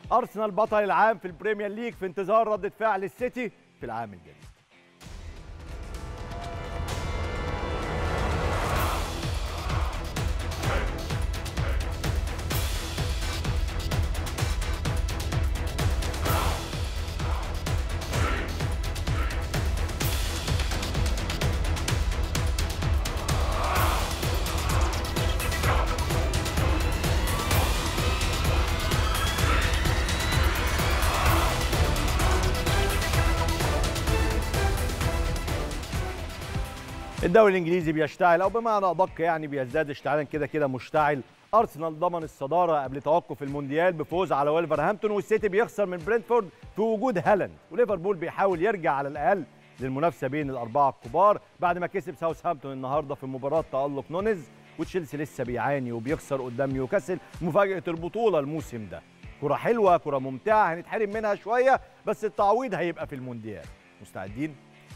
ارسنال بطل العام في البريمير ليج في انتظار ردة فعل السيتي في العام الجديد الدوري الانجليزي بيشتعل او بمعنى ادق يعني بيزداد اشتعالا كده كده مشتعل ارسنال ضمن الصداره قبل توقف المونديال بفوز على ولفرهامبتون والسيتي بيخسر من برينتفورد في وجود هالاند وليفربول بيحاول يرجع على الاقل للمنافسه بين الاربعه الكبار بعد ما كسب ساوثهامبتون النهارده في مباراه تالق نونيز وتشيلسي لسه بيعاني وبيخسر قدام نيوكاسل مفاجاه البطوله الموسم ده كره حلوه كره ممتعه هنتحرم منها شويه بس التعويض هيبقى في المونديال مستعدين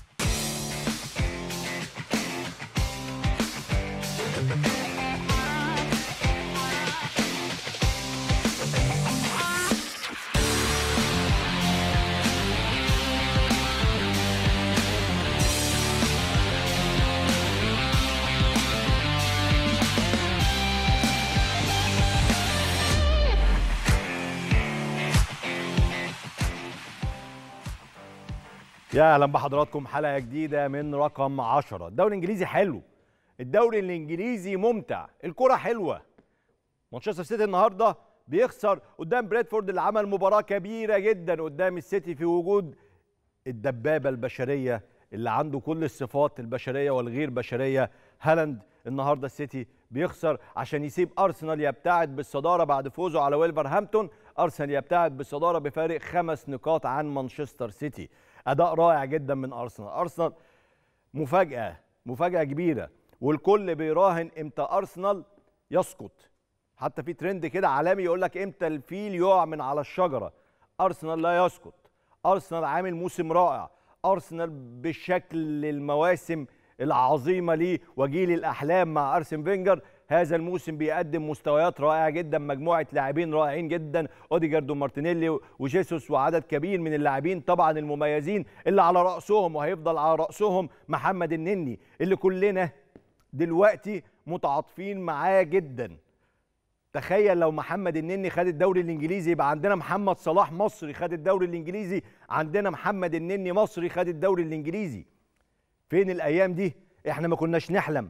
يا اهلا بحضراتكم حلقه جديده من رقم 10 الدوري الانجليزي حلو الدوري الانجليزي ممتع الكره حلوه مانشستر سيتي النهارده بيخسر قدام بريدفورد اللي عمل مباراه كبيره جدا قدام السيتي في وجود الدبابه البشريه اللي عنده كل الصفات البشريه والغير بشريه هالاند النهارده السيتي بيخسر عشان يسيب ارسنال يبتعد بالصداره بعد فوزه على ويلفرهامبتون ارسنال يبتعد بالصداره بفارق خمس نقاط عن مانشستر سيتي اداء رائع جدا من ارسنال ارسنال مفاجاه مفاجاه كبيره والكل بيراهن امتى ارسنال يسقط حتى في ترند كده عالمي يقول لك امتى الفيل يقع من على الشجره ارسنال لا يسقط ارسنال عامل موسم رائع ارسنال بشكل المواسم العظيمه ليه وجيل الاحلام مع ارسن فينجر هذا الموسم بيقدم مستويات رائعه جدا مجموعه لاعبين رائعين جدا اوديجارد ومارتينيلي وجيسوس وعدد كبير من اللاعبين طبعا المميزين اللي على راسهم وهيفضل على راسهم محمد النني اللي كلنا دلوقتي متعاطفين معاه جدا تخيل لو محمد النني خد الدوري الانجليزي يبقى عندنا محمد صلاح مصري خد الدوري الانجليزي عندنا محمد النني مصري خد الدوري الانجليزي فين الايام دي احنا ما كناش نحلم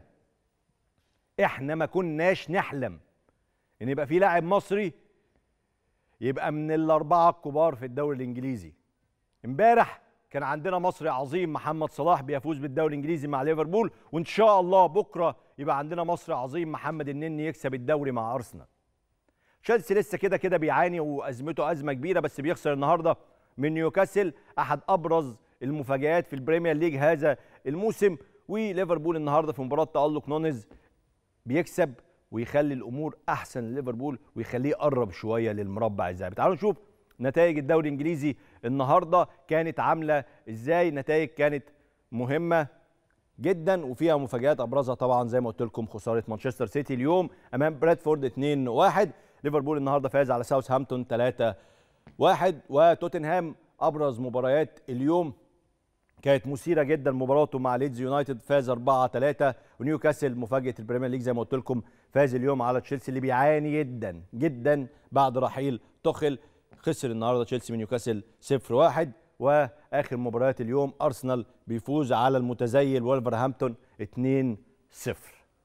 احنا ما كناش نحلم ان يبقى في لاعب مصري يبقى من الاربعه الكبار في الدوري الانجليزي امبارح كان عندنا مصري عظيم محمد صلاح بيفوز بالدوري الانجليزي مع ليفربول وان شاء الله بكره يبقى عندنا مصري عظيم محمد النني يكسب الدوري مع ارسنال تشيلسي لسه كده كده بيعاني وازمته ازمه كبيره بس بيخسر النهارده من نيوكاسل احد ابرز المفاجآت في البريمير ليج هذا الموسم وليفربول النهارده في مباراه تالق نونز بيكسب ويخلي الامور احسن لليفربول ويخليه يقرب شويه للمربع الذهبي تعالوا نشوف نتائج الدوري الانجليزي النهارده كانت عامله ازاي نتائج كانت مهمه جدا وفيها مفاجات ابرزها طبعا زي ما قلت لكم خساره مانشستر سيتي اليوم امام بريدفورد 2-1 ليفربول النهارده فاز على ساوثهامبتون 3-1 وتوتنهام ابرز مباريات اليوم كانت مثيره جدا مباراته مع ليدز يونايتد فاز 4 3 ونيوكاسل مفاجاه البريمير ليج زي ما قلت لكم فاز اليوم على تشيلسي اللي بيعاني جدا جدا بعد رحيل توخل خسر النهارده تشيلسي من نيوكاسل 0 1 واخر مباريات اليوم ارسنال بيفوز على المتزيل ولفرهامبتون 2 0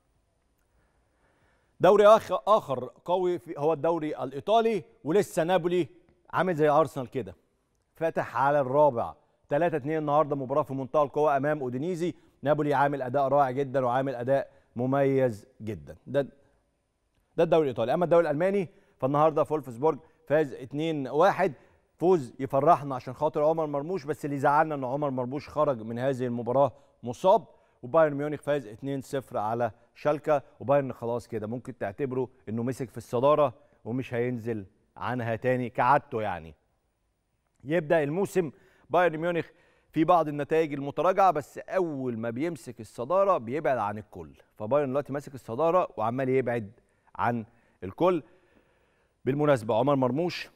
دوري اخر اخر قوي هو الدوري الايطالي ولسه نابولي عامل زي ارسنال كده فتح على الرابع 3 2 النهارده مباراه في منتهى القوه امام اودينيزي نابولي عامل اداء رائع جدا وعامل اداء مميز جدا ده ده الدوري الايطالي اما الدوري الالماني فالنهارده فولفسبورج فاز 2 1 فوز يفرحنا عشان خاطر عمر مرموش بس اللي زعلنا ان عمر مرموش خرج من هذه المباراه مصاب وبايرن ميونخ فاز 2-0 على شالكا وبايرن خلاص كده ممكن تعتبره انه مسك في الصداره ومش هينزل عنها تاني كعادته يعني يبدا الموسم بايرن ميونخ في بعض النتائج المتراجعه بس اول ما بيمسك الصداره بيبعد عن الكل فبايرن دلوقتي ماسك الصداره وعمال يبعد عن الكل بالمناسبه عمر مرموش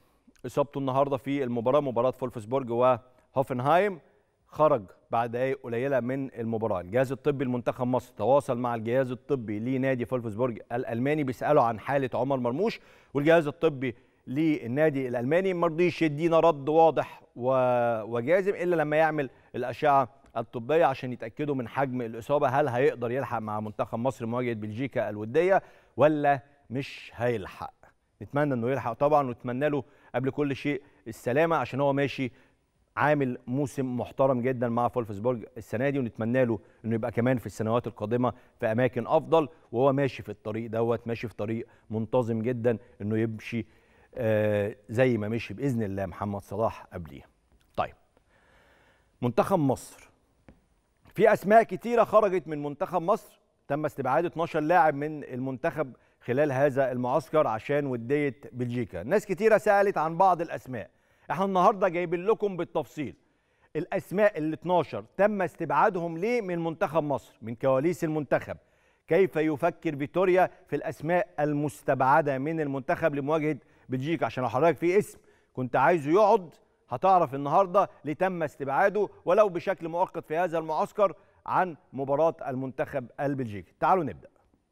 اصابته النهارده في المباراه مباراه فولفسبورج وهوفنهايم خرج بعد دقائق قليله من المباراه الجهاز الطبي لمنتخب مصر تواصل مع الجهاز الطبي لنادي فولفسبورج الالماني بيسالوا عن حاله عمر مرموش والجهاز الطبي للنادي الالماني ما رضيش يدينا رد واضح وجازم الا لما يعمل الاشعه الطبيه عشان يتاكدوا من حجم الاصابه هل هيقدر يلحق مع منتخب مصر مواجهه بلجيكا الوديه ولا مش هيلحق نتمنى انه يلحق طبعا ونتمنى له قبل كل شيء السلامه عشان هو ماشي عامل موسم محترم جدا مع فولفسبورج السنه دي ونتمنى له انه يبقى كمان في السنوات القادمه في اماكن افضل وهو ماشي في الطريق دوت ماشي في طريق منتظم جدا انه يمشي آه زي ما مشي باذن الله محمد صلاح قبليه. طيب منتخب مصر في اسماء كتيره خرجت من منتخب مصر تم استبعاد 12 لاعب من المنتخب خلال هذا المعسكر عشان وديه بلجيكا ناس كتيره سالت عن بعض الاسماء احنا النهارده جايبين لكم بالتفصيل الاسماء ال 12 تم استبعادهم ليه من منتخب مصر من كواليس المنتخب كيف يفكر فيتوريا في الاسماء المستبعده من المنتخب لمواجهه بلجيكا عشان لو حضرتك في اسم كنت عايزه يقعد هتعرف النهارده ليه تم استبعاده ولو بشكل مؤقت في هذا المعسكر عن مباراه المنتخب البلجيكي تعالوا نبدا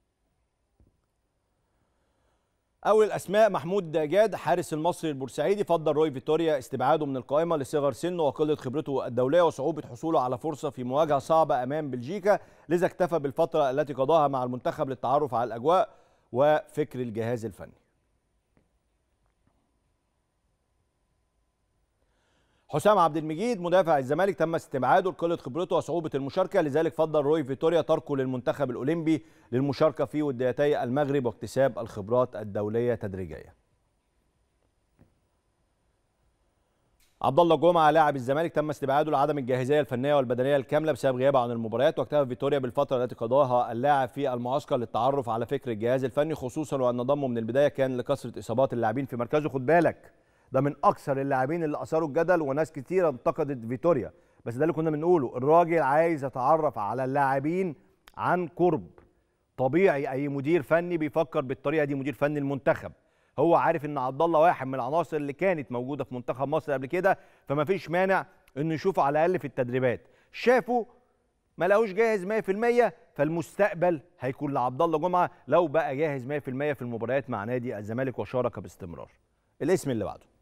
اول الاسماء محمود جاد حارس المصري البورسعيدي فضل روي فيتوريا استبعاده من القائمه لصغر سنه وقله خبرته الدوليه وصعوبه حصوله على فرصه في مواجهه صعبه امام بلجيكا لذا اكتفى بالفتره التي قضاها مع المنتخب للتعرف على الاجواء وفكر الجهاز الفني حسام عبد المجيد مدافع الزمالك تم استبعاده لقله خبرته وصعوبه المشاركه لذلك فضل روي فيتوريا تركه للمنتخب الاولمبي للمشاركه في وديتي المغرب واكتساب الخبرات الدوليه تدريجيا. عبد الله جمعه لاعب الزمالك تم استبعاده لعدم الجاهزيه الفنيه والبدنيه الكامله بسبب غيابه عن المباريات واكتفى فيتوريا بالفتره التي قضاها اللاعب في المعسكر للتعرف على فكر الجهاز الفني خصوصا وان ضمه من البدايه كان لكثره اصابات اللاعبين في مركزه خد بالك ده من اكثر اللاعبين اللي اثاروا الجدل وناس كتيره انتقدت فيتوريا بس ده اللي كنا بنقوله الراجل عايز يتعرف على اللاعبين عن قرب طبيعي اي مدير فني بيفكر بالطريقه دي مدير فني المنتخب هو عارف ان عبد الله واحد من العناصر اللي كانت موجوده في منتخب مصر قبل كده فما فيش مانع انه يشوفه على الاقل في التدريبات شافه ما لقوش جاهز 100% فالمستقبل هيكون لعبد الله جمعه لو بقى جاهز 100% في المباريات مع نادي الزمالك وشارك باستمرار الاسم اللي بعده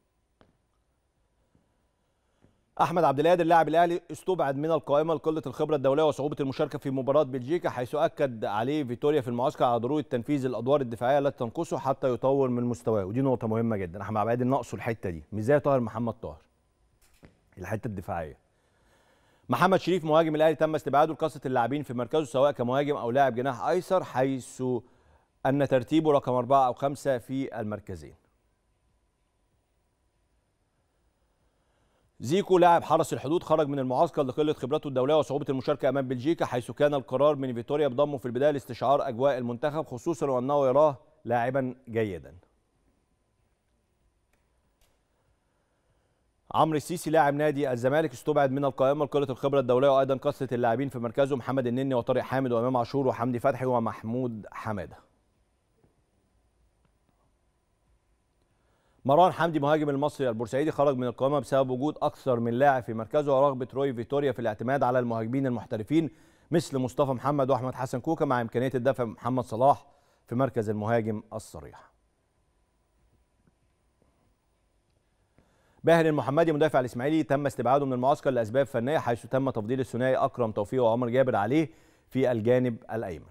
احمد عبد القادر لاعب الاهلي استبعد من القائمه لقله الخبره الدوليه وصعوبه المشاركه في مباراه بلجيكا حيث اكد عليه فيتوريا في المعسكر على ضروره تنفيذ الادوار الدفاعيه التي تنقصه حتى يطور من مستواه ودي نقطه مهمه جدا احمد عبد القادر ناقصه الحته دي مش زي طاهر محمد طاهر الحته الدفاعيه محمد شريف مهاجم الاهلي تم استبعاده لقصه اللاعبين في مركزه سواء كمهاجم او لاعب جناح ايسر حيث ان ترتيبه رقم أربعة أو خمسة في المركزين زيكو لاعب حرس الحدود خرج من المعسكر لقله خبرته الدوليه وصعوبه المشاركه امام بلجيكا حيث كان القرار من فيتوريا بضمه في البدايه لاستشعار اجواء المنتخب خصوصا وانه يراه لاعبا جيدا. عمرو السيسي لاعب نادي الزمالك استبعد من القائمه لقله الخبره الدوليه وايضا كثره اللاعبين في مركزه محمد النني وطارق حامد وامام عاشور وحمدي فتحي ومحمود حماده. مروان حمدي مهاجم المصري البورسعيدي خرج من القائمه بسبب وجود اكثر من لاعب في مركزه ورغبه روي فيتوريا في الاعتماد على المهاجمين المحترفين مثل مصطفى محمد واحمد حسن كوكا مع امكانيه الدفع محمد صلاح في مركز المهاجم الصريح. باهر المحمدي مدافع الاسماعيلي تم استبعاده من المعسكر لاسباب فنيه حيث تم تفضيل الثنائي اكرم توفيق وعمر جابر عليه في الجانب الايمن.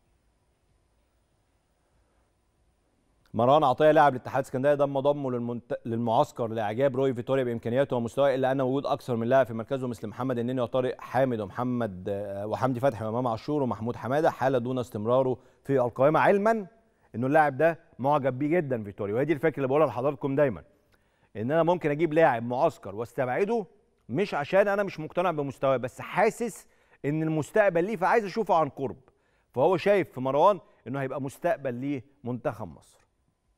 مروان عطيه لاعب الاتحاد الاسكندري ضم ضمه للمنت... للمعسكر لاعجاب روي فيتوريا بامكانياته ومستواه الا ان وجود اكثر من لاعب في مركزه مثل محمد النني وطارق حامد ومحمد وحمدي فتحي وامام عاشور ومحمود حماده حاله دون استمراره في القائمه علما انه اللاعب ده معجب بيه جدا فيتوريا وهي دي الفكره اللي بقولها لحضراتكم دايما ان انا ممكن اجيب لاعب معسكر واستبعده مش عشان انا مش مقتنع بمستواه بس حاسس ان المستقبل ليه فعايز اشوفه عن قرب فهو شايف في مروان انه هيبقى مستقبل ليه منتخب مصر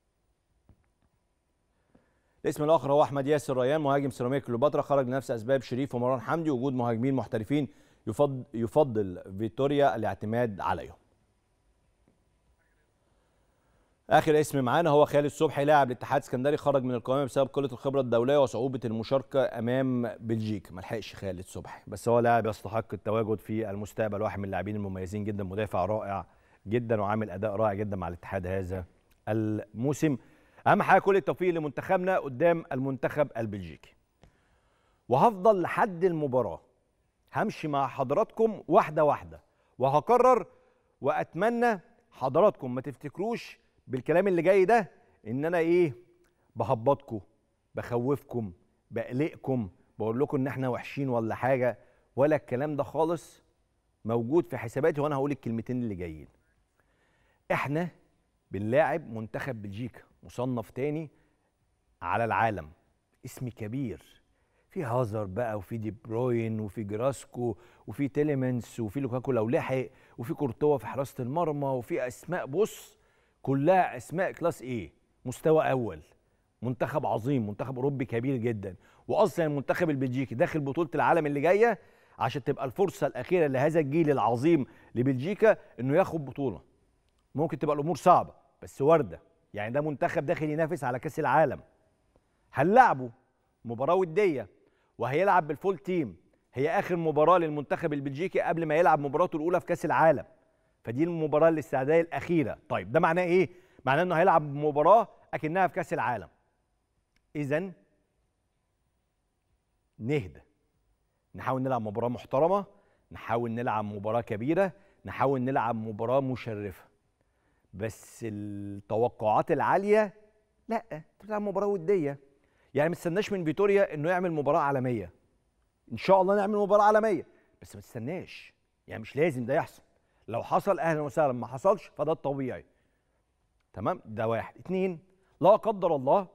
الاسم الاخر هو احمد ياسر ريان مهاجم سيراميكا كليوباترا خرج لنفس اسباب شريف ومروان حمدي وجود مهاجمين محترفين يفضل يفضل فيتوريا الاعتماد عليهم اخر اسم معانا هو خالد صبحي لاعب الاتحاد السكندري خرج من القائمه بسبب قله الخبره الدوليه وصعوبه المشاركه امام بلجيكا ما لحقش خالد صبحي بس هو لاعب يستحق التواجد في المستقبل واحد من اللاعبين المميزين جدا مدافع رائع جدا وعامل اداء رائع جدا مع الاتحاد هذا الموسم اهم حاجه كل التوفيق لمنتخبنا قدام المنتخب البلجيكي وهفضل لحد المباراه همشي مع حضراتكم واحده واحده وهكرر واتمنى حضراتكم ما تفتكروش بالكلام اللي جاي ده ان انا ايه بهبطكم بخوفكم بقلقكم بقول لكم ان احنا وحشين ولا حاجه ولا الكلام ده خالص موجود في حساباتي وانا هقول الكلمتين اللي جايين احنا بنلاعب منتخب بلجيكا مصنف تاني على العالم اسم كبير في هازر بقى وفي دي بروين وفي جراسكو وفي تيليمنس وفي لوكاكو لو لحق وفي كورتوا في حراسه المرمى وفي اسماء بص كلها اسماء كلاس ايه مستوى اول منتخب عظيم منتخب اوروبي كبير جدا واصلا المنتخب البلجيكي داخل بطوله العالم اللي جايه عشان تبقى الفرصه الاخيره لهذا الجيل العظيم لبلجيكا انه ياخد بطوله ممكن تبقى الامور صعبه بس وارده يعني ده منتخب داخل ينافس على كاس العالم هنلعبه مباراه وديه وهيلعب بالفول تيم هي اخر مباراه للمنتخب البلجيكي قبل ما يلعب مباراته الاولى في كاس العالم فدي المباراه الاستعداديه الاخيره طيب ده معناه ايه معناه انه هيلعب مباراه اكنها في كاس العالم اذا نهدى نحاول نلعب مباراه محترمه نحاول نلعب مباراه كبيره نحاول نلعب مباراه مشرفه بس التوقعات العاليه لا انت بتلعب مباراه وديه يعني ما تستناش من فيتوريا انه يعمل مباراه عالميه ان شاء الله نعمل مباراه عالميه بس ما تستناش يعني مش لازم ده يحصل لو حصل اهلا وسهلا ما حصلش فده الطبيعي تمام ده واحد اتنين لا قدر الله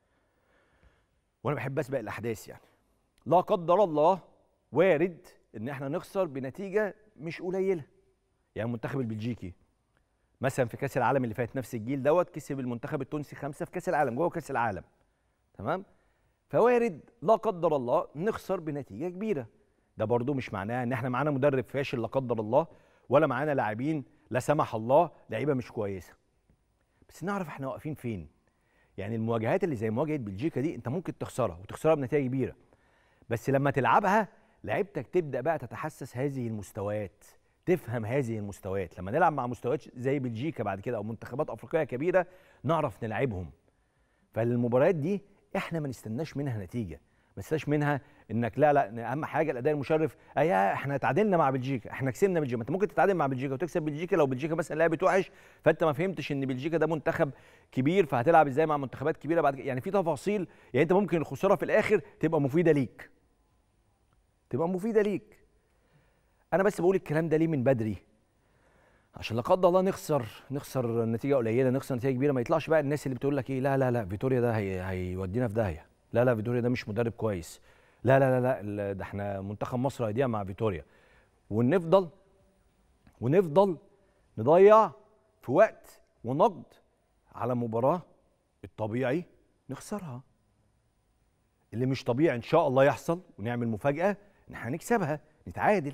وانا بحب اسبق الاحداث يعني لا قدر الله وارد ان احنا نخسر بنتيجه مش قليله يعني المنتخب البلجيكي مثلا في كاس العالم اللي فات نفس الجيل دوت كسب المنتخب التونسي خمسه في كاس العالم جوه كاس العالم تمام فوارد لا قدر الله نخسر بنتيجه كبيره ده برضو مش معناه ان احنا معانا مدرب فاشل لا قدر الله ولا معانا لاعبين لا سمح الله لعيبه مش كويسه بس نعرف احنا واقفين فين يعني المواجهات اللي زي مواجهه بلجيكا دي انت ممكن تخسرها وتخسرها بنتيجه كبيره بس لما تلعبها لعيبتك تبدا بقى تتحسس هذه المستويات تفهم هذه المستويات لما نلعب مع مستويات زي بلجيكا بعد كده او منتخبات افريقيه كبيره نعرف نلعبهم فالمباريات دي احنا ما نستناش منها نتيجه ما نستناش منها انك لا لا اهم حاجه الاداء المشرف ايا احنا تعادلنا مع بلجيكا احنا كسبنا بلجيكا انت ممكن تتعادل مع بلجيكا وتكسب بلجيكا لو بلجيكا مثلا لعبت وحش فانت ما فهمتش ان بلجيكا ده منتخب كبير فهتلعب ازاي مع منتخبات كبيره بعد يعني في تفاصيل يعني انت ممكن الخساره في الاخر تبقى مفيده ليك تبقى مفيده ليك انا بس بقول الكلام ده ليه من بدري عشان لا قدر الله نخسر نخسر نتيجه قليله نخسر نتيجه كبيره ما يطلعش بقى الناس اللي بتقول لك ايه لا لا لا فيتوريا ده هي هيودينا في داهيه لا لا فيتوريا ده مش مدرب كويس لا لا لا لا ده احنا منتخب مصر هيضيع مع فيتوريا ونفضل ونفضل نضيع في وقت ونقد على مباراه الطبيعي نخسرها اللي مش طبيعي ان شاء الله يحصل ونعمل مفاجاه ان احنا نكسبها نتعادل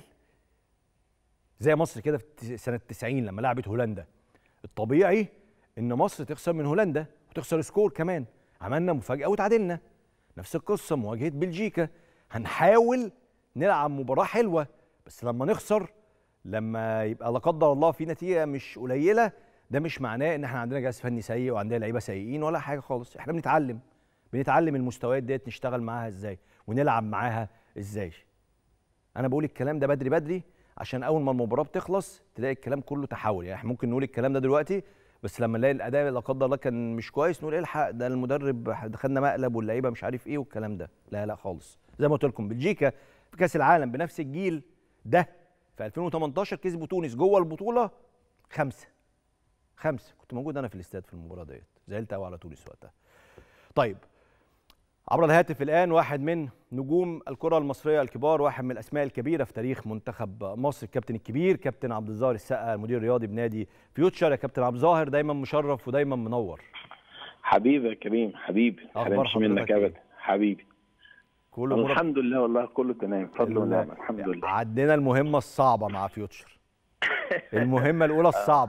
زي مصر كده في سنه 90 لما لعبت هولندا الطبيعي ان مصر تخسر من هولندا وتخسر سكور كمان عملنا مفاجاه وتعادلنا نفس القصه مواجهه بلجيكا هنحاول نلعب مباراه حلوه بس لما نخسر لما يبقى لا قدر الله في نتيجه مش قليله ده مش معناه ان احنا عندنا جهاز فني سيء وعندنا لعيبه سيئين ولا حاجه خالص احنا بنتعلم بنتعلم المستويات ديت نشتغل معاها ازاي ونلعب معاها ازاي انا بقول الكلام ده بدري بدري عشان اول ما المباراه بتخلص تلاقي الكلام كله تحول يعني احنا ممكن نقول الكلام ده دلوقتي بس لما نلاقي الاداء لا قدر الله كان مش كويس نقول الحق ده المدرب دخلنا مقلب واللعيبه مش عارف ايه والكلام ده لا لا خالص زي ما قلت لكم بلجيكا في كاس العالم بنفس الجيل ده في 2018 كسبوا تونس جوه البطوله خمسه خمسه كنت موجود انا في الاستاد في المباراه ديت زعلت قوي على تونس وقتها طيب عبر الهاتف الان واحد من نجوم الكره المصريه الكبار واحد من الاسماء الكبيره في تاريخ منتخب مصر الكابتن الكبير كابتن عبد الظاهر السقا المدير الرياضي بنادي فيوتشر يا كابتن عبد الظاهر دايما مشرف ودايما منور حبيبي يا كريم حبيبي اخبار منك ابدا حبيبي كله مرة... الحمد لله والله كله تمام بفضل ونعمه الحمد لله عدينا المهمه الصعبه مع فيوتشر المهمه الاولى الصعبه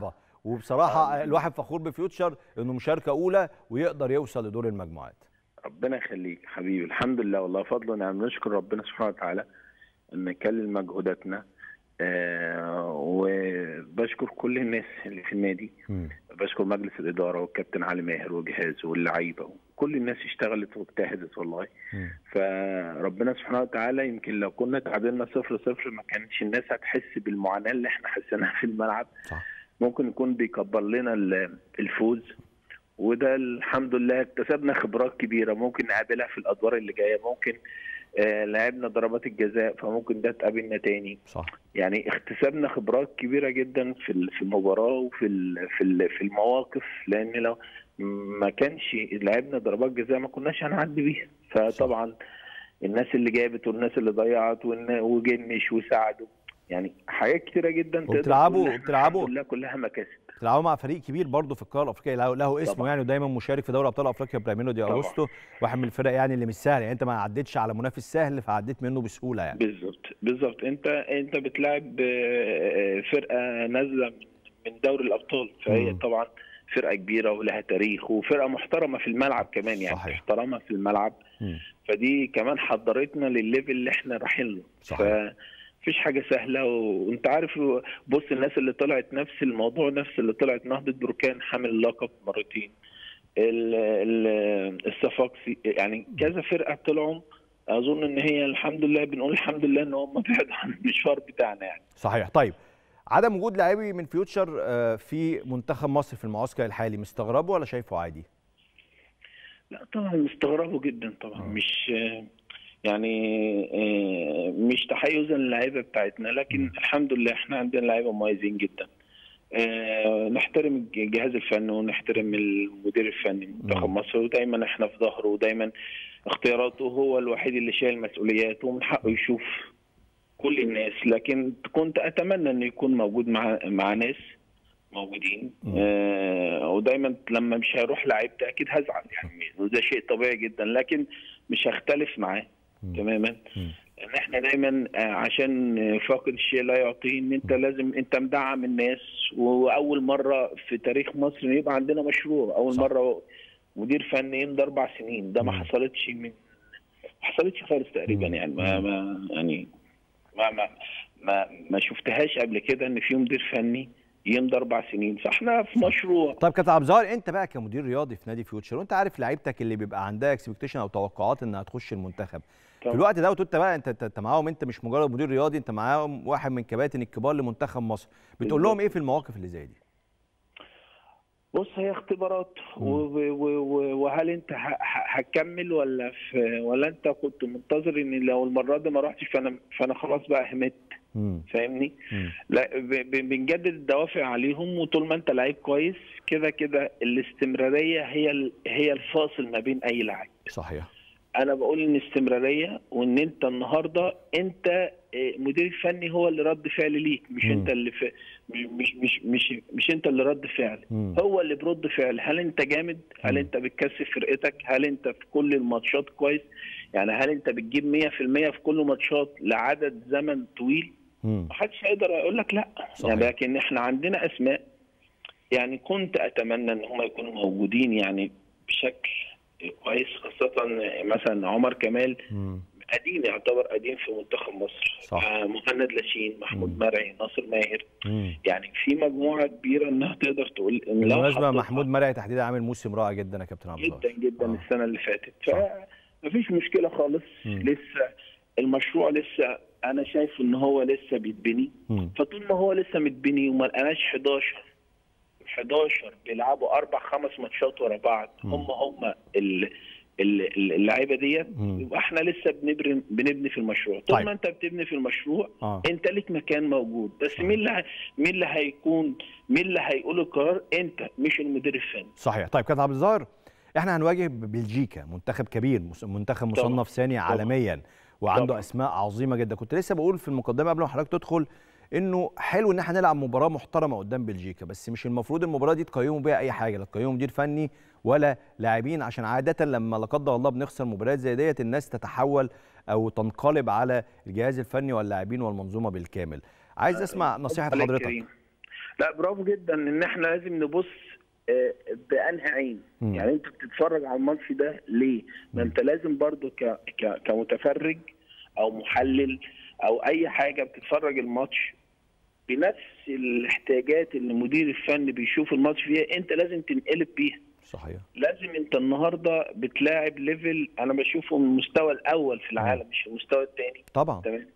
وبصراحه الواحد فخور بفيوتشر انه مشاركه اولى ويقدر يوصل لدور المجموعات ربنا يخليك حبيبي الحمد لله والله فضل ونعم نشكر ربنا سبحانه وتعالى ان كلل مجهوداتنا آه وبشكر كل الناس اللي في النادي مم. بشكر مجلس الاداره والكابتن علي ماهر وجهازه واللعيبه كل الناس اشتغلت واجتهدت والله مم. فربنا سبحانه وتعالى يمكن لو كنا تعادلنا صفر صفر ما كانتش الناس هتحس بالمعاناه اللي احنا حسيناها في الملعب صح ممكن يكون بيكبر لنا ال- الفوز وده الحمد لله اكتسبنا خبرات كبيره ممكن نقابلها في الادوار اللي جايه ممكن آه لعبنا ضربات الجزاء فممكن ده تقابلنا تاني صح يعني اكتسبنا خبرات كبيره جدا في ال- في المباراه وفي ال- في ال- في المواقف لان لو ما كانش لعبنا ضربات جزاء ما كناش هنعدي بيها فطبعا الناس اللي جابت والناس اللي ضيعت والنا- وجنش وساعدوا يعني حاجات كتيره جدا تقدر وبتلعبوا- تقول إحنا وبتلعبوا- الحمد لله كلها مكاسب بتلعبوا مع فريق كبير برضه في القاره الافريقيه له, له اسمه طبعا. يعني ودايما مشارك في دوري ابطال افريقيا برامينو دي طبعا. اغوستو واحد من الفرق يعني اللي مش سهل يعني انت ما عدتش على منافس سهل فعديت منه بسهوله يعني بالظبط بالظبط انت انت بتلعب آه، فرقه نازله من- من دوري الابطال فهي مم. طبعا فرقه كبيره ولها تاريخ وفرقه محترمه في الملعب كمان يعني صحيح. محترمه في الملعب مم. فدي كمان حضرتنا للليفل اللي احنا رايحين له صحيح. فيش حاجه سهله وانت عارف بص الناس اللي طلعت نفس الموضوع نفس اللي طلعت نهضه بركان حامل اللقب مرتين ال- ال- الصفاقسي يعني كذا فرقه طلعوا اظن ان هي الحمد لله بنقول الحمد لله ان هم بعدوا عن المشوار بتاعنا يعني صحيح طيب عدم وجود لاعبي من فيوتشر آه، في منتخب مصر في المعسكر الحالي مستغربه ولا شايفه عادي لا طبعا مستغربه جدا طبعا مم. مش يعني آه، مش تحيزا للعيبه بتاعتنا لكن مم. الحمد لله احنا عندنا لعيبه مميزين جدا آه، نحترم الجهاز الفني ونحترم المدير الفني منتخب مم. مصر ودايما احنا في ظهره ودايما اختياراته هو الوحيد اللي شايل مسؤولياته ومن حقه يشوف كل الناس لكن كنت اتمنى انه يكون موجود مع مع ناس موجودين مم. آه ودايما لما مش هيروح لعيبتي اكيد هزعل يعني وده شيء طبيعي جدا لكن مش هختلف معاه مم. تماما مم. ان احنا دايما آه، عشان فاقد الشيء لا يعطيه ان انت لازم انت مدعم الناس واول مره في تاريخ مصر يبقى عندنا مشروع اول صح. مره مدير فني يمضي اربع سنين ده ما مم. حصلتش من ما حصلتش خالص تقريبا مم. يعني ما, ما يعني ما ما ما, ما شفتهاش قبل كده ان في مدير فني يمضي اربع سنين فاحنا في مشروع طيب كابتن عبد الظاهر انت بقى كمدير رياضي في نادي فيوتشر وانت عارف لعيبتك اللي بيبقى عندها اكسبكتيشن او توقعات انها تخش المنتخب في طبعا. الوقت ده وانت بقى انت انت أنت معاهم انت مش مجرد مدير رياضي انت معاهم واحد من كباتن الكبار لمنتخب مصر بتقول لهم بالظبط. ايه في المواقف اللي زي دي بص هي اختبارات مم. و- و- و- وهل انت ه- ه- هتكمل ولا في ولا انت كنت منتظر ان لو المره دي ما رحتش فانا فانا خلاص بقى همت مم. فاهمني؟ مم. لا ب- ب- بنجدد الدوافع عليهم وطول ما انت لعيب كويس كده كده الاستمراريه هي ال- هي الفاصل ما بين اي لاعب صحيح انا بقول ان استمراريه وان انت النهارده انت آه، مدير فني هو اللي رد فعل ليك مش مم. انت اللي ف... مش مش مش مش انت اللي رد فعل مم. هو اللي برد فعل هل انت جامد هل مم. انت بتكسب فرقتك هل انت في كل الماتشات كويس يعني هل انت بتجيب 100% في كل ماتشات لعدد زمن طويل مم. محدش هيقدر يقول لك لا صحيح. يعني لكن احنا عندنا اسماء يعني كنت اتمنى ان هم يكونوا موجودين يعني بشكل كويس خاصه مثلا عمر كمال مم. قديم يعتبر قديم في منتخب مصر صح. آه، مهند لاشين مم. محمود مرعي ناصر ماهر مم. يعني في مجموعه كبيره انها تقدر تقول ان لو بالمناسبه حطيتها- محمود مرعي تحديدا عامل موسم رائع جدا يا كابتن عبد الظاهر جدا جدا آه. السنه اللي فاتت صح. فمفيش مشكله خالص مم. لسه المشروع لسه انا شايف ان هو لسه بيتبني مم. فطول ما هو لسه متبني وما لقناش 11 11 بيلعبوا اربع خمس ماتشات ورا بعض مم. هم هم ال- ال- ال- اللعيبه ديت مم. يبقى احنا لسه بنبني بنبني في المشروع طول طيب. ما انت بتبني في المشروع اه انت ليك مكان موجود بس صحيح. مين اللي ه- مين اللي هيكون مين اللي هيقول القرار انت مش المدير الفني صحيح طيب كابتن عبد الظاهر احنا هنواجه بلجيكا منتخب كبير مس- منتخب طبعا. مصنف ثاني طبعا. عالميا وعنده طبعا. اسماء عظيمه جدا كنت لسه بقول في المقدمه قبل ما حضرتك تدخل انه حلو ان احنا نلعب مباراه محترمه قدام بلجيكا بس مش المفروض المباراه دي تقيموا بيها اي حاجه لا تقيموا مدير فني ولا لاعبين عشان عاده لما لا قدر الله بنخسر مباريات زي ديت الناس تتحول او تنقلب على الجهاز الفني واللاعبين والمنظومه بالكامل عايز اسمع نصيحه عليك حضرتك كريم. لا برافو جدا ان احنا لازم نبص آه، بانهي عين مم. يعني انت بتتفرج على الماتش ده ليه ما انت لازم برضو ك... ك... كمتفرج او محلل او اي حاجه بتتفرج الماتش بنفس الاحتياجات اللي المدير الفني بيشوف الماتش فيها انت لازم تنقلب بيها صحيح لازم انت النهارده بتلاعب ليفل انا بشوفه من المستوى الاول في العالم مش المستوى الثاني طبعا تمام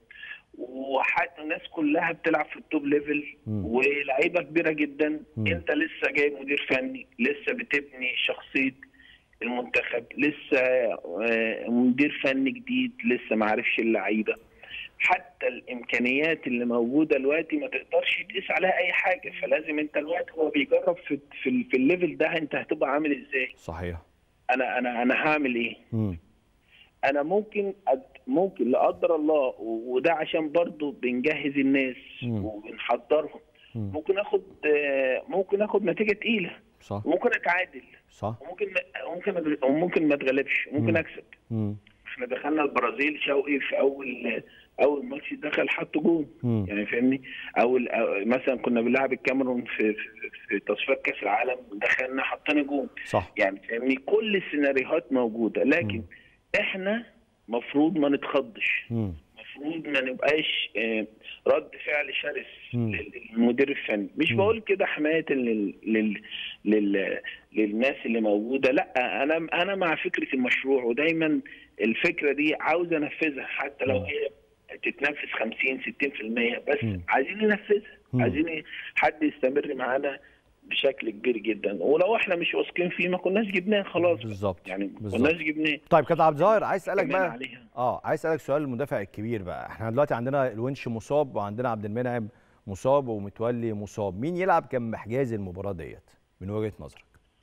وحتى الناس كلها بتلعب في التوب ليفل مم. ولاعيبه كبيره جدا مم. انت لسه جاي مدير فني لسه بتبني شخصيه المنتخب لسه آه، مدير فني جديد لسه ما عرفش اللعيبه حتى الامكانيات اللي موجوده دلوقتي ما تقدرش تقيس عليها اي حاجه فلازم انت الوقت هو بيجرب في في, ال- في الليفل ده انت هتبقى عامل ازاي صحيح انا انا انا هعمل ايه مم. انا ممكن أد... ممكن لا قدر الله و- وده عشان برضو بنجهز الناس مم. وبنحضرهم مم. ممكن اخد آه، ممكن اخد نتيجه تقيله صح وممكن اتعادل صح وممكن ما... ممكن أد- وممكن ما اتغلبش ممكن مم. اكسب مم. احنا دخلنا البرازيل شوقي في اول اول ماتش دخل حط جون مم. يعني فاهمني اول أو مثلا كنا بنلعب الكاميرون في في, في تصفيات كاس العالم دخلنا حطينا جون صح يعني فاهمني كل السيناريوهات موجوده لكن مم. احنا مفروض ما نتخضش مم. المفروض ما نبقاش آه، رد فعل شرس مم. لل- للمدير الفني مش مم. بقول كده حمايه لل... لل... لل... للناس اللي موجوده لا انا انا مع فكره المشروع ودايما الفكره دي عاوز انفذها حتى لو مم. هي تتنفذ 50 60% بس مم. عايزين ننفذها مم. عايزين حد يستمر معانا بشكل كبير جدا ولو احنا مش واثقين فيه ما كناش جبناه خلاص بالظبط يعني ما بالظبط. كناش جبناه طيب كابتن عبد الظاهر عايز اسالك كمان بقى عليها اه عايز اسالك سؤال المدافع الكبير بقى احنا دلوقتي عندنا الونش مصاب وعندنا عبد المنعم مصاب ومتولي مصاب مين يلعب جنب حجازي المباراه ديت من وجهه نظرك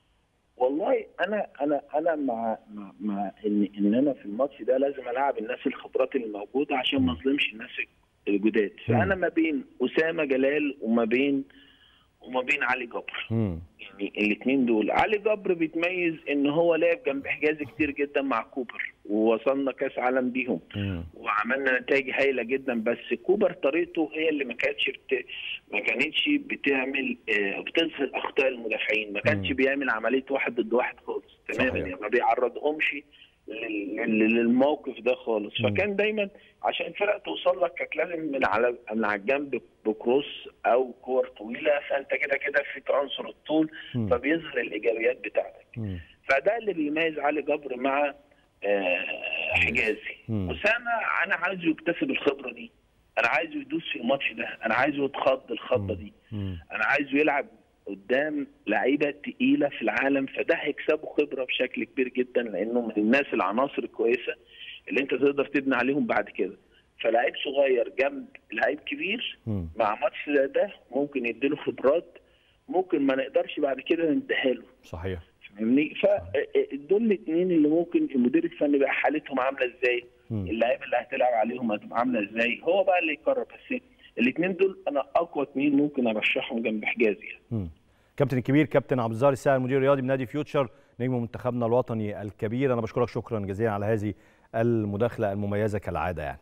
والله انا انا انا مع مع, مع ان ان انا في الماتش ده لازم العب الناس الخبرات اللي موجوده عشان ما اظلمش الناس الجداد فانا ما بين اسامه جلال وما بين وما بين علي جبر امم يعني الاثنين دول علي جبر بيتميز ان هو لعب جنب حجازي كتير جدا مع كوبر ووصلنا كاس عالم بيهم امم وعملنا نتائج هايله جدا بس كوبر طريقته هي اللي ما كانتش بت... ما كانتش بتعمل آه، بتظهر اخطاء المدافعين ما كانش مم. بيعمل عمليه واحد ضد واحد خالص تماما صحيح. يعني ما بيعرضهمش لل- لل- للموقف ده خالص مم. فكان دايما عشان الفرق توصل لك كانت لازم من على من على الجنب بكروس او كور طويله فانت كده كده في عنصر الطول مم. فبيظهر الايجابيات بتاعتك مم. فده اللي بيميز علي جبر مع آه، حجازي مم. اسامه انا عايزه يكتسب الخبره دي انا عايزه يدوس في الماتش ده انا عايزه يتخض الخضه دي مم. انا عايزه يلعب قدام لعيبه تقيله في العالم فده هيكسبه خبره بشكل كبير جدا لانه من الناس العناصر الكويسه اللي انت تقدر تبني عليهم بعد كده فلعيب صغير جنب لعيب كبير مم. مع ماتش زي ده ممكن يديله خبرات ممكن ما نقدرش بعد كده نديها له صحيح فاهمني فدول الاثنين اللي ممكن المدير الفني بقى حالتهم عامله ازاي مم. اللعيبه اللي هتلعب عليهم هتبقى عامله ازاي هو بقى اللي يقرر بس الاثنين دول انا اقوى اثنين ممكن ارشحهم جنب حجازي يعني. مم. كابتن الكبير كابتن عبد الظاهر الساعي المدير الرياضي بنادي فيوتشر نجم منتخبنا الوطني الكبير انا بشكرك شكرا جزيلا على هذه المداخله المميزه كالعاده يعني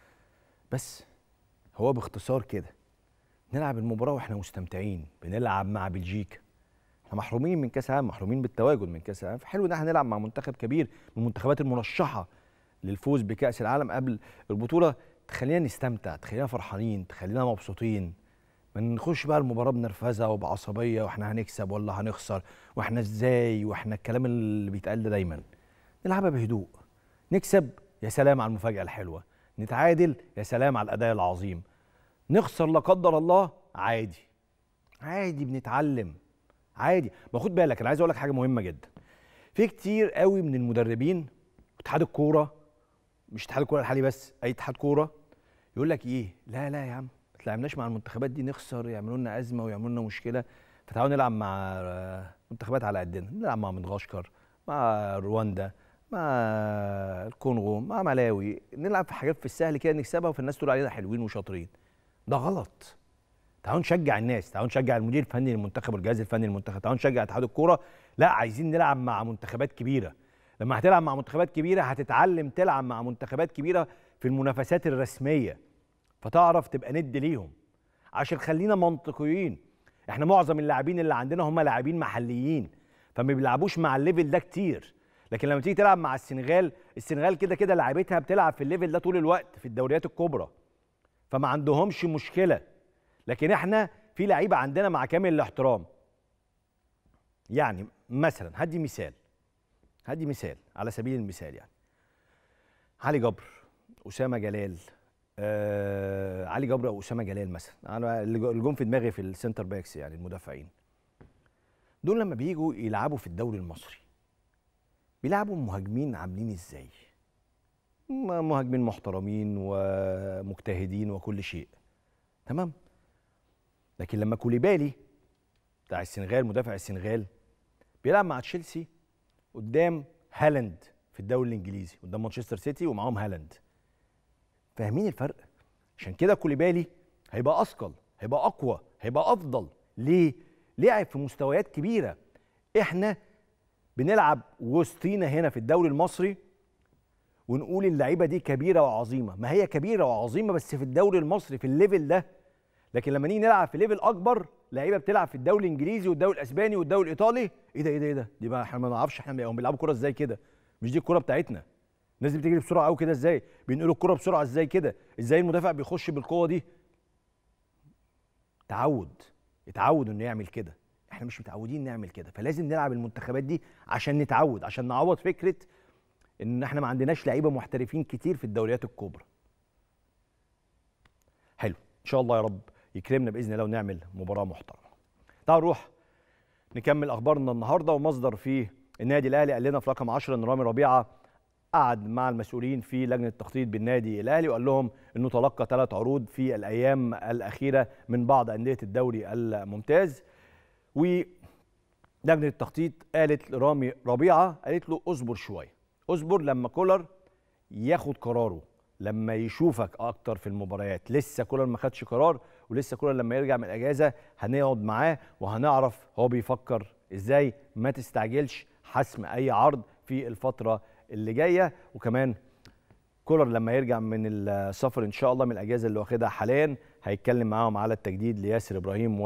بس هو باختصار كده نلعب المباراه واحنا مستمتعين بنلعب مع بلجيكا احنا محرومين من كاس العالم محرومين بالتواجد من كاس العالم فحلو ان احنا نلعب مع منتخب كبير من المنتخبات المرشحه للفوز بكاس العالم قبل البطوله تخلينا نستمتع تخلينا فرحانين تخلينا مبسوطين ما نخش بقى المباراه بنرفزه وبعصبيه واحنا هنكسب ولا هنخسر واحنا ازاي واحنا الكلام اللي بيتقال ده دايما نلعبها بهدوء نكسب يا سلام على المفاجاه الحلوه نتعادل يا سلام على الاداء العظيم نخسر لا قدر الله عادي عادي بنتعلم عادي ما خد بالك انا عايز اقول لك حاجه مهمه جدا في كتير قوي من المدربين اتحاد الكوره مش اتحاد الكوره الحالي بس اي اتحاد كوره يقول لك ايه لا لا يا عم ما تلعبناش مع المنتخبات دي نخسر يعملوا لنا ازمه ويعملوا لنا مشكله فتعالوا نلعب مع آه، منتخبات على قدنا نلعب مع مدغشقر مع رواندا مع الكونغو مع ملاوي نلعب في حاجات في السهل كده نكسبها وفي الناس تقول علينا حلوين وشاطرين ده غلط تعالوا نشجع الناس تعالوا نشجع المدير الفني للمنتخب والجهاز الفني للمنتخب تعالوا نشجع اتحاد الكوره لا عايزين نلعب مع منتخبات كبيره لما هتلعب مع منتخبات كبيره هتتعلم تلعب مع منتخبات كبيره في المنافسات الرسميه فتعرف تبقى ند ليهم عشان خلينا منطقيين احنا معظم اللاعبين اللي عندنا هم لاعبين محليين فما بيلعبوش مع الليفل ده كتير لكن لما تيجي تلعب مع السنغال السنغال كده كده لعيبتها بتلعب في الليفل ده طول الوقت في الدوريات الكبرى فما عندهمش مشكله لكن احنا في لعيبه عندنا مع كامل الاحترام يعني مثلا هدي مثال هدي مثال على سبيل المثال يعني علي جبر اسامه جلال آه علي جبر او اسامه جلال مثلا انا اللي جم في دماغي في السنتر باكس يعني المدافعين دول لما بيجوا يلعبوا في الدوري المصري بيلعبوا مهاجمين عاملين ازاي مهاجمين محترمين ومجتهدين وكل شيء تمام لكن لما كوليبالي بتاع السنغال مدافع السنغال بيلعب مع تشيلسي قدام هالاند في الدوري الانجليزي قدام مانشستر سيتي ومعاهم هالاند فاهمين الفرق عشان كده كوليبالي هيبقى اثقل هيبقى اقوى هيبقى افضل ليه لعب في مستويات كبيره احنا بنلعب وسطينا هنا في الدوري المصري ونقول اللعيبه دي كبيره وعظيمه ما هي كبيره وعظيمه بس في الدوري المصري في الليفل ده لكن لما نيجي نلعب في ليفل اكبر لعيبه بتلعب في الدوري الانجليزي والدوري الاسباني والدوري الايطالي ايه ده ايه ده ايه ده دي بقى احنا ما نعرفش احنا هم بيلعبوا كوره ازاي كده مش دي الكوره بتاعتنا الناس دي بتجري بسرعه قوي كده ازاي بينقلوا الكوره بسرعه ازاي كده ازاي المدافع بيخش بالقوه دي تعود اتعود انه يعمل كده احنا مش متعودين نعمل كده فلازم نلعب المنتخبات دي عشان نتعود عشان نعوض فكره ان احنا ما عندناش لعيبه محترفين كتير في الدوريات الكبرى حلو ان شاء الله يا رب يكرمنا باذن الله ونعمل مباراه محترمه تعالوا نروح نكمل اخبارنا النهارده ومصدر في النادي الاهلي قال لنا في رقم 10 ان رامي ربيعه قعد مع المسؤولين في لجنه التخطيط بالنادي الاهلي وقال لهم انه تلقى ثلاث عروض في الايام الاخيره من بعض انديه الدوري الممتاز ولجنه التخطيط قالت لرامي ربيعه قالت له اصبر شويه اصبر لما كولر ياخد قراره لما يشوفك اكتر في المباريات لسه كولر ما خدش قرار ولسه كولر لما يرجع من الاجازه هنقعد معاه وهنعرف هو بيفكر ازاي ما تستعجلش حسم اي عرض في الفتره اللي جايه وكمان كولر لما يرجع من السفر ان شاء الله من الاجازه اللي واخدها حاليا هيتكلم معاهم على التجديد لياسر ابراهيم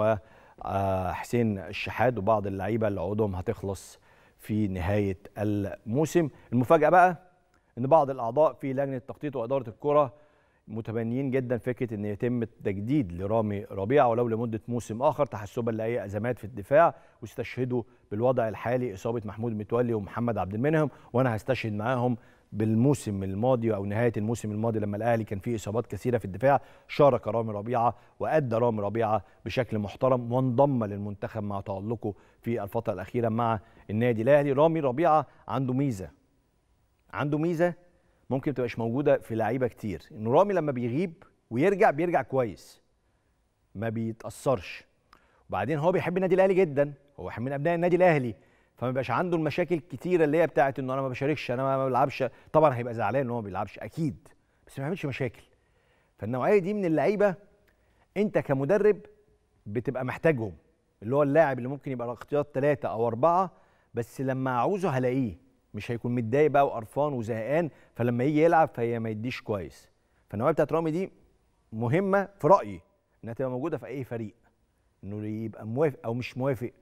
وحسين الشحات وبعض اللعيبه اللي عقودهم هتخلص في نهايه الموسم المفاجاه بقى ان بعض الاعضاء في لجنه التخطيط واداره الكره متبنيين جدا فكره ان يتم التجديد لرامي ربيعه ولو لمده موسم اخر تحسبا لاي ازمات في الدفاع واستشهدوا بالوضع الحالي اصابه محمود متولي ومحمد عبد المنعم وانا هستشهد معاهم بالموسم الماضي او نهايه الموسم الماضي لما الاهلي كان فيه اصابات كثيره في الدفاع شارك رامي ربيعه وادى رامي ربيعه بشكل محترم وانضم للمنتخب مع تالقه في الفتره الاخيره مع النادي الاهلي رامي ربيعه عنده ميزه عنده ميزه ممكن تبقاش موجوده في لعيبه كتير ان رامي لما بيغيب ويرجع بيرجع كويس ما بيتاثرش وبعدين هو بيحب النادي الاهلي جدا هو واحد من ابناء النادي الاهلي فما بيبقاش عنده المشاكل الكتيره اللي هي بتاعت انه انا ما بشاركش انا ما بلعبش طبعا هيبقى زعلان ان هو ما بيلعبش اكيد بس ما يعملش مشاكل فالنوعيه دي من اللعيبه انت كمدرب بتبقى محتاجهم اللي هو اللاعب اللي ممكن يبقى اختيار ثلاثه او اربعه بس لما اعوزه هلاقيه مش هيكون متضايق بقى وقرفان وزهقان فلما يجي يلعب فهي ما يديش كويس فالنوعيه بتاعت رامي دي مهمه في رايي انها تبقى موجوده في اي فريق انه يبقى موافق او مش موافق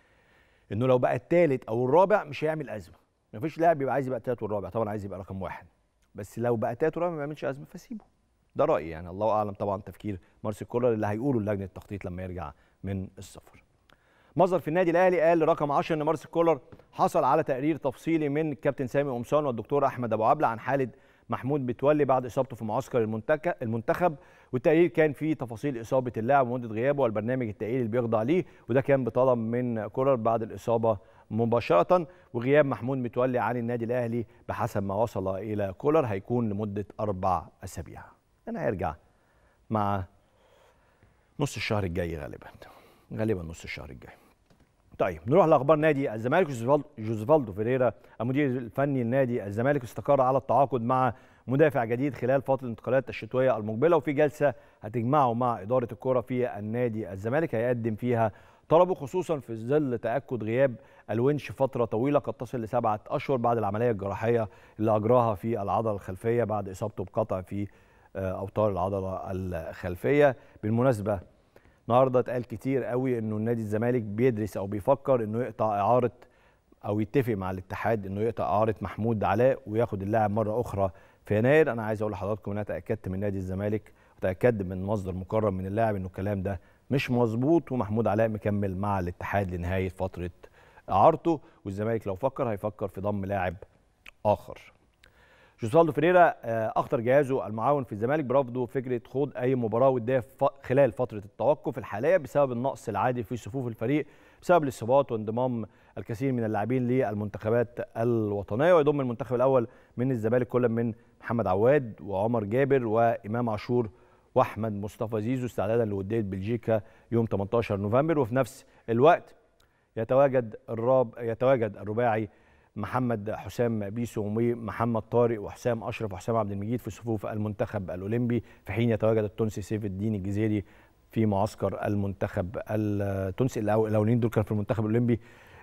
انه لو بقى الثالث او الرابع مش هيعمل ازمه مفيش لاعب يبقى عايز يبقى الثالث والرابع طبعا عايز يبقى رقم واحد بس لو بقى الثالث والرابع ما يعملش ازمه فسيبه ده رايي يعني الله اعلم طبعا تفكير مارسيل كولر اللي هيقوله لجنه التخطيط لما يرجع من السفر مصدر في النادي الاهلي قال رقم 10 ان مارسيل كولر حصل على تقرير تفصيلي من الكابتن سامي قمصان والدكتور احمد ابو عبله عن حاله محمود متولي بعد اصابته في معسكر المنتخب والتقرير كان فيه تفاصيل اصابه اللاعب ومده غيابه والبرنامج التاهيلي اللي بيخضع ليه وده كان بطلب من كولر بعد الاصابه مباشره وغياب محمود متولي عن النادي الاهلي بحسب ما وصل الى كولر هيكون لمده اربع اسابيع انا هيرجع مع نص الشهر الجاي غالبا غالبا نص الشهر الجاي طيب نروح لاخبار نادي الزمالك جوزفالدو فيريرا المدير الفني لنادي الزمالك استقر على التعاقد مع مدافع جديد خلال فتره الانتقالات الشتويه المقبله وفي جلسه هتجمعه مع اداره الكره في النادي الزمالك هيقدم فيها طلبه خصوصا في ظل تاكد غياب الونش فتره طويله قد تصل لسبعه اشهر بعد العمليه الجراحيه اللي اجراها في العضله الخلفيه بعد اصابته بقطع في اوتار العضله الخلفيه بالمناسبه النهارده اتقال كتير قوي انه نادي الزمالك بيدرس او بيفكر انه يقطع اعاره او يتفق مع الاتحاد انه يقطع اعاره محمود علاء وياخد اللاعب مره اخرى في يناير انا عايز اقول لحضراتكم ان انا اتاكدت من نادي الزمالك وتاكدت من مصدر مكرم من اللاعب انه الكلام ده مش مظبوط ومحمود علاء مكمل مع الاتحاد لنهايه فتره اعارته والزمالك لو فكر هيفكر في ضم لاعب اخر جوسالدو فيريرا اخطر جهازه المعاون في الزمالك برفضه فكره خوض اي مباراه وديه خلال فتره التوقف الحاليه بسبب النقص العادي في صفوف الفريق بسبب الاصابات وانضمام الكثير من اللاعبين للمنتخبات الوطنيه ويضم المنتخب الاول من الزمالك كل من محمد عواد وعمر جابر وامام عاشور واحمد مصطفى زيزو استعدادا لوديه بلجيكا يوم 18 نوفمبر وفي نفس الوقت يتواجد الراب يتواجد الرباعي محمد حسام بيسو ومحمد طارق وحسام اشرف وحسام عبد المجيد في صفوف المنتخب الاولمبي في حين يتواجد التونسي سيف الدين الجزيري في معسكر المنتخب التونسي الاولين دول كانوا في المنتخب الاولمبي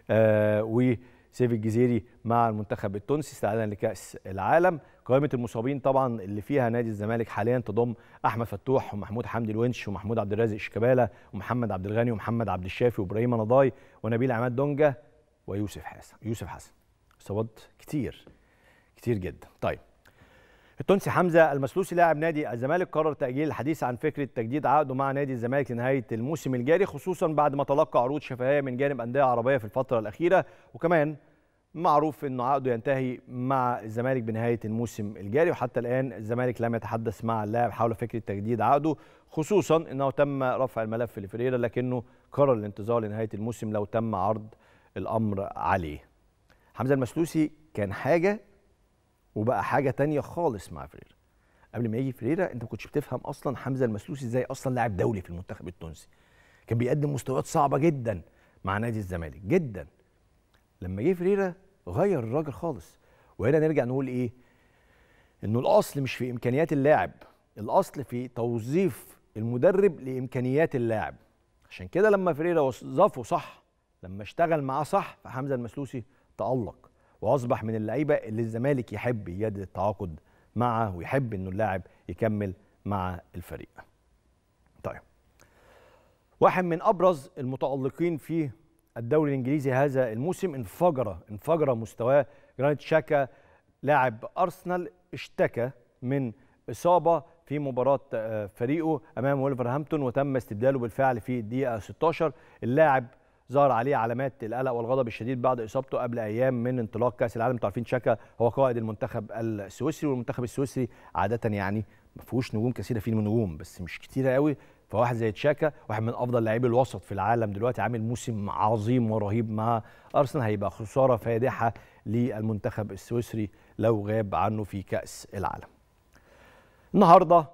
آه وسيف الجزيري مع المنتخب التونسي استعدادا لكاس العالم قائمه المصابين طبعا اللي فيها نادي الزمالك حاليا تضم احمد فتوح ومحمود حمدي الونش ومحمود عبد الرازق شيكابالا ومحمد عبد الغني ومحمد عبد الشافي وابراهيم نضاي ونبيل عماد دونجا ويوسف حسن يوسف حسن اصابات كتير كتير جدا طيب التونسي حمزه المسلوسي لاعب نادي الزمالك قرر تاجيل الحديث عن فكره تجديد عقده مع نادي الزمالك لنهايه الموسم الجاري خصوصا بعد ما تلقى عروض شفهيه من جانب انديه عربيه في الفتره الاخيره وكمان معروف انه عقده ينتهي مع الزمالك بنهايه الموسم الجاري وحتى الان الزمالك لم يتحدث مع اللاعب حول فكره تجديد عقده خصوصا انه تم رفع الملف لفريرا لكنه قرر الانتظار لنهايه الموسم لو تم عرض الامر عليه حمزه المسلوسي كان حاجه وبقى حاجه تانية خالص مع فريرا قبل ما يجي فريرا انت ما كنتش بتفهم اصلا حمزه المسلوسي ازاي اصلا لاعب دولي في المنتخب التونسي كان بيقدم مستويات صعبه جدا مع نادي الزمالك جدا لما جه فريرا غير الراجل خالص وهنا نرجع نقول ايه انه الاصل مش في امكانيات اللاعب الاصل في توظيف المدرب لامكانيات اللاعب عشان كده لما فريرا وظفه صح لما اشتغل معاه صح فحمزه المسلوسي تالق واصبح من اللعيبه اللي الزمالك يحب يجدد التعاقد معه ويحب انه اللاعب يكمل مع الفريق. طيب واحد من ابرز المتالقين في الدوري الانجليزي هذا الموسم انفجر انفجر مستواه جرانيت شاكا لاعب ارسنال اشتكى من اصابه في مباراه فريقه امام ولفرهامبتون وتم استبداله بالفعل في الدقيقه 16 اللاعب ظهر عليه علامات القلق والغضب الشديد بعد اصابته قبل ايام من انطلاق كاس العالم انتوا عارفين شاكا هو قائد المنتخب السويسري والمنتخب السويسري عاده يعني ما فيهوش نجوم كثيره فيه نجوم بس مش كتيره قوي فواحد زي تشاكا واحد من افضل لاعبي الوسط في العالم دلوقتي عامل موسم عظيم ورهيب مع ارسنال هيبقى خساره فادحه للمنتخب السويسري لو غاب عنه في كاس العالم. النهارده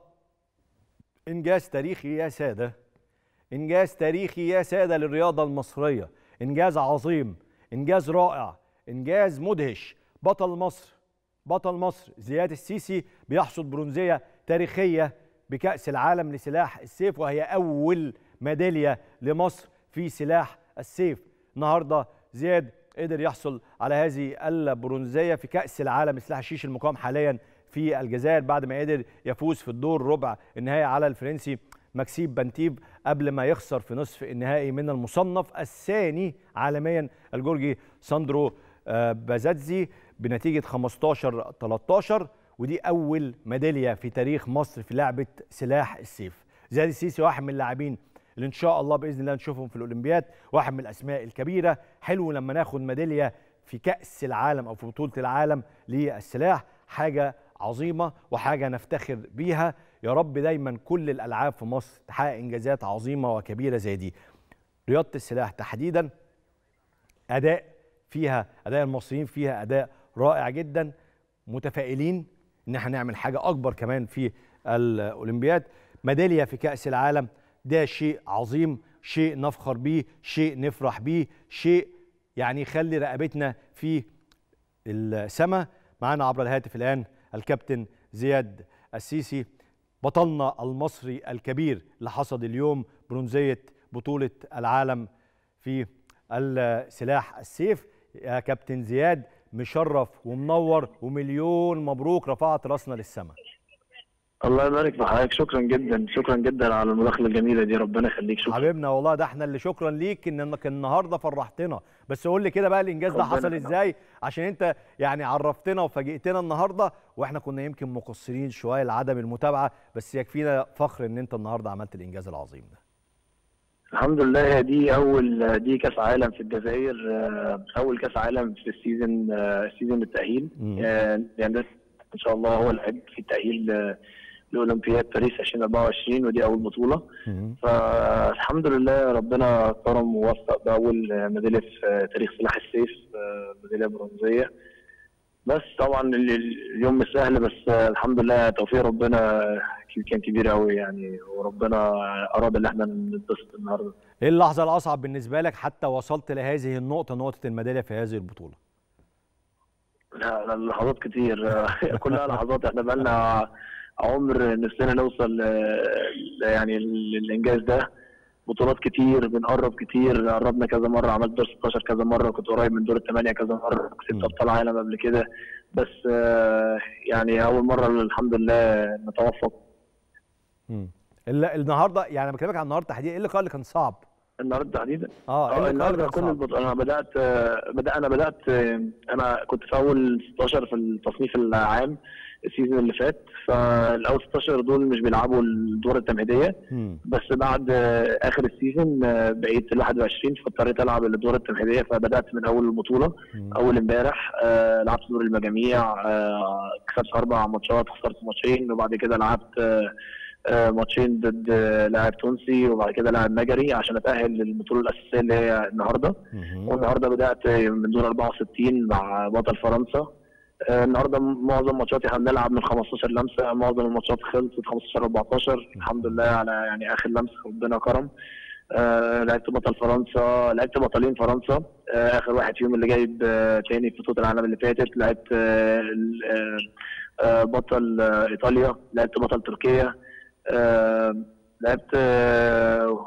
انجاز تاريخي يا ساده انجاز تاريخي يا ساده للرياضه المصريه انجاز عظيم انجاز رائع انجاز مدهش بطل مصر بطل مصر زياد السيسي بيحصد برونزيه تاريخيه بكاس العالم لسلاح السيف وهي اول ميداليه لمصر في سلاح السيف النهارده زياد قدر يحصل على هذه البرونزيه في كاس العالم لسلاح الشيش المقام حاليا في الجزائر بعد ما قدر يفوز في الدور ربع النهائي على الفرنسي مكسيب بنتيب قبل ما يخسر في نصف النهائي من المصنف الثاني عالميا الجورجي ساندرو بازاتزي بنتيجه 15 13 ودي اول ميداليه في تاريخ مصر في لعبه سلاح السيف زياد السيسي واحد من اللاعبين اللي ان شاء الله باذن الله نشوفهم في الاولمبياد واحد من الاسماء الكبيره حلو لما ناخد ميداليه في كاس العالم او في بطوله العالم للسلاح حاجه عظيمه وحاجه نفتخر بيها يا رب دايما كل الالعاب في مصر تحقق انجازات عظيمه وكبيره زي دي رياضه السلاح تحديدا اداء فيها اداء المصريين فيها اداء رائع جدا متفائلين ان احنا نعمل حاجه اكبر كمان في الاولمبياد ميداليه في كاس العالم ده شيء عظيم شيء نفخر بيه شيء نفرح بيه شيء يعني يخلي رقبتنا في السماء معانا عبر الهاتف الان الكابتن زياد السيسي بطلنا المصري الكبير اللي حصد اليوم برونزيه بطوله العالم في السلاح السيف يا كابتن زياد مشرف ومنور ومليون مبروك رفعت راسنا للسماء الله يبارك في حضرتك شكرا جدا شكرا جدا على المداخله الجميله دي ربنا يخليك شكرا حبيبنا والله ده احنا اللي شكرا ليك انك النهارده فرحتنا بس قول لي كده بقى الانجاز ده ربنا حصل يخليك. ازاي عشان انت يعني عرفتنا وفاجئتنا النهارده واحنا كنا يمكن مقصرين شويه لعدم المتابعه بس يكفينا فخر ان انت النهارده عملت الانجاز العظيم ده الحمد لله دي اول دي كاس عالم في الجزائر آه، اول كاس عالم في السيزون آه، سيزون التاهيل مم. آه، يعني ده ان شاء الله هو العد في التاهيل آه، لاولمبياد باريس 2024 ودي اول بطوله فالحمد لله ربنا كرم ووفق باول ميداليه في تاريخ سلاح السيف آه، ميداليه برونزيه بس طبعا ال- ال- اليوم مش سهل بس آه، الحمد لله توفيق ربنا كان كبير قوي يعني وربنا اراد ان احنا نتبسط النهارده ايه اللحظه الاصعب بالنسبه لك حتى وصلت لهذه النقطه نقطه الميداليه في هذه البطوله لا لا، لحظات كتير كلها لحظات احنا بقالنا عمر نفسنا نوصل آه، يعني للانجاز ده بطولات كتير بنقرب كتير قربنا كذا مره عملت دور 16 كذا مره كنت قريب من دور الثمانيه كذا مره مم. كسبت ابطال عالم قبل كده بس آه، يعني اول مره الحمد لله نتوفق مم. ال- النهارده يعني بكلمك عن النهارده تحديدا ايه اللقاء اللي كان صعب النهارده تحديدا اه ايه اه اللقاء اللي النهارده كان كل صعب البط... انا بدات آه، بدا انا بدات آه، انا كنت في اول 16 في التصنيف العام السيزون اللي فات فالاول 16 دول مش بيلعبوا الدور التمهيديه مم. بس بعد آه، اخر السيزون آه، بقيت ال 21 فاضطريت العب الدور التمهيديه فبدات من اول البطوله مم. اول امبارح آه، لعبت دور المجاميع آه، كسبت اربع ماتشات خسرت ماتشين وبعد كده لعبت آه، آه، ماتشين ضد آه، لاعب تونسي وبعد كده لاعب مجري عشان اتاهل للبطوله الاساسيه اللي هي النهارده مم. والنهارده بدات من دور 64 مع بطل فرنسا آه، النهارده معظم ماتشاتي احنا بنلعب من 15 لمسه معظم الماتشات خلصت 15 14 الحمد لله على يعني اخر لمسه ربنا كرم آه لعبت بطل فرنسا لعبت بطلين فرنسا آه اخر واحد فيهم اللي جايب آه تاني في بطوله العالم اللي فاتت لعبت آه ال- آه آه بطل آه ايطاليا لعبت بطل تركيا آه لعبت آه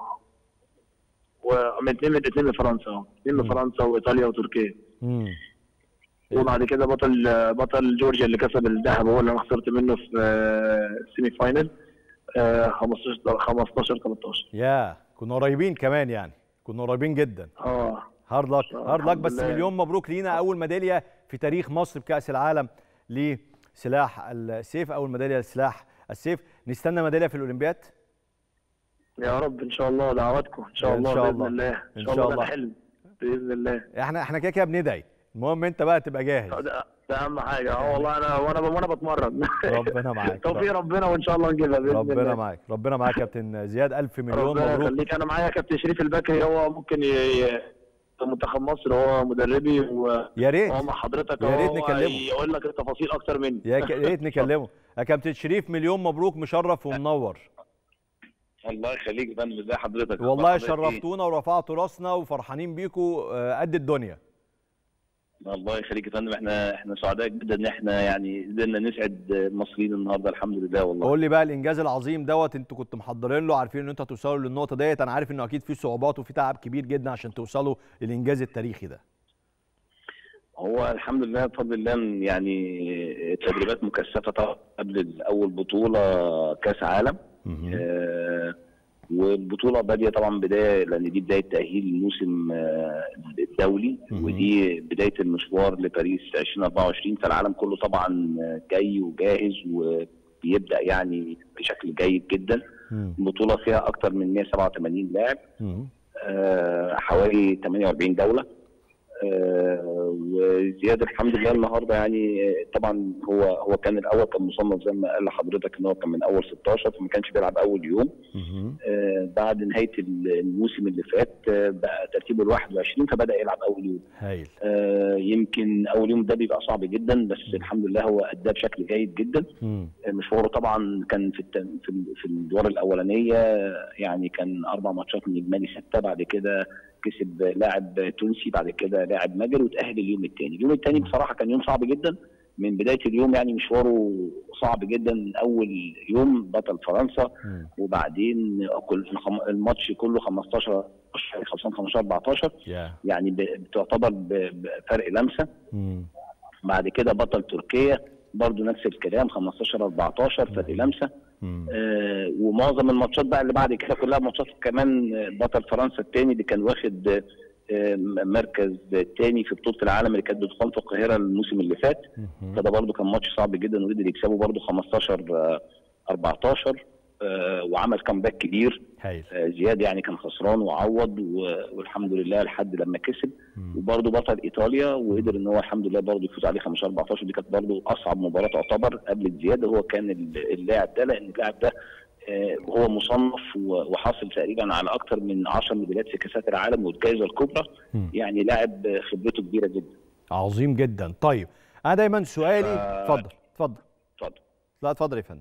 ومن اثنين من اثنين من فرنسا اثنين من مم. فرنسا وايطاليا وتركيا مم. وبعد كده بطل بطل جورجيا اللي كسب الذهب هو اللي انا خسرت منه في آه، السيمي فاينل آه، 15 15 13 يا كنا قريبين كمان يعني كنا قريبين جدا اه هارد لك آه، هارد لك الحمد بس لله. مليون مبروك لينا اول ميداليه في تاريخ مصر بكاس العالم لسلاح السيف اول ميداليه لسلاح السيف نستنى ميداليه في الاولمبياد يا رب ان شاء الله دعواتكم ان شاء إن الله شاء باذن الله. الله إن ان شاء شاء الله الله. ده الحلم باذن الله احنا احنا كده كده بندعي المهم انت بقى تبقى جاهز ده, ده اهم حاجه اه والله انا وانا وانا بتمرن ربنا معاك توفيق ربنا وان شاء الله نجيبها باذن ربنا الله معاك ربنا معاك يا كابتن زياد الف مليون ربنا مبروك يخليك انا معايا كابتن شريف البكري هو ممكن ي... ي... في منتخب مصر هو مدربي و... يا ريت هو مع حضرتك يا ريت هو نكلمه. يقول لك التفاصيل اكتر مني يا ك- يا ريت نكلمه يا كابتن شريف مليون مبروك مشرف ومنور الله يخليك يا فندم ازي حضرتك والله أخبار حضرتك إيه؟ شرفتونا ورفعتوا راسنا وفرحانين بيكوا آه، قد الدنيا الله يخليك يا فندم احنا احنا سعداء جدا ان احنا يعني قدرنا نسعد المصريين النهارده الحمد لله والله قول لي بقى الانجاز العظيم دوت انتوا كنتوا محضرين له عارفين ان انتوا هتوصلوا للنقطه ديت انا عارف انه اكيد في صعوبات وفي تعب كبير جدا عشان توصلوا للانجاز التاريخي ده هو الحمد لله بفضل الله يعني تدريبات مكثفه طبعا قبل اول بطوله كاس عالم آه، والبطوله باديه طبعا بدايه لان دي بدايه تاهيل الموسم آه، الدولي مهم. ودي بدايه المشوار لباريس 2024 فالعالم كله طبعا جاي وجاهز وبيبدا يعني بشكل جيد جدا مم. البطوله فيها اكثر من 187 لاعب مم. آه، حوالي 48 دوله آه، وزياد الحمد لله النهارده يعني آه، طبعا هو هو كان الاول كان مصنف زي ما قال لحضرتك ان هو كان من اول 16 فما كانش بيلعب اول يوم مم. آه، بعد نهايه الموسم اللي فات آه، بقى ترتيبه ال 21 فبدا يلعب اول يوم هايل آه، يمكن اول يوم ده بيبقى صعب جدا بس الحمد لله هو اداه بشكل جيد جدا مم. مشواره طبعا كان في الت... في ال- في الدور الاولانيه يعني كان اربع ماتشات من اجمالي سته بعد كده كسب لاعب تونسي بعد كده لاعب مجري وتاهل اليوم الثاني اليوم الثاني بصراحه كان يوم صعب جدا من بدايه اليوم يعني مشواره صعب جدا اول يوم بطل فرنسا مم. وبعدين كل الخم- الماتش كله 15 خلصان 15 14 يا يعني ب- بتعتبر ب- بفرق لمسه مم. بعد كده بطل تركيا برضو نفس الكلام 15 14 فرق لمسه مم. آه، ومعظم الماتشات بقى اللي بعد كده كلها ماتشات كمان آه، بطل فرنسا الثاني اللي كان واخد آه، آه، مركز تاني في بطوله العالم اللي كانت بتقام في القاهره الموسم اللي فات مهم. فده برضو كان ماتش صعب جدا وقدر يكسبوا برضو 15 آه، 14 آه، وعمل كامباك كبير هايل آه، زياد يعني كان خسران وعوض و- والحمد لله لحد لما كسب مم. وبرضه بطل ايطاليا وقدر ان هو الحمد لله برضه يفوز عليه 15 14 دي كانت برضه اصعب مباراه تعتبر قبل زياد هو كان ال- اللاعب ده لان اللاعب ده آه، هو مصنف و- وحاصل تقريبا على اكثر من 10 ميداليات في كاسات العالم والجائزه الكبرى مم. يعني لاعب آه، خبرته كبيره جدا عظيم جدا طيب انا دايما سؤالي اتفضل اتفضل اتفضل لا اتفضل يا فندم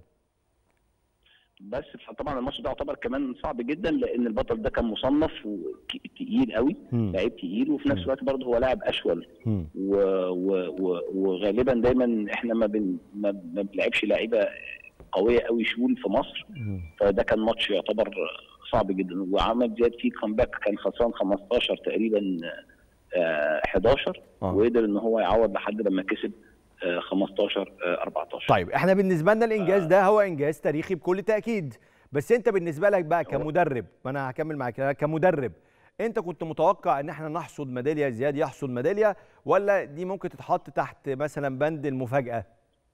بس طبعا الماتش ده يعتبر كمان صعب جدا لان البطل ده كان مصنف وتقيل قوي مم. لعيب تقيل وفي نفس الوقت برضه هو لاعب اشول مم. و... و... و... وغالبا دايما احنا ما بن... ما, ما بنلعبش لعيبه قويه قوي شول في مصر مم. فده كان ماتش يعتبر صعب جدا وعمل زياد فيه كامباك كان خسران 15 تقريبا آه، 11 آه. وقدر ان هو يعوض لحد لما كسب آه، 15 آه، 14 طيب احنا بالنسبه لنا الانجاز ده هو انجاز تاريخي بكل تاكيد بس انت بالنسبه لك بقى كمدرب ما انا هكمل معاك أنا كمدرب انت كنت متوقع ان احنا نحصد ميداليه زياد يحصد ميداليه ولا دي ممكن تتحط تحت مثلا بند المفاجاه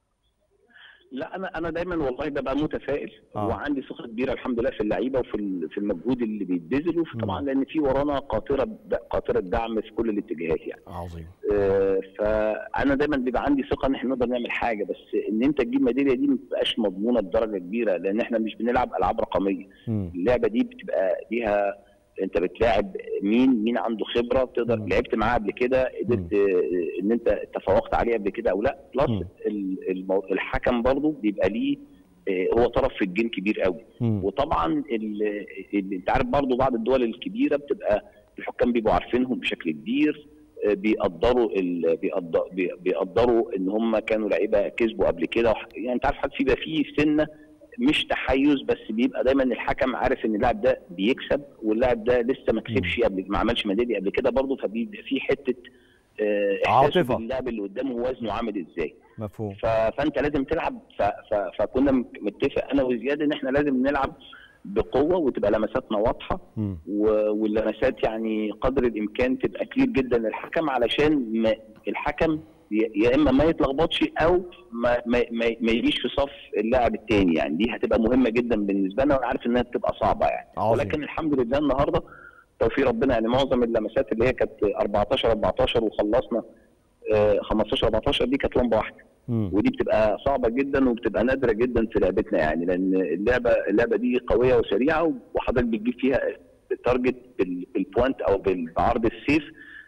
لا انا انا دايما والله ببقى متفائل آه. وعندي ثقه كبيره الحمد لله في اللعيبه وفي ال- في المجهود اللي بيتبذل وفي طبعا لان في ورانا قاطره قاطره دعم في كل الاتجاهات يعني عظيم آه، فانا دايما بيبقى عندي ثقه ان احنا نقدر نعمل حاجه بس ان انت تجيب ميداليه دي ما بتبقاش مضمونه بدرجه كبيره لان احنا مش بنلعب العاب رقميه مم. اللعبه دي بتبقى ليها انت بتلاعب مين مين عنده خبره تقدر مم. لعبت معاه قبل كده قدرت آه، ان انت تفوقت عليه قبل كده او لا بلس مم. ال- المو- الحكم برضه بيبقى ليه آه، هو طرف في الجيم كبير قوي مم. وطبعا ال- ال- انت عارف برضو بعض الدول الكبيره بتبقى الحكام بيبقوا عارفينهم بشكل كبير آه، بيقدروا ال... بيقدر... بي- بيقدروا ان هم كانوا لعيبه كسبوا قبل كده وح- يعني انت عارف حتى بيبقى فيه سنه مش تحيز بس بيبقى دايما الحكم عارف ان اللاعب ده بيكسب واللاعب ده لسه ما كسبش قبل ما عملش ميداليه قبل كده برضه فبيبقى في حته آه، احساسه عاطفة. باللاعب اللي قدامه وزنه عامل ازاي مفهوم ف... فانت لازم تلعب ف... ف... فكنا متفق انا وزياد ان احنا لازم نلعب بقوه وتبقى لمساتنا واضحه مم. و... واللمسات يعني قدر الامكان تبقى كتير جدا للحكم علشان ما الحكم ي- يا اما ما يتلخبطش او ما ما ما, ما يجيش في صف اللاعب الثاني يعني دي هتبقى مهمه جدا بالنسبه لنا وانا عارف انها بتبقى صعبه يعني عظيم. ولكن الحمد لله النهارده توفيق ربنا يعني معظم اللمسات اللي هي كانت 14 14 وخلصنا آه، 15 14 دي كانت لمبه واحده مم. ودي بتبقى صعبه جدا وبتبقى نادره جدا في لعبتنا يعني لان اللعبه اللعبه دي قويه وسريعه وحضرتك بتجيب فيها التارجت بال- بالبوينت او بال- بعرض السيف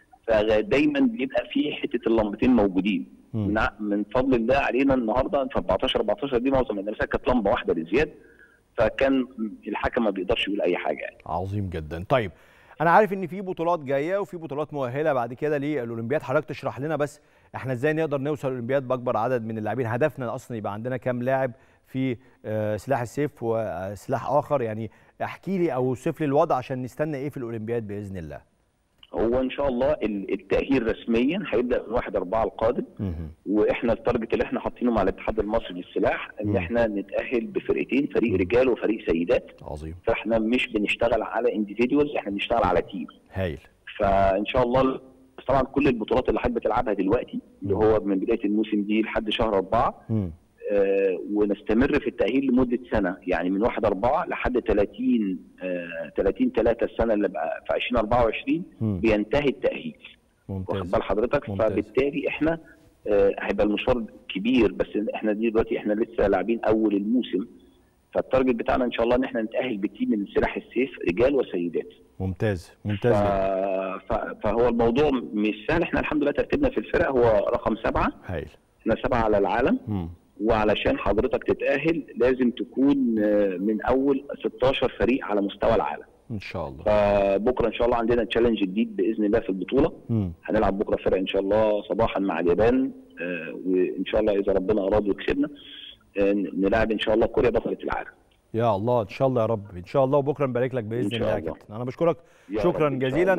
فدايما بيبقى في حته اللمبتين موجودين مم. من ع- من فضل الله علينا النهارده في 14 14 دي معظم اللمسات كانت لمبه واحده لزياد فكان الحكم ما بيقدرش يقول اي حاجه يعني عظيم جدا طيب انا عارف ان في بطولات جايه وفي بطولات مؤهله بعد كده للاولمبياد حضرتك تشرح لنا بس احنا ازاي نقدر نوصل الاولمبياد باكبر عدد من اللاعبين هدفنا اصلا يبقى عندنا كام لاعب في آه، سلاح السيف وسلاح اخر يعني احكي لي او اوصف لي الوضع عشان نستنى ايه في الاولمبياد باذن الله هو ان شاء الله ال- التاهيل رسميا هيبدا من 1 4 القادم مهم. واحنا التارجت اللي احنا حاطينه مع الاتحاد المصري للسلاح مم. ان احنا نتاهل بفرقتين فريق رجال وفريق سيدات عظيم فاحنا مش بنشتغل على انديفيدوالز احنا بنشتغل على تيم هايل فان شاء الله طبعا كل البطولات اللي حضرتك بتلعبها دلوقتي اللي هو من بدايه الموسم دي لحد شهر اربعه مم. آه ونستمر في التاهيل لمده سنه يعني من 1 4 لحد 30 آه 30 3 السنه اللي بقى في 2024 مم. بينتهي التاهيل واخد ممتاز بال حضرتك ممتاز. فبالتالي احنا آه، هيبقى المشوار كبير بس احنا دي دلوقتي احنا لسه لاعبين اول الموسم فالتارجت بتاعنا ان شاء الله ان احنا نتاهل بتيم من سلاح السيف رجال وسيدات ممتاز ف... ممتاز جداً. ف... فهو الموضوع مش سهل احنا الحمد لله ترتيبنا في الفرق هو رقم سبعه هايل احنا سبعه على العالم مم. وعلشان حضرتك تتاهل لازم تكون آه، من اول 16 فريق على مستوى العالم ان شاء الله فبكره ان شاء الله عندنا تشالنج جديد باذن الله في البطوله مم. هنلعب بكره فرق ان شاء الله صباحا مع اليابان آه، وان شاء الله اذا ربنا اراد وكسبنا آه، نلعب ان شاء الله كوريا بطله العالم يا الله ان شاء الله يا رب ان شاء الله وبكره نبارك لك باذن إن شاء الله يا الله. كابتن انا بشكرك يا شكرا رب إن شاء جزيلا الله.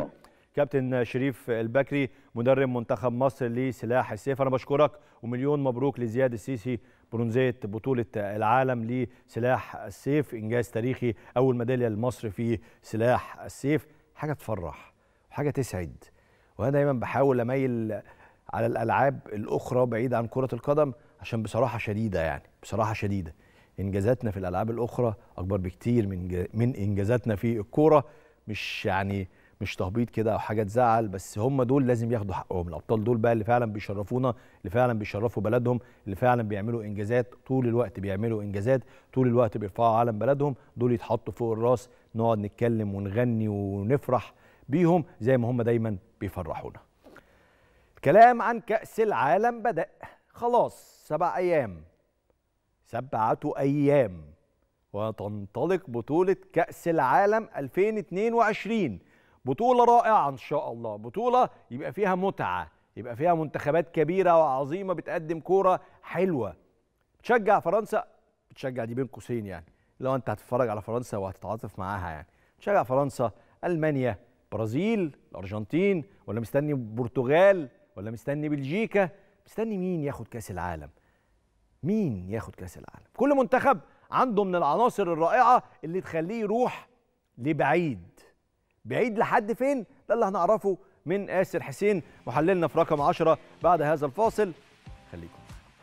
كابتن شريف البكري مدرب منتخب مصر لسلاح السيف انا بشكرك ومليون مبروك لزياد السيسي برونزيه بطوله العالم لسلاح السيف انجاز تاريخي اول ميداليه لمصر في سلاح السيف حاجه تفرح وحاجه تسعد وانا دايما بحاول اميل على الالعاب الاخرى بعيد عن كره القدم عشان بصراحه شديده يعني بصراحه شديده انجازاتنا في الالعاب الاخرى اكبر بكتير من من انجازاتنا في الكوره مش يعني مش تهبيط كده او حاجه تزعل بس هم دول لازم ياخدوا حقهم الابطال دول بقى اللي فعلا بيشرفونا اللي فعلا بيشرفوا بلدهم اللي فعلا بيعملوا انجازات طول الوقت بيعملوا انجازات طول الوقت بيرفعوا علم بلدهم دول يتحطوا فوق الراس نقعد نتكلم ونغني ونفرح بيهم زي ما هم دايما بيفرحونا الكلام عن كأس العالم بدأ خلاص سبع أيام سبعة أيام وتنطلق بطولة كأس العالم 2022 بطولة رائعة إن شاء الله بطولة يبقى فيها متعة يبقى فيها منتخبات كبيرة وعظيمة بتقدم كورة حلوة بتشجع فرنسا بتشجع دي بين قوسين يعني لو أنت هتتفرج على فرنسا وهتتعاطف معاها يعني تشجع فرنسا ألمانيا برازيل الأرجنتين ولا مستني البرتغال ولا مستني بلجيكا مستني مين ياخد كأس العالم مين ياخد كأس العالم كل منتخب عنده من العناصر الرائعة اللي تخليه يروح لبعيد بعيد لحد فين ده اللي هنعرفه من آسر حسين محللنا في رقم 10 بعد هذا الفاصل خليكم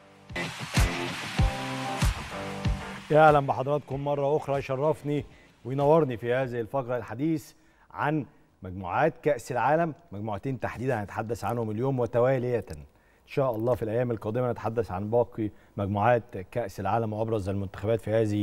يا اهلا بحضراتكم مره اخرى يشرفني وينورني في هذه الفقره الحديث عن مجموعات كاس العالم مجموعتين تحديدا هنتحدث عنهم اليوم وتواليه ان شاء الله في الايام القادمه نتحدث عن باقي مجموعات كاس العالم وابرز المنتخبات في هذه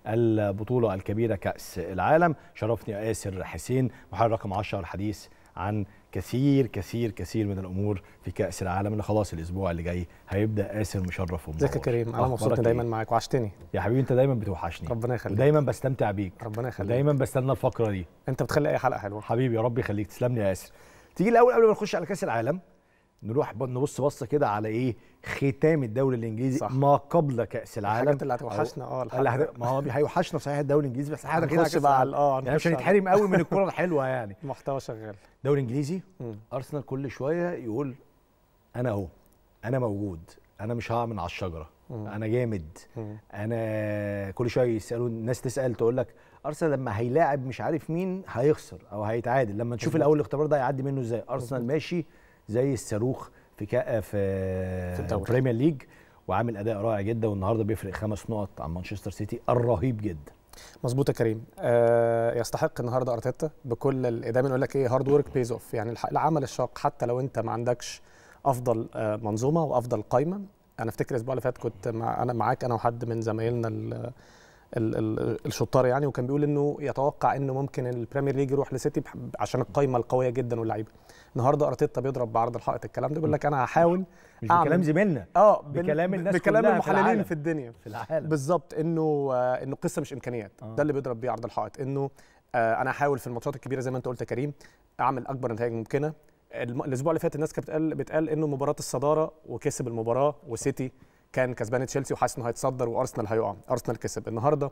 البطوله الكبيره كاس العالم شرفني آسر حسين محرر رقم 10 الحديث عن كثير كثير كثير من الامور في كاس العالم اللي خلاص الاسبوع اللي جاي هيبدا آسر مشرف ومنور ازيك يا كريم انا مبسوط إني دايما معاك وحشتني يا حبيبي انت دايما بتوحشني ربنا يخليك ودايما بستمتع بيك ربنا يخليك ودايما بستنى الفقره دي انت بتخلي اي حلقه حلوه حبيبي يا رب يخليك تسلم لي يا ياسر تيجي الاول قبل ما نخش على كاس العالم نروح ب- نبص بصه كده على ايه ختام الدوري الانجليزي صح. ما قبل كاس العالم الحاجات اللي هتوحشنا اه اللي هت- ما هو هيوحشنا صحيح الدوري الانجليزي بس احنا كده هنخش بقى على اه يعني مش هنخش على هنتحرم قوي من الكره الحلوه يعني المحتوى شغال دوري انجليزي مم. ارسنال كل شويه يقول انا اهو انا موجود انا مش هقع من على الشجره مم. انا جامد مم. انا كل شويه يسالوا الناس تسال تقول لك ارسنال لما هيلاعب مش عارف مين هيخسر او هيتعادل لما نشوف مظبوط. الاول الاختبار ده هيعدي منه ازاي ارسنال ماشي زي الصاروخ في كا في في الدوري. البريمير ليج وعامل اداء رائع جدا والنهارده بيفرق خمس نقط عن مانشستر سيتي الرهيب جدا مظبوط يا كريم آه يستحق النهارده ارتيتا بكل ال- دايما يقول لك ايه هارد ورك بيز اوف يعني الح- العمل الشاق حتى لو انت ما عندكش افضل آه منظومه وافضل قايمه انا افتكر الاسبوع اللي فات كنت مع انا معاك انا وحد من زمايلنا ال ال ال الشطار يعني وكان بيقول انه يتوقع انه ممكن البريمير ليج يروح لسيتي بح- عشان القايمه القويه جدا واللعيبه النهارده ارتيتا بيضرب بعرض الحائط الكلام ده بيقول لك انا هحاول مش أعمل- بكلام زميلنا اه بال- بكلام الناس بكلام كلها في المحللين العالم. في الدنيا في العالم بالظبط انه آه انه قصه مش امكانيات آه. ده اللي بيضرب بيه عرض الحائط انه آه انا هحاول في الماتشات الكبيره زي ما انت قلت يا كريم اعمل اكبر نتائج ممكنه الم- الاسبوع اللي فات الناس كانت بتقال بتقال انه مباراه الصداره وكسب المباراه وسيتي كان كسبان تشيلسي وحاسس انه هيتصدر وارسنال هيقع ارسنال كسب النهارده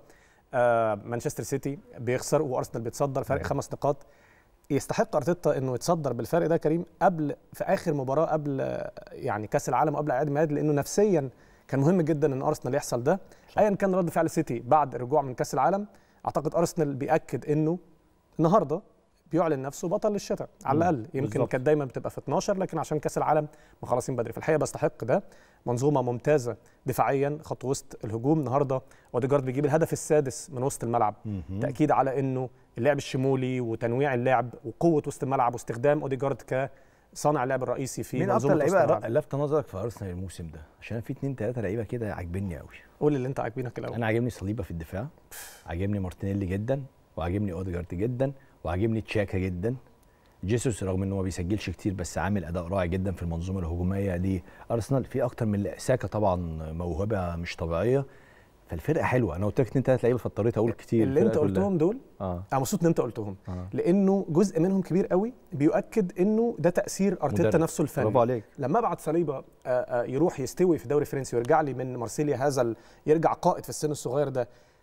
آه مانشستر سيتي بيخسر وارسنال بيتصدر فرق خمس نقاط يستحق ارتيتا انه يتصدر بالفرق ده كريم قبل في اخر مباراه قبل آه، يعني كاس العالم قبل اعاده الميلاد لانه نفسيا كان مهم جدا ان ارسنال يحصل ده ايا كان رد فعل سيتي بعد الرجوع من كاس العالم اعتقد ارسنال بياكد انه النهارده بيعلن نفسه بطل الشتاء على مم. الاقل يمكن بالظبط. كانت دايما بتبقى في 12 لكن عشان كاس العالم مخلصين بدري في الحقيقه بيستحق ده منظومه ممتازه دفاعيا خط وسط الهجوم النهارده اوديجارد بيجيب الهدف السادس من وسط الملعب مهم. تاكيد على انه اللعب الشمولي وتنويع اللعب وقوه وسط الملعب واستخدام اوديجارد كصانع اللعب الرئيسي في مين اكتر منظومه وسط لعيبه الملعب لفت نظرك في ارسنال الموسم ده عشان في اتنين تلاته لعيبه كده عاجبني قوي قول اللي انت عاجبينك الاول انا عاجبني صليبه في الدفاع عاجبني مارتينيلي جدا وعاجبني اوديجارد جدا وعاجبني تشاكا جدا جيسوس رغم ان هو ما بيسجلش كتير بس عامل اداء رائع جدا في المنظومه الهجوميه لارسنال في اكتر من ساكا طبعا موهبه مش طبيعيه فالفرقه حلوه انا قلت لك اتنين تلاته لعيبه فاضطريت اقول كتير اللي انت الفرقة كلها. قلتهم دول اه انا مبسوط ان انت قلتهم اه لانه جزء منهم كبير قوي بيؤكد انه ده تاثير ارتيتا مدرب. نفسه الفني برافو عليك لما ابعت صليبه آه، آه، يروح يستوي في الدوري الفرنسي ويرجع لي من مارسيليا هذا ال- يرجع قائد في السن الصغير ده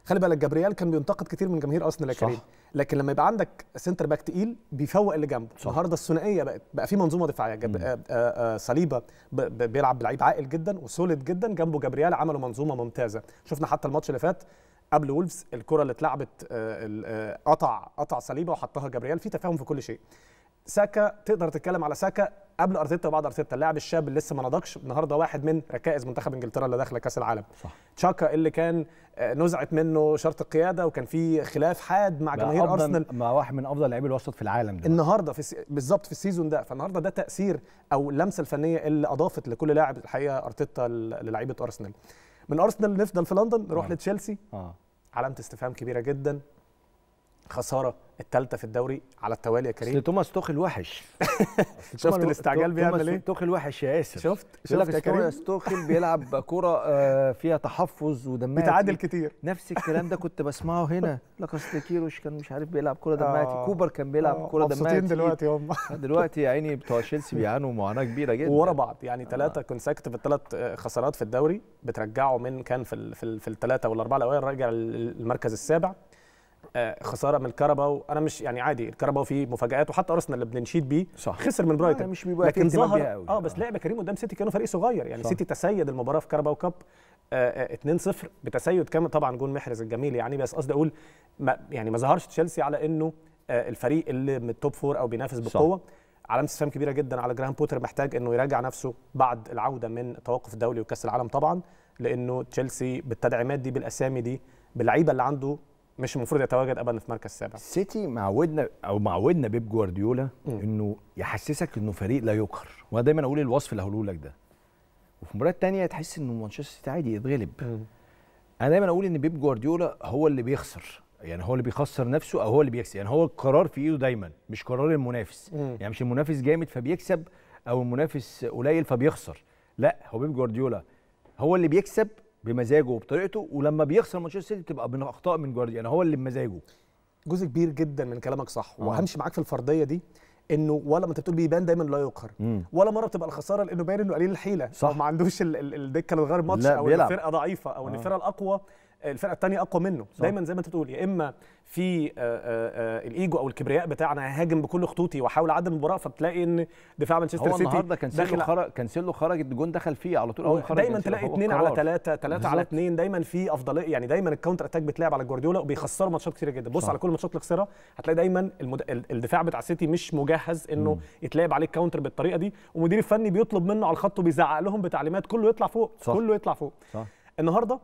خلي بالك جابرييل كان بينتقد كتير من جماهير ارسنال يا صح. كريم لكن لما يبقى عندك سنتر باك تقيل بيفوق اللي جنبه صح. النهارده الثنائيه بقت بقى في منظومه دفاعيه جاب مم. آه آه آه صليبه ب- ب- بيلعب بلعيب عاقل جدا وسوليد جدا جنبه جابرييل عملوا منظومه ممتازه شفنا حتى الماتش اللي فات قبل وولفز الكره اللي اتلعبت آه، ال- آه، قطع قطع صليبه وحطها جابرييل في تفاهم في كل شيء ساكا تقدر تتكلم على ساكا قبل ارتيتا وبعد ارتيتا اللاعب الشاب اللي لسه ما نضجش النهارده واحد من ركائز منتخب انجلترا اللي داخله كاس العالم صح. تشاكا اللي كان آه، نزعت منه شرط القياده وكان في خلاف حاد مع بقى جماهير أفضل- ارسنال مع واحد من افضل لاعبي الوسط في العالم ده النهارده في السي- بالظبط في السيزون ده فالنهارده ده تاثير او اللمسه الفنيه اللي اضافت لكل لاعب الحقيقه ارتيتا ل- للعيبه ارسنال من ارسنال نفضل في لندن نروح آه. لتشيلسي اه علامه استفهام كبيره جدا خساره الثالثه في الدوري على التوالي يا اصل كريم توماس توخل وحش شفت الاستعجال بيعمل ايه توخل وحش يا ياسر شفت يقول شفت لك يا كريم توماس توخل بيلعب كوره آه، فيها تحفظ ودمها بيتعادل تقيل. كتير نفس الكلام ده كنت بسمعه هنا لك اصل كيروش كان مش عارف بيلعب كوره دمها آه. تقيل كوبر كان بيلعب آه، كوره دمها مبسوطين تقيل. دلوقتي هم دلوقتي يا عيني بتوع تشيلسي بيعانوا معاناه كبيره جدا ورا بعض يعني ثلاثه كونسكتيف الثلاث خسارات في الدوري بترجعه من كان في ال في, ال في الثلاثه والاربعه الاوائل رجع المركز السابع آه، خساره من الكاراباو انا مش يعني عادي الكاراباو فيه مفاجات وحتى ارسنال اللي بنشيد بيه صح خسر من برايتون مش بيبقى فيه لكن اهتمام ظهر بيها قوي. اه بس لعب كريم قدام سيتي كانوا فريق صغير يعني صح. سيتي تسيد المباراه في كاراباو كاب آه، آه، 2-0 بتسيد كامل طبعا جون محرز الجميل يعني بس قصدي اقول ما يعني ما ظهرش تشيلسي على انه آه، الفريق اللي من التوب فور او بينافس صح. بقوه علامه استفهام كبيره جدا على جراهام بوتر محتاج انه يراجع نفسه بعد العوده من التوقف الدولي وكاس العالم طبعا لانه تشيلسي بالتدعيمات دي بالاسامي دي باللعيبه اللي عنده مش المفروض يتواجد ابدا في مركز سابع سيتي معودنا او معودنا بيب جوارديولا مم. انه يحسسك انه فريق لا يقهر وانا دايما اقول الوصف اللي هقوله لك ده وفي مباريات تانية تحس انه مانشستر سيتي عادي يتغلب انا دايما اقول ان بيب جوارديولا هو اللي بيخسر يعني هو اللي بيخسر نفسه او هو اللي بيكسب يعني هو القرار في ايده دايما مش قرار المنافس مم. يعني مش المنافس جامد فبيكسب او المنافس قليل فبيخسر لا هو بيب جوارديولا هو اللي بيكسب بمزاجه وبطريقته ولما بيخسر مانشستر سيتي بتبقى من اخطاء من جوارديولا يعني هو اللي بمزاجه جزء كبير جدا من كلامك صح آه. وهمشي معاك في الفرديه دي انه ولا ما انت بتقول بيبان دايما لا يقهر مم. ولا مره بتبقى الخساره لانه باين انه قليل الحيله صح. او ما عندوش ال- ال- الدكه للغير ماتش لا، او بيلعب. الفرقه ضعيفه او ان آه. الفرقه الاقوى الفرقه الثانيه اقوى منه صح. دايما زي ما انت بتقول يا اما في آه، آه، آه، الايجو او الكبرياء بتاعنا ههاجم بكل خطوطي واحاول اعدل المباراه فتلاقي ان دفاع مانشستر هو سيتي النهارده كانسيلو داخل خرج كانسيلو خرج الجون دخل فيه على طول اول خرج دايما كانسيلو. تلاقي هو اثنين على قرار. ثلاثة ثلاثة على بالظبط. اثنين دايما في افضليه يعني دايما الكاونتر اتاك بتلعب على جوارديولا وبيخسروا ماتشات كتير جدا بص صح. على كل الماتشات اللي خسرها هتلاقي دايما المد... ال- الدفاع بتاع السيتي مش مجهز انه مم. يتلعب عليه الكاونتر بالطريقه دي ومدير الفني بيطلب منه على الخط وبيزعق لهم بتعليمات كله يطلع فوق صح. كله يطلع فوق صح النهارده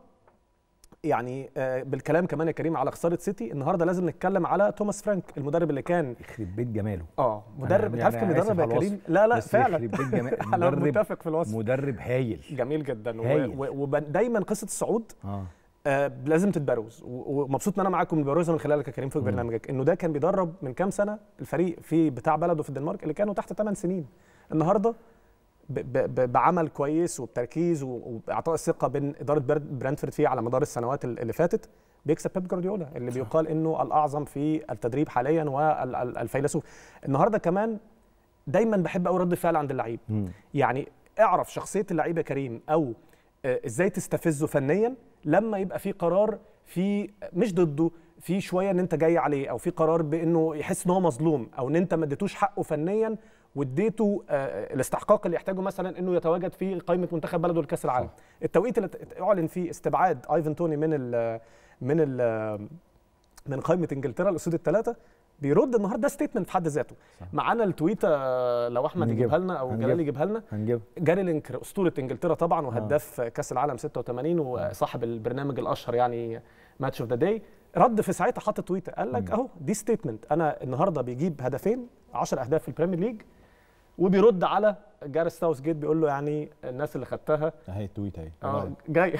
يعني آه، بالكلام كمان يا كريم على خساره سيتي النهارده لازم نتكلم على توماس فرانك المدرب اللي كان يخرب بيت جماله اه مدرب يعني انت عارف كان أنا آسف مدرب يا على الوصف، كريم لا لا بس فعلا يخرب بيت جمال انا مدرب متفق في الوصف مدرب هايل جميل جدا هايل. ودايما قصه الصعود اه آه لازم تتبروز و- ومبسوط ان انا معاكم ببروزها من خلالك يا كريم في مم. برنامجك انه ده كان بيدرب من كام سنه الفريق في بتاع بلده في الدنمارك اللي كانوا تحت 8 سنين النهارده ب ب ب بعمل كويس وبتركيز و- وباعطاء الثقه بين اداره بر- برانتفورد فيه على مدار السنوات ال- اللي فاتت بيكسب بيب جوارديولا اللي صح. بيقال انه الاعظم في التدريب حاليا والفيلسوف النهارده كمان دايما بحب قوي رد الفعل عند اللعيب مم. يعني اعرف شخصيه اللعيب يا كريم او آه، ازاي تستفزه فنيا لما يبقى في قرار في مش ضده في شويه ان انت جاي عليه او في قرار بانه يحس ان هو مظلوم او ان انت ما اديتوش حقه فنيا واديته آه، الاستحقاق اللي يحتاجه مثلا انه يتواجد في قائمه منتخب بلده لكاس العالم التوقيت اللي ت- اعلن فيه استبعاد ايفن توني من ال من ال من قائمه انجلترا الاسود الثلاثه بيرد النهارده ده ستيتمنت في حد ذاته صح. معانا التويته آه، لو احمد هنجيبها. يجيبها لنا او هنجيبها. جلال يجيبها لنا هنجيب جاري لينكر اسطوره انجلترا طبعا وهداف كاس العالم 86 وصاحب البرنامج الاشهر يعني ماتش اوف ذا داي رد في ساعتها حط تويته قال لك مم. اهو دي ستيتمنت انا النهارده بيجيب هدفين 10 اهداف في البريمير ليج وبيرد على جاريس ساوث جيت بيقول له يعني الناس اللي خدتها اهي التويت اهي اه جاي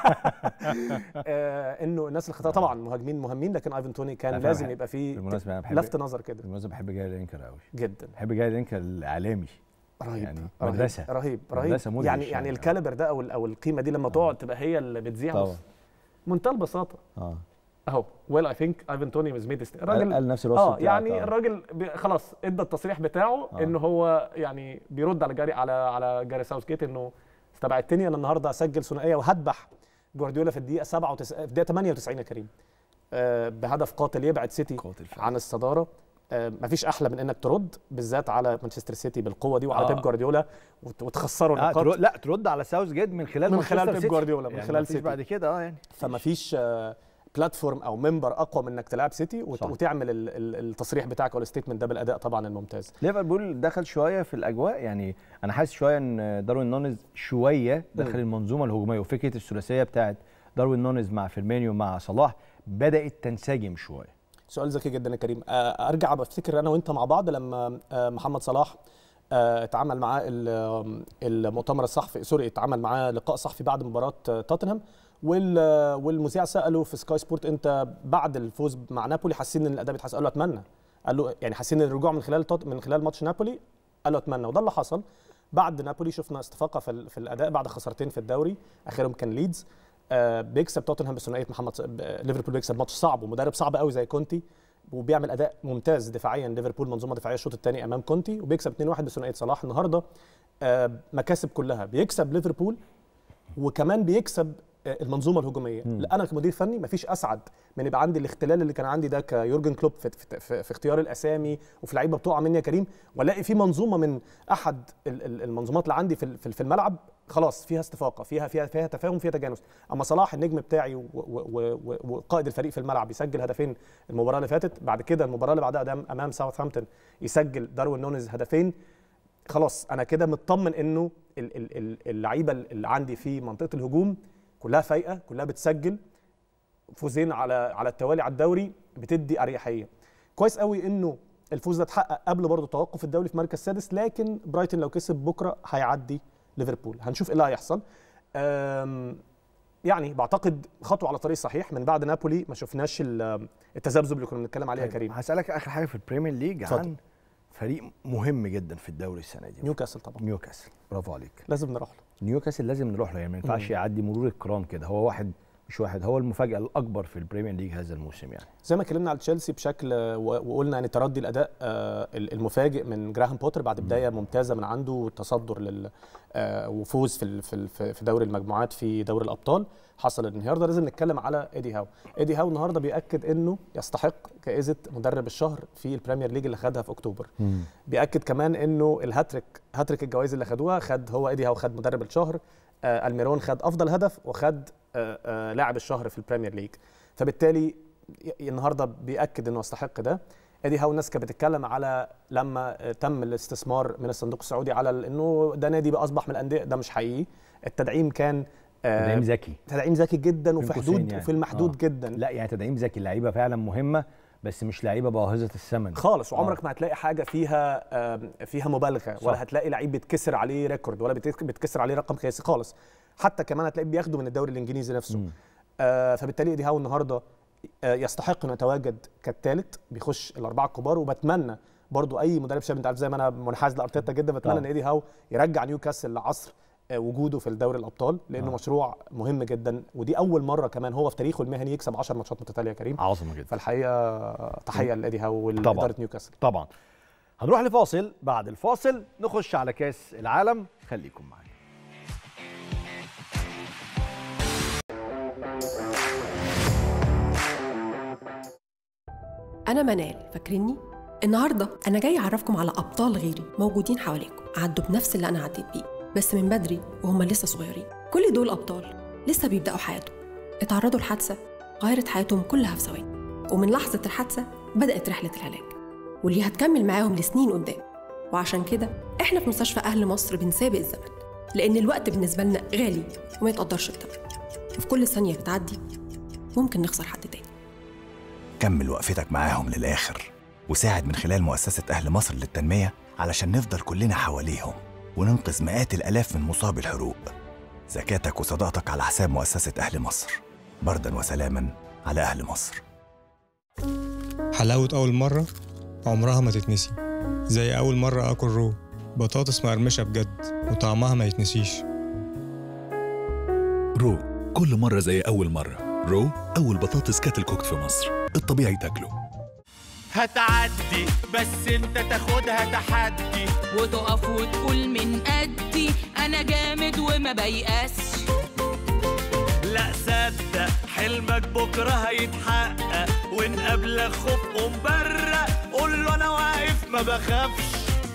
آه، انه الناس اللي خدتها طبعا مهاجمين مهمين لكن ايفن توني كان أنا لازم فعلا يبقى فيه بالمناسبه انا بحب لفت نظر كده بالمناسبه بحب جاري لينكر قوي جدا بحب جاري لينكر الاعلامي رهيب يعني رهيب، مدرسة. رهيب رهيب مدرسة مدهش يعني يعني يعني. الكاليبر ده او ال- او القيمه دي لما تقعد تبقى هي اللي بتذيع طبعا بص، منتهى البساطه اه اهو ويل اي ثينك ايفن توني واز ميد قال, الراجل قال نفس الوصف اه بتاعك، يعني آه. الراجل بي خلاص ادى التصريح بتاعه آه. ان هو يعني بيرد على جاري على على جاري ساوث جيت انه استبعدتني انا النهارده اسجل ثنائيه وهدبح جوارديولا في الدقيقه 97 في الدقيقه 98 يا كريم آه، بهدف قاتل يبعد سيتي قاتل فعلا. عن الصداره آه، مفيش احلى من انك ترد بالذات على مانشستر سيتي بالقوه دي وعلى آه. بيب جوارديولا وت- وتخسره آه نقاط ترد لا ترد على ساوث جيت من خلال من خلال مانشستر بيب سيتي. جوارديولا، من يعني خلال مفيش سيتي. بعد كده اه يعني فمفيش آه، بلاتفورم او منبر اقوى من انك تلعب سيتي وت- صح. وتعمل ال- ال- التصريح بتاعك او الستيتمنت ده بالاداء طبعا الممتاز ليفربول دخل شويه في الاجواء يعني انا حاسس شويه ان داروين نونيز شويه دخل مم. المنظومه الهجوميه وفكره الثلاثيه بتاعت داروين نونيز مع فيرمينيو مع صلاح بدات تنسجم شويه سؤال ذكي جدا يا كريم آه، ارجع بفتكر انا وانت مع بعض لما آه، محمد صلاح آه، اتعمل معاه ال- المؤتمر الصحفي سوري اتعمل معاه لقاء صحفي بعد مباراه آه، توتنهام وال- والمذيع ساله في سكاي سبورت انت بعد الفوز مع نابولي حاسين ان الاداء بيتحسن قال له اتمنى قال له يعني حاسين ان الرجوع من خلال توت- من خلال ماتش نابولي قال له اتمنى وده اللي حصل بعد نابولي شفنا استفاقه في, ال- في الاداء بعد خسارتين في الدوري اخرهم كان ليدز آه، بيكسب توتنهام بثنائيه محمد ص- ب- ليفربول بيكسب ماتش صعب ومدرب صعب قوي زي كونتي وبيعمل اداء ممتاز دفاعيا ليفربول منظومه دفاعيه الشوط الثاني امام كونتي وبيكسب 2-1 بثنائيه صلاح النهارده آه، مكاسب كلها بيكسب ليفربول وكمان بيكسب آه، المنظومه الهجوميه لا انا كمدير فني مفيش اسعد من يبقى عندي الاختلال اللي كان عندي ده كيورجن كلوب في, في, في, في اختيار الاسامي وفي لعيبه بتقع مني يا كريم والاقي في منظومه من احد ال- ال- المنظومات اللي عندي في ال- في ال- في الملعب خلاص فيها استفاقه فيها فيها فيها تفاهم فيها تجانس اما صلاح النجم بتاعي و- و- و- و- وقائد الفريق في الملعب يسجل هدفين المباراه اللي فاتت بعد كده المباراه اللي بعدها قدام امام ساوثهامبتون يسجل داروين نونيز هدفين خلاص انا كده مطمن انه ال- ال- ال- اللعيبه اللي عندي في منطقه الهجوم كلها فايقه كلها بتسجل فوزين على على التوالي على الدوري بتدي اريحيه كويس قوي انه الفوز ده اتحقق قبل برضه توقف الدوري في مركز سادس لكن برايتون لو كسب بكره هيعدي ليفربول هنشوف ايه اللي هيحصل أم، يعني بعتقد خطوه على طريق صحيح من بعد نابولي ما شفناش ال- التذبذب اللي كنا بنتكلم عليه يا كريم هسالك اخر حاجه في البريمير ليج اتفضل. عن فريق مهم جدا في الدوري السنه دي نيوكاسل طبعا نيوكاسل برافو عليك لازم نروح له نيوكاسل لازم نروح له يعني ما ينفعش مم. يعدي مرور الكرام كده هو واحد مش واحد هو المفاجاه الاكبر في البريمير ليج هذا الموسم يعني زي ما اتكلمنا على تشيلسي بشكل و- وقلنا ان تردي الاداء آه، المفاجئ من جراهام بوتر بعد بدايه ممتازه من عنده والتصدر لل آه، وفوز في ال- في ال- في في دوري المجموعات في دوري الابطال حصل الانهيار ده لازم نتكلم على ايدي هاو ايدي هاو النهارده بياكد انه يستحق جائزه مدرب الشهر في البريمير ليج اللي خدها في اكتوبر بياكد كمان انه الهاتريك هاتريك الجوائز اللي خدوها خد هو ايدي هاو خد مدرب الشهر آه الميرون خد افضل هدف وخد آه آه لاعب الشهر في البريمير ليج فبالتالي ي- النهارده بياكد انه يستحق ده ادي هاو الناس كانت بتتكلم على لما آه، تم الاستثمار من الصندوق السعودي على ال- انه ده نادي بقى اصبح من الانديه ده مش حقيقي التدعيم كان آه، تدعيم ذكي تدعيم ذكي جدا وفي قوسين حدود يعني. وفي المحدود آه. جدا لا يعني تدعيم ذكي اللعيبه فعلا مهمه بس مش لعيبه باهظه الثمن خالص آه. وعمرك ما هتلاقي حاجه فيها آم، فيها مبالغه صح. ولا هتلاقي لعيب بيتكسر عليه ريكورد ولا بيتك- بيتكسر عليه رقم قياسي خالص حتى كمان هتلاقيه بياخده من الدوري الانجليزي نفسه مم. آه فبالتالي ايدي هاو النهارده آه يستحق انه يتواجد كالثالث بيخش الاربعه الكبار وبتمنى برضو اي مدرب شاب انت عارف زي ما انا منحاز لارتيتا جدا بتمنى طبعا. ان ايدي هاو يرجع نيوكاسل لعصر آه، وجوده في الدوري الابطال لانه آه. مشروع مهم جدا ودي اول مره كمان هو في تاريخه المهني يكسب 10 ماتشات متتاليه يا كريم عظمه جدا فالحقيقه تحيه لايدي هاو طبعاً. ولاداره نيوكاسل طبعا هنروح لفاصل بعد الفاصل نخش على كاس العالم خليكم معانا أنا منال فاكريني؟ النهاردة أنا جاي أعرفكم على أبطال غيري موجودين حواليكم عدوا بنفس اللي أنا عديت بيه بس من بدري وهم لسه صغيرين كل دول أبطال لسه بيبدأوا حياتهم اتعرضوا لحادثة غيرت حياتهم كلها في ثواني ومن لحظة الحادثة بدأت رحلة العلاج واللي هتكمل معاهم لسنين قدام وعشان كده إحنا في مستشفى أهل مصر بنسابق الزمن لأن الوقت بالنسبة لنا غالي وما يتقدرش بثمن وفي كل ثانية بتعدي ممكن نخسر حد تاني كمل وقفتك معاهم للآخر وساعد من خلال مؤسسة أهل مصر للتنمية علشان نفضل كلنا حواليهم وننقذ مئات الآلاف من مصاب الحروق زكاتك وصدقتك على حساب مؤسسة أهل مصر بردا وسلاما على أهل مصر حلاوة أول مرة عمرها ما تتنسي زي أول مرة آكل رو بطاطس مقرمشة بجد وطعمها ما يتنسيش رو كل مرة زي أول مرة رو أول بطاطس كاتل كوكت في مصر الطبيعي تاكله هتعدي بس انت تاخدها تحدي وتقف وتقول من قدي انا جامد وما بيأسش لا حلمك بكرة هيتحقق وإن قبلك خوف قوم برق قول له أنا واقف ما بخافش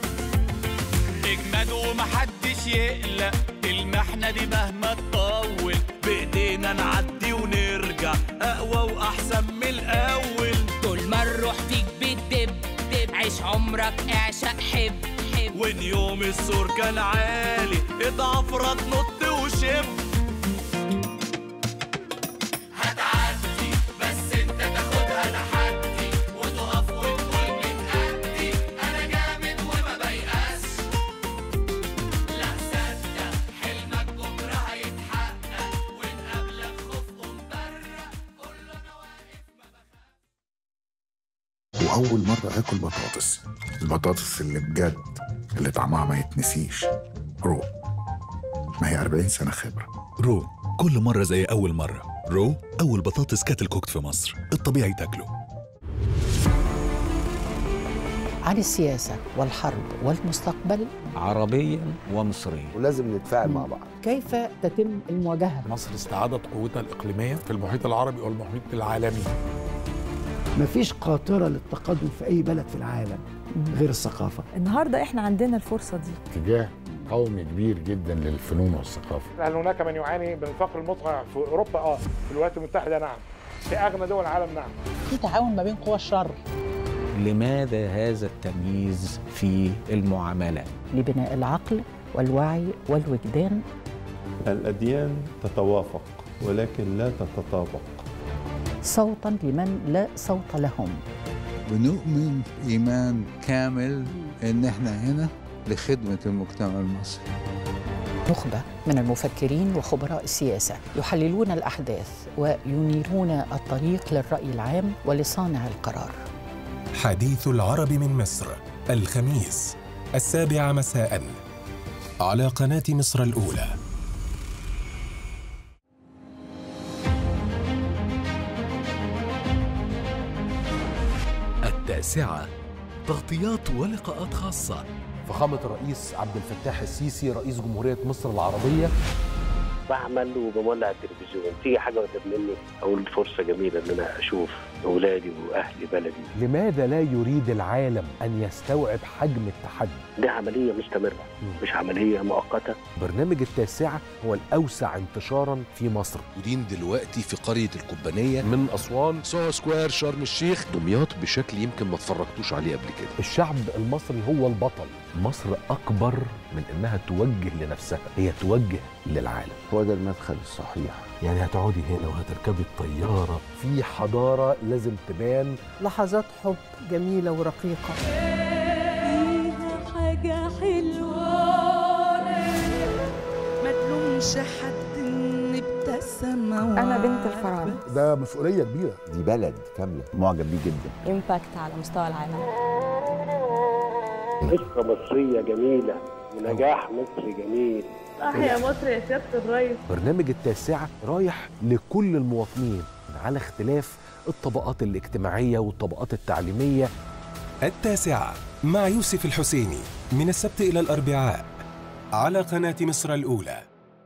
اجمد ومحدش يقلق المحنة دي مهما تطول بإيدينا نعدي ونرجع أقوى وأحسن من الأول طول ما الروح فيك بتدب دب عيش عمرك اعشق حب حب وإن يوم السور كان عالي اضعف رد نط وشب هتعدي بس انت تاخدها تحدي وتقف وتقول من قدي انا جامد وما بيأس لا صدق حلمك بكره هيتحقق وان قبلك خوف قوم برق قول له انا واقف وأول مرة آكل بطاطس البطاطس اللي بجد اللي طعمها ما يتنسيش رو ما هي 40 سنة خبرة رو كل مرة زي أول مرة رو أول بطاطس كاتل كوكت في مصر الطبيعي تاكله عن السياسة والحرب والمستقبل عربيا ومصريا ولازم نتفاعل مع بعض كيف تتم المواجهة مصر استعادت قوتها الإقليمية في المحيط العربي والمحيط العالمي مفيش قاطرة للتقدم في أي بلد في العالم غير الثقافة النهاردة إحنا عندنا الفرصة دي اتجاه قومي كبير جدا للفنون والثقافة هل هناك من يعاني من الفقر المطغى في أوروبا؟ آه في الولايات المتحدة نعم في أغنى دول العالم نعم في تعاون ما بين قوى الشر لماذا هذا التمييز في المعاملات لبناء العقل والوعي والوجدان الأديان تتوافق ولكن لا تتطابق صوتا لمن لا صوت لهم بنؤمن إيمان كامل إن إحنا هنا لخدمة المجتمع المصري نخبة من المفكرين وخبراء السياسة يحللون الأحداث وينيرون الطريق للرأي العام ولصانع القرار حديث العرب من مصر الخميس السابعة مساء على قناة مصر الأولى التاسعة تغطيات ولقاءات خاصة فخامة الرئيس عبد الفتاح السيسي رئيس جمهورية مصر العربية بعمل وبمولع التلفزيون تيجي حاجه قدام مني اقول فرصه جميله ان انا اشوف اولادي واهلي بلدي لماذا لا يريد العالم أن يستوعب حجم التحدي؟ دي عمليه مستمره مش عمليه مؤقته برنامج التاسعة هو الأوسع انتشارا في مصر موجودين دلوقتي في قرية القبانية من أسوان سوهو سكوير شرم الشيخ دمياط بشكل يمكن ما اتفرجتوش عليه قبل كده الشعب المصري هو البطل مصر أكبر من إنها توجه لنفسها هي توجه للعالم هو ده المدخل الصحيح يعني هتقعدي هنا وهتركبي الطيارة في حضارة لازم تبان لحظات حب جميلة ورقيقة حاجة حلوة ما تلومش حد ان ابتسم أنا بنت الفراعنة ده مسؤولية كبيرة دي بلد كاملة معجب بيه جدا إمباكت على مستوى العالم قصه مصريه جميله ونجاح مصري جميل يا مصر يا سيادة الرئيس برنامج التاسعة رايح لكل المواطنين على اختلاف الطبقات الاجتماعية والطبقات التعليمية التاسعة مع يوسف الحسيني من السبت إلى الأربعاء على قناة مصر الأولى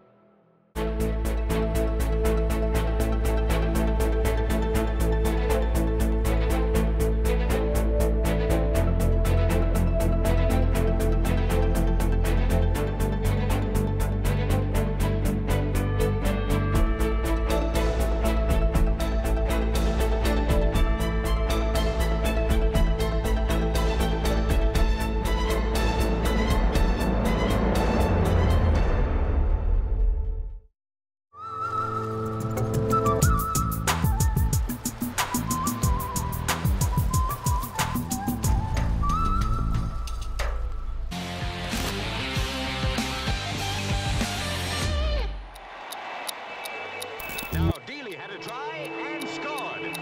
Now Dealey had a try and scored.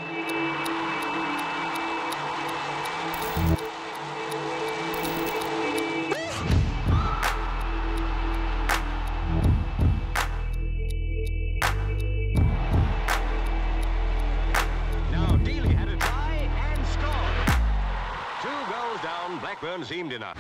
Now Dealey had a try and scored. Two goals down. Blackburn seemed enough.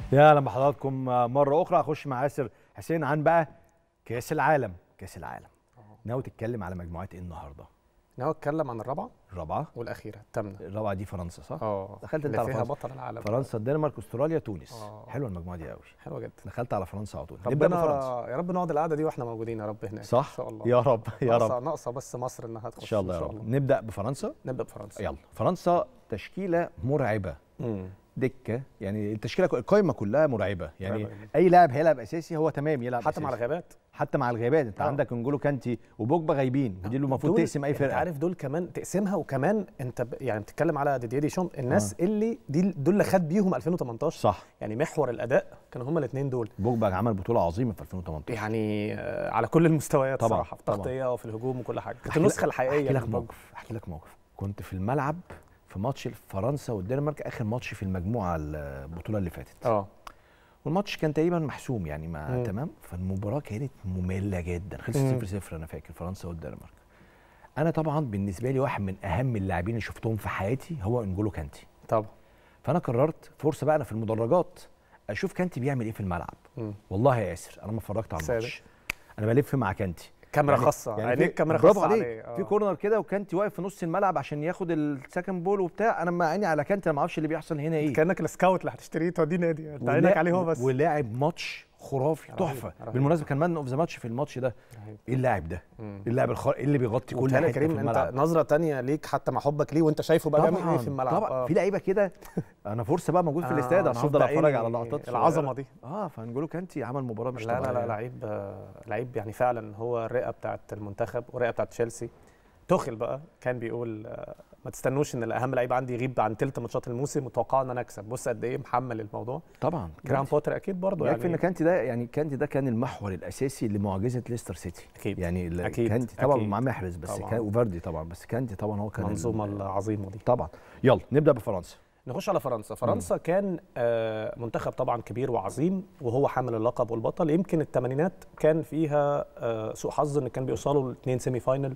يا اهلا بحضراتكم مره اخرى اخش مع ياسر حسين عن بقى كاس العالم كاس العالم ناوي تتكلم على مجموعات ايه النهارده ناوي اتكلم عن الرابعه الرابعه والاخيره الثامنه الرابعه دي فرنسا صح اه دخلت انت اللي على فيها فرنسا بطل العالم فرنسا الدنمارك استراليا تونس حلوه المجموعه دي قوي حلوه جدا دخلت على فرنسا على طول نبدا ربنا بفرنسا يا رب نقعد القعده دي واحنا موجودين يا رب هناك صح؟ ان شاء الله يا رب، يا ناقصة- رب. ناقصه بس مصر انها تخش ان شاء الله يا رب نبدا بفرنسا نبدا بفرنسا يلا فرنسا تشكيله مرعبه دكه يعني التشكيله القايمه كلها مرعبه يعني مرعبة. اي لاعب هيلعب اساسي هو تمام يلعب حتى مع أساسي. الغيابات حتى مع الغيابات انت آه. عندك انجولو كانتي وبوجبا غايبين ودي اللي المفروض دول- تقسم اي انت فرقه عارف دول كمان تقسمها وكمان انت ب... يعني بتتكلم على ديديer ديشامب الناس آه. آه. اللي دي دول اللي خد بيهم 2018 صح يعني محور الاداء كانوا هما الاثنين دول بوجبا عمل بطوله عظيمه في 2018 يعني آه، على كل المستويات طبعاً، صراحه في طبعاً. التغطيه وفي الهجوم وكل حاجه كانت أحكي لك- النسخه الحقيقيه احكي لك من بوجبا. موقف احكي لك موقف كنت في الملعب في ماتش فرنسا والدنمارك اخر ماتش في المجموعه البطوله اللي فاتت اه والماتش كان تقريبا محسوم يعني ما مم. تمام فالمباراه كانت ممله جدا خلصت مم. 0 0 انا فاكر فرنسا والدنمارك انا طبعا بالنسبه لي واحد من اهم اللاعبين اللي شفتهم في حياتي هو انجولو كانتي طبعا فانا قررت فرصه بقى انا في المدرجات اشوف كانتي بيعمل ايه في الملعب مم. والله يا ياسر انا ما اتفرجت على صادق. الماتش انا بلف مع كانتي كاميرا خاصة، في- عينيك كاميرا برافو خاصة عليك عليه، آه. في كورنر كده وكانتي واقف في نص الملعب عشان ياخد السكند بول وبتاع انا ما عيني على كانتي انا ما اعرفش اللي بيحصل هنا ايه كانك السكاوت اللي هتشتريه توديه نادي انت ولا- عينك عليه هو بس ولاعب ماتش خرافي رهيب، تحفه رهيب. بالمناسبه كان مان اوف ذا ماتش في الماتش ده ايه اللاعب ده مم. ايه اللاعب الخار... إيه اللي بيغطي كل وبالتالي حته يا كريم في انت الملعب نظره تانية ليك حتى مع حبك ليه وانت شايفه بقى بيعمل ايه في الملعب طبعا آه. في لعيبه كده انا فرصه بقى موجود في آه، الاستاد أنا عشان افضل هفضل اتفرج عيني على لقطات العظمة صغيرة. دي. اه فانجولو كانتي عمل مباراه مش لا لا طبيعيه لا لعيب آه، لعيب يعني فعلا هو الرئه بتاعت المنتخب والرئه بتاعت تشيلسي توخل بقى كان بيقول آه، ما تستنوش ان الاهم لعيب عندي يغيب عن تلت ماتشات الموسم متوقع ان انا اكسب بص قد ايه محمل الموضوع طبعا جرام بوتر اكيد برضه يكفي يعني ان كانتي ده يعني كانتي ده كان المحور الاساسي لمعجزه ليستر سيتي اكيد يعني ال- أكيد، كانتي طبعا أكيد. مع محرز بس طبعاً. كان وفاردي طبعا بس كانتي طبعا هو كان ال- المنظومه العظيمه دي طبعا يلا نبدا بفرنسا نخش على فرنسا فرنسا كان آه، منتخب طبعا كبير وعظيم وهو حامل اللقب والبطل يمكن الثمانينات كان فيها آه، سوء حظ ان كان بيوصلوا لاثنين سيمي فاينل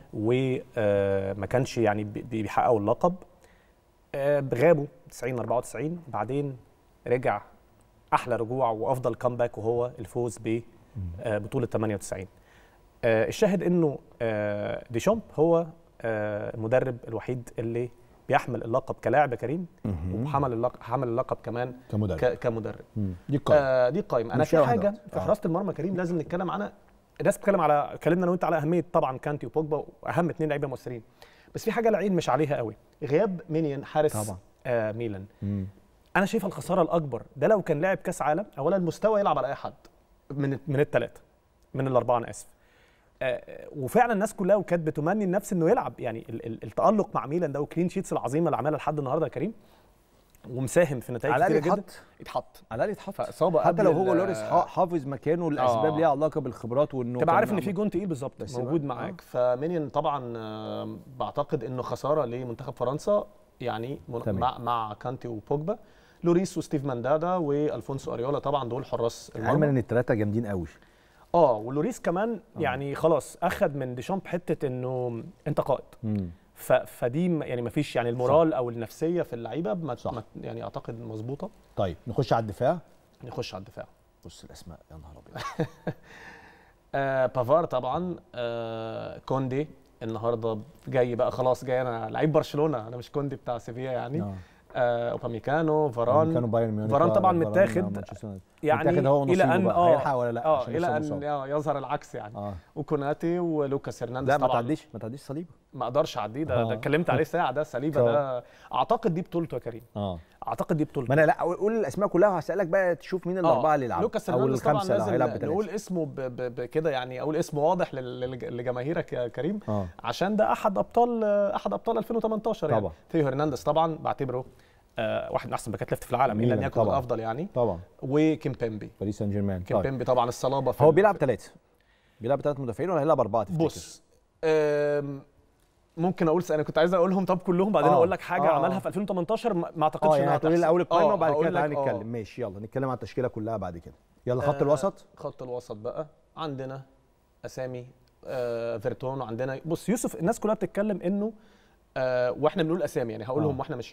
وما كانش يعني بي- بيحققوا اللقب آه، غابوا 90 94 بعدين رجع احلى رجوع وافضل كامباك وهو الفوز ببطوله 98 آه، الشاهد انه آه، ديشامب هو آه، المدرب الوحيد اللي بيحمل اللقب كلاعب يا كريم مهم. وحمل اللقب حمل اللقب كمان كمدرب. ك- كمدرب مم. دي القائمه آه دي القائمه انا مش في واحدة حاجه واحدة. في آه. حراسه المرمى كريم لازم نتكلم عنها الناس بتتكلم على اتكلمنا انا وانت على اهميه طبعا كانتي وبوجبا واهم اثنين لعيبه مؤثرين بس في حاجه العين مش عليها قوي غياب مينيان حارس طبعا. آه ميلان مم. انا شايفها الخساره الاكبر ده لو كان لاعب كاس عالم اولا المستوى يلعب على اي حد من من الثلاثه من الاربعه انا اسف آه، وفعلا الناس كلها وكانت بتمني النفس انه يلعب يعني ال- ال- التالق مع ميلان ده وكلين شيتس العظيمه اللي عملها لحد النهارده يا كريم ومساهم في نتائج على كتيره الأقل جدا يتحط. يتحط على الاقل يتحط فاصابه حتى قبل لو هو ال- لوريس حا- حافظ مكانه لاسباب آه. ليها علاقه بالخبرات وانه تبقى كان عارف ان مع- في جون تقيل بالظبط بس موجود بقى- معاك فمينيان طبعا آه، بعتقد انه خساره لمنتخب فرنسا يعني من- تمام. مع مع كانتي وبوجبا لوريس وستيف ماندادا والفونسو اريولا طبعا دول حراس علما المرمى ان الثلاثه جامدين قوي اه ولوريس كمان يعني خلاص اخذ من ديشامب حته انه انت قائد ف... فدي م- يعني ما فيش يعني المورال او النفسيه في اللعيبه ما... ما يعني اعتقد مظبوطه طيب نخش على الدفاع نخش على الدفاع بص الاسماء يا نهار ابيض آه بافار طبعا آه كوندي النهارده جاي بقى خلاص جاي انا لعيب برشلونه انا مش كوندي بتاع سيفيا يعني آه. آه اوباميكانو فاران كانوا بايرن ميونخ فاران آه، طبعا فاران متاخد مانشستر يونايتد. يعني متاخد هو الى ونصيبه ان بقى. اه هيلحق ولا لا اه عشان الى لسه ان مصاب. آه، يظهر العكس يعني آه. وكوناتي ولوكاس هرنانديز لا ما طبعا تعديش ما تعديش صليبه ما اقدرش اعديه ده, آه. ده اتكلمت عليه ساعه ده سليبه ده اعتقد دي بطولته يا كريم اه اعتقد دي بطولته ما انا لا قول الاسماء كلها وهسالك بقى تشوف مين الاربعه اللي يلعبوا لوكاس او هرنانديز طبعا الخمسه اللي لازم هيلعب بثلاثه نقول اسمه ب- ب- بكده يعني اقول اسمه واضح لل- لل- لجماهيرك يا كريم اه عشان ده احد ابطال احد ابطال 2018 يعني طبعا. ثيو هرنانديز طبعا بعتبره آه واحد من احسن باكات ليفت في العالم ان لم ميلان يكن طبعاً. الافضل يعني طبعا وكيمبيمبي باريس سان جيرمان طيب. كيمبيمبي طبعا الصلابه في هو ال- بيلعب ثلاثه بيلعب ثلاث مدافعين ولا هيلعب اربعه تفتكر؟ بص آم، ممكن اقول انا كنت عايز اقولهم طب كلهم بعدين آه. اقول لك حاجه آه. عملها في 2018 ما ما اعتقدش اه يعني انها هتقولي هتحصل. الاول القائمه آه، وبعد هقول كده لك تعالى آه. نتكلم ماشي يلا نتكلم عن التشكيله كلها بعد كده يلا خط الوسط خط الوسط بقى عندنا اسامي آه فيرتون وعندنا بص يوسف الناس كلها بتتكلم انه آه واحنا بنقول اسامي يعني هقولهم آه. واحنا ماشيين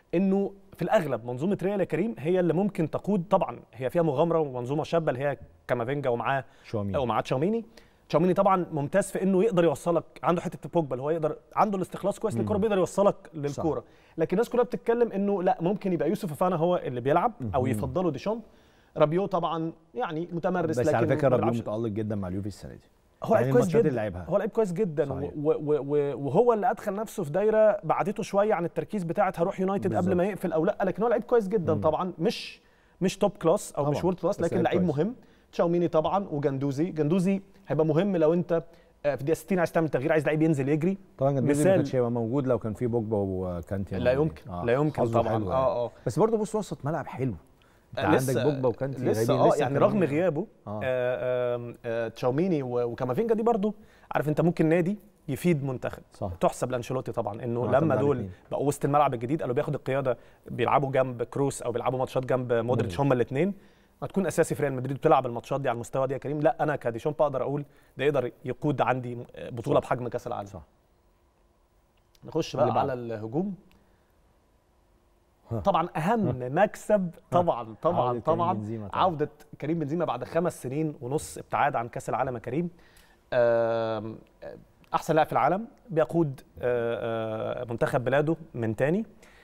انه في الاغلب منظومه ريال يا كريم هي اللي ممكن تقود طبعا هي فيها مغامره ومنظومه شابه اللي هي كامافينجا ومعاه شاوميني. ومعاه تشاوميني تشاوميني طبعا ممتاز في انه يقدر يوصلك عنده حته بوجبا اللي هو يقدر عنده الاستخلاص كويس مم. للكره بيقدر يوصلك للكوره لكن الناس كلها بتتكلم انه لا ممكن يبقى يوسف فانا هو اللي بيلعب او مم. يفضله ديشامب رابيو طبعا يعني متمرس بس لكن على فكره ما رابيو بيلعبش. متالق جدا مع اليوفي السنه دي هو لعيب يعني كويس الماتشات جدا اللي لعبها هو لعيب كويس جدا صحيح. و و و وهو اللي ادخل نفسه في دايره بعدته شويه عن التركيز بتاعت هروح يونايتد قبل ما بالظبط. يقفل او لا لكن هو لعيب كويس جدا مم. طبعا مش مش توب كلاس او مش طبعاً، وورد كلاس بس لكن لعيب لعيب كويس. مهم تشاوميني طبعا وجندوزي جندوزي هيبقى مهم لو انت آه، في دقيقه 60 عايز تعمل تغيير عايز لعيب ينزل يجري طبعا جندوزي ما مثال كانش هيبقى موجود لو كان في بوجبا وكانتي لا موجودين. يمكن، لا يمكن حظه طبعاً. حلو آه، يعني. آه. بس برضه بص وسط ملعب حلو انت آه، عندك لسه- بوجبا وكانتي لسه غايبين، اه يعني كمان. رغم غيابه آه. آه. آه آه تشاوميني و- وكامافينجا دي برضو عارف انت ممكن نادي يفيد منتخب صح. تحسب لانشيلوتي طبعا انه معتمد لما على دول الاتنين. بقوا وسط الملعب الجديد قالوا بياخد القياده بيلعبوا جنب كروس او بيلعبوا ماتشات جنب مودريتش هما الاثنين ما تكون اساسي في ريال مدريد وتلعب الماتشات دي على المستوى دي يا كريم لا انا كديشامب اقدر اقول ده يقدر يقود عندي بطوله صح. بحجم كاس العالم صح. نخش اللي بقى بعده. على الهجوم طبعا اهم مكسب طبعا طبعا عودة كريم طبعا بنزيما طبعاً. عوده كريم بنزيما بعد خمس سنين ونص ابتعاد عن كاس العالم يا كريم آم، احسن لاعب في العالم بيقود آه، آه، منتخب بلاده من تاني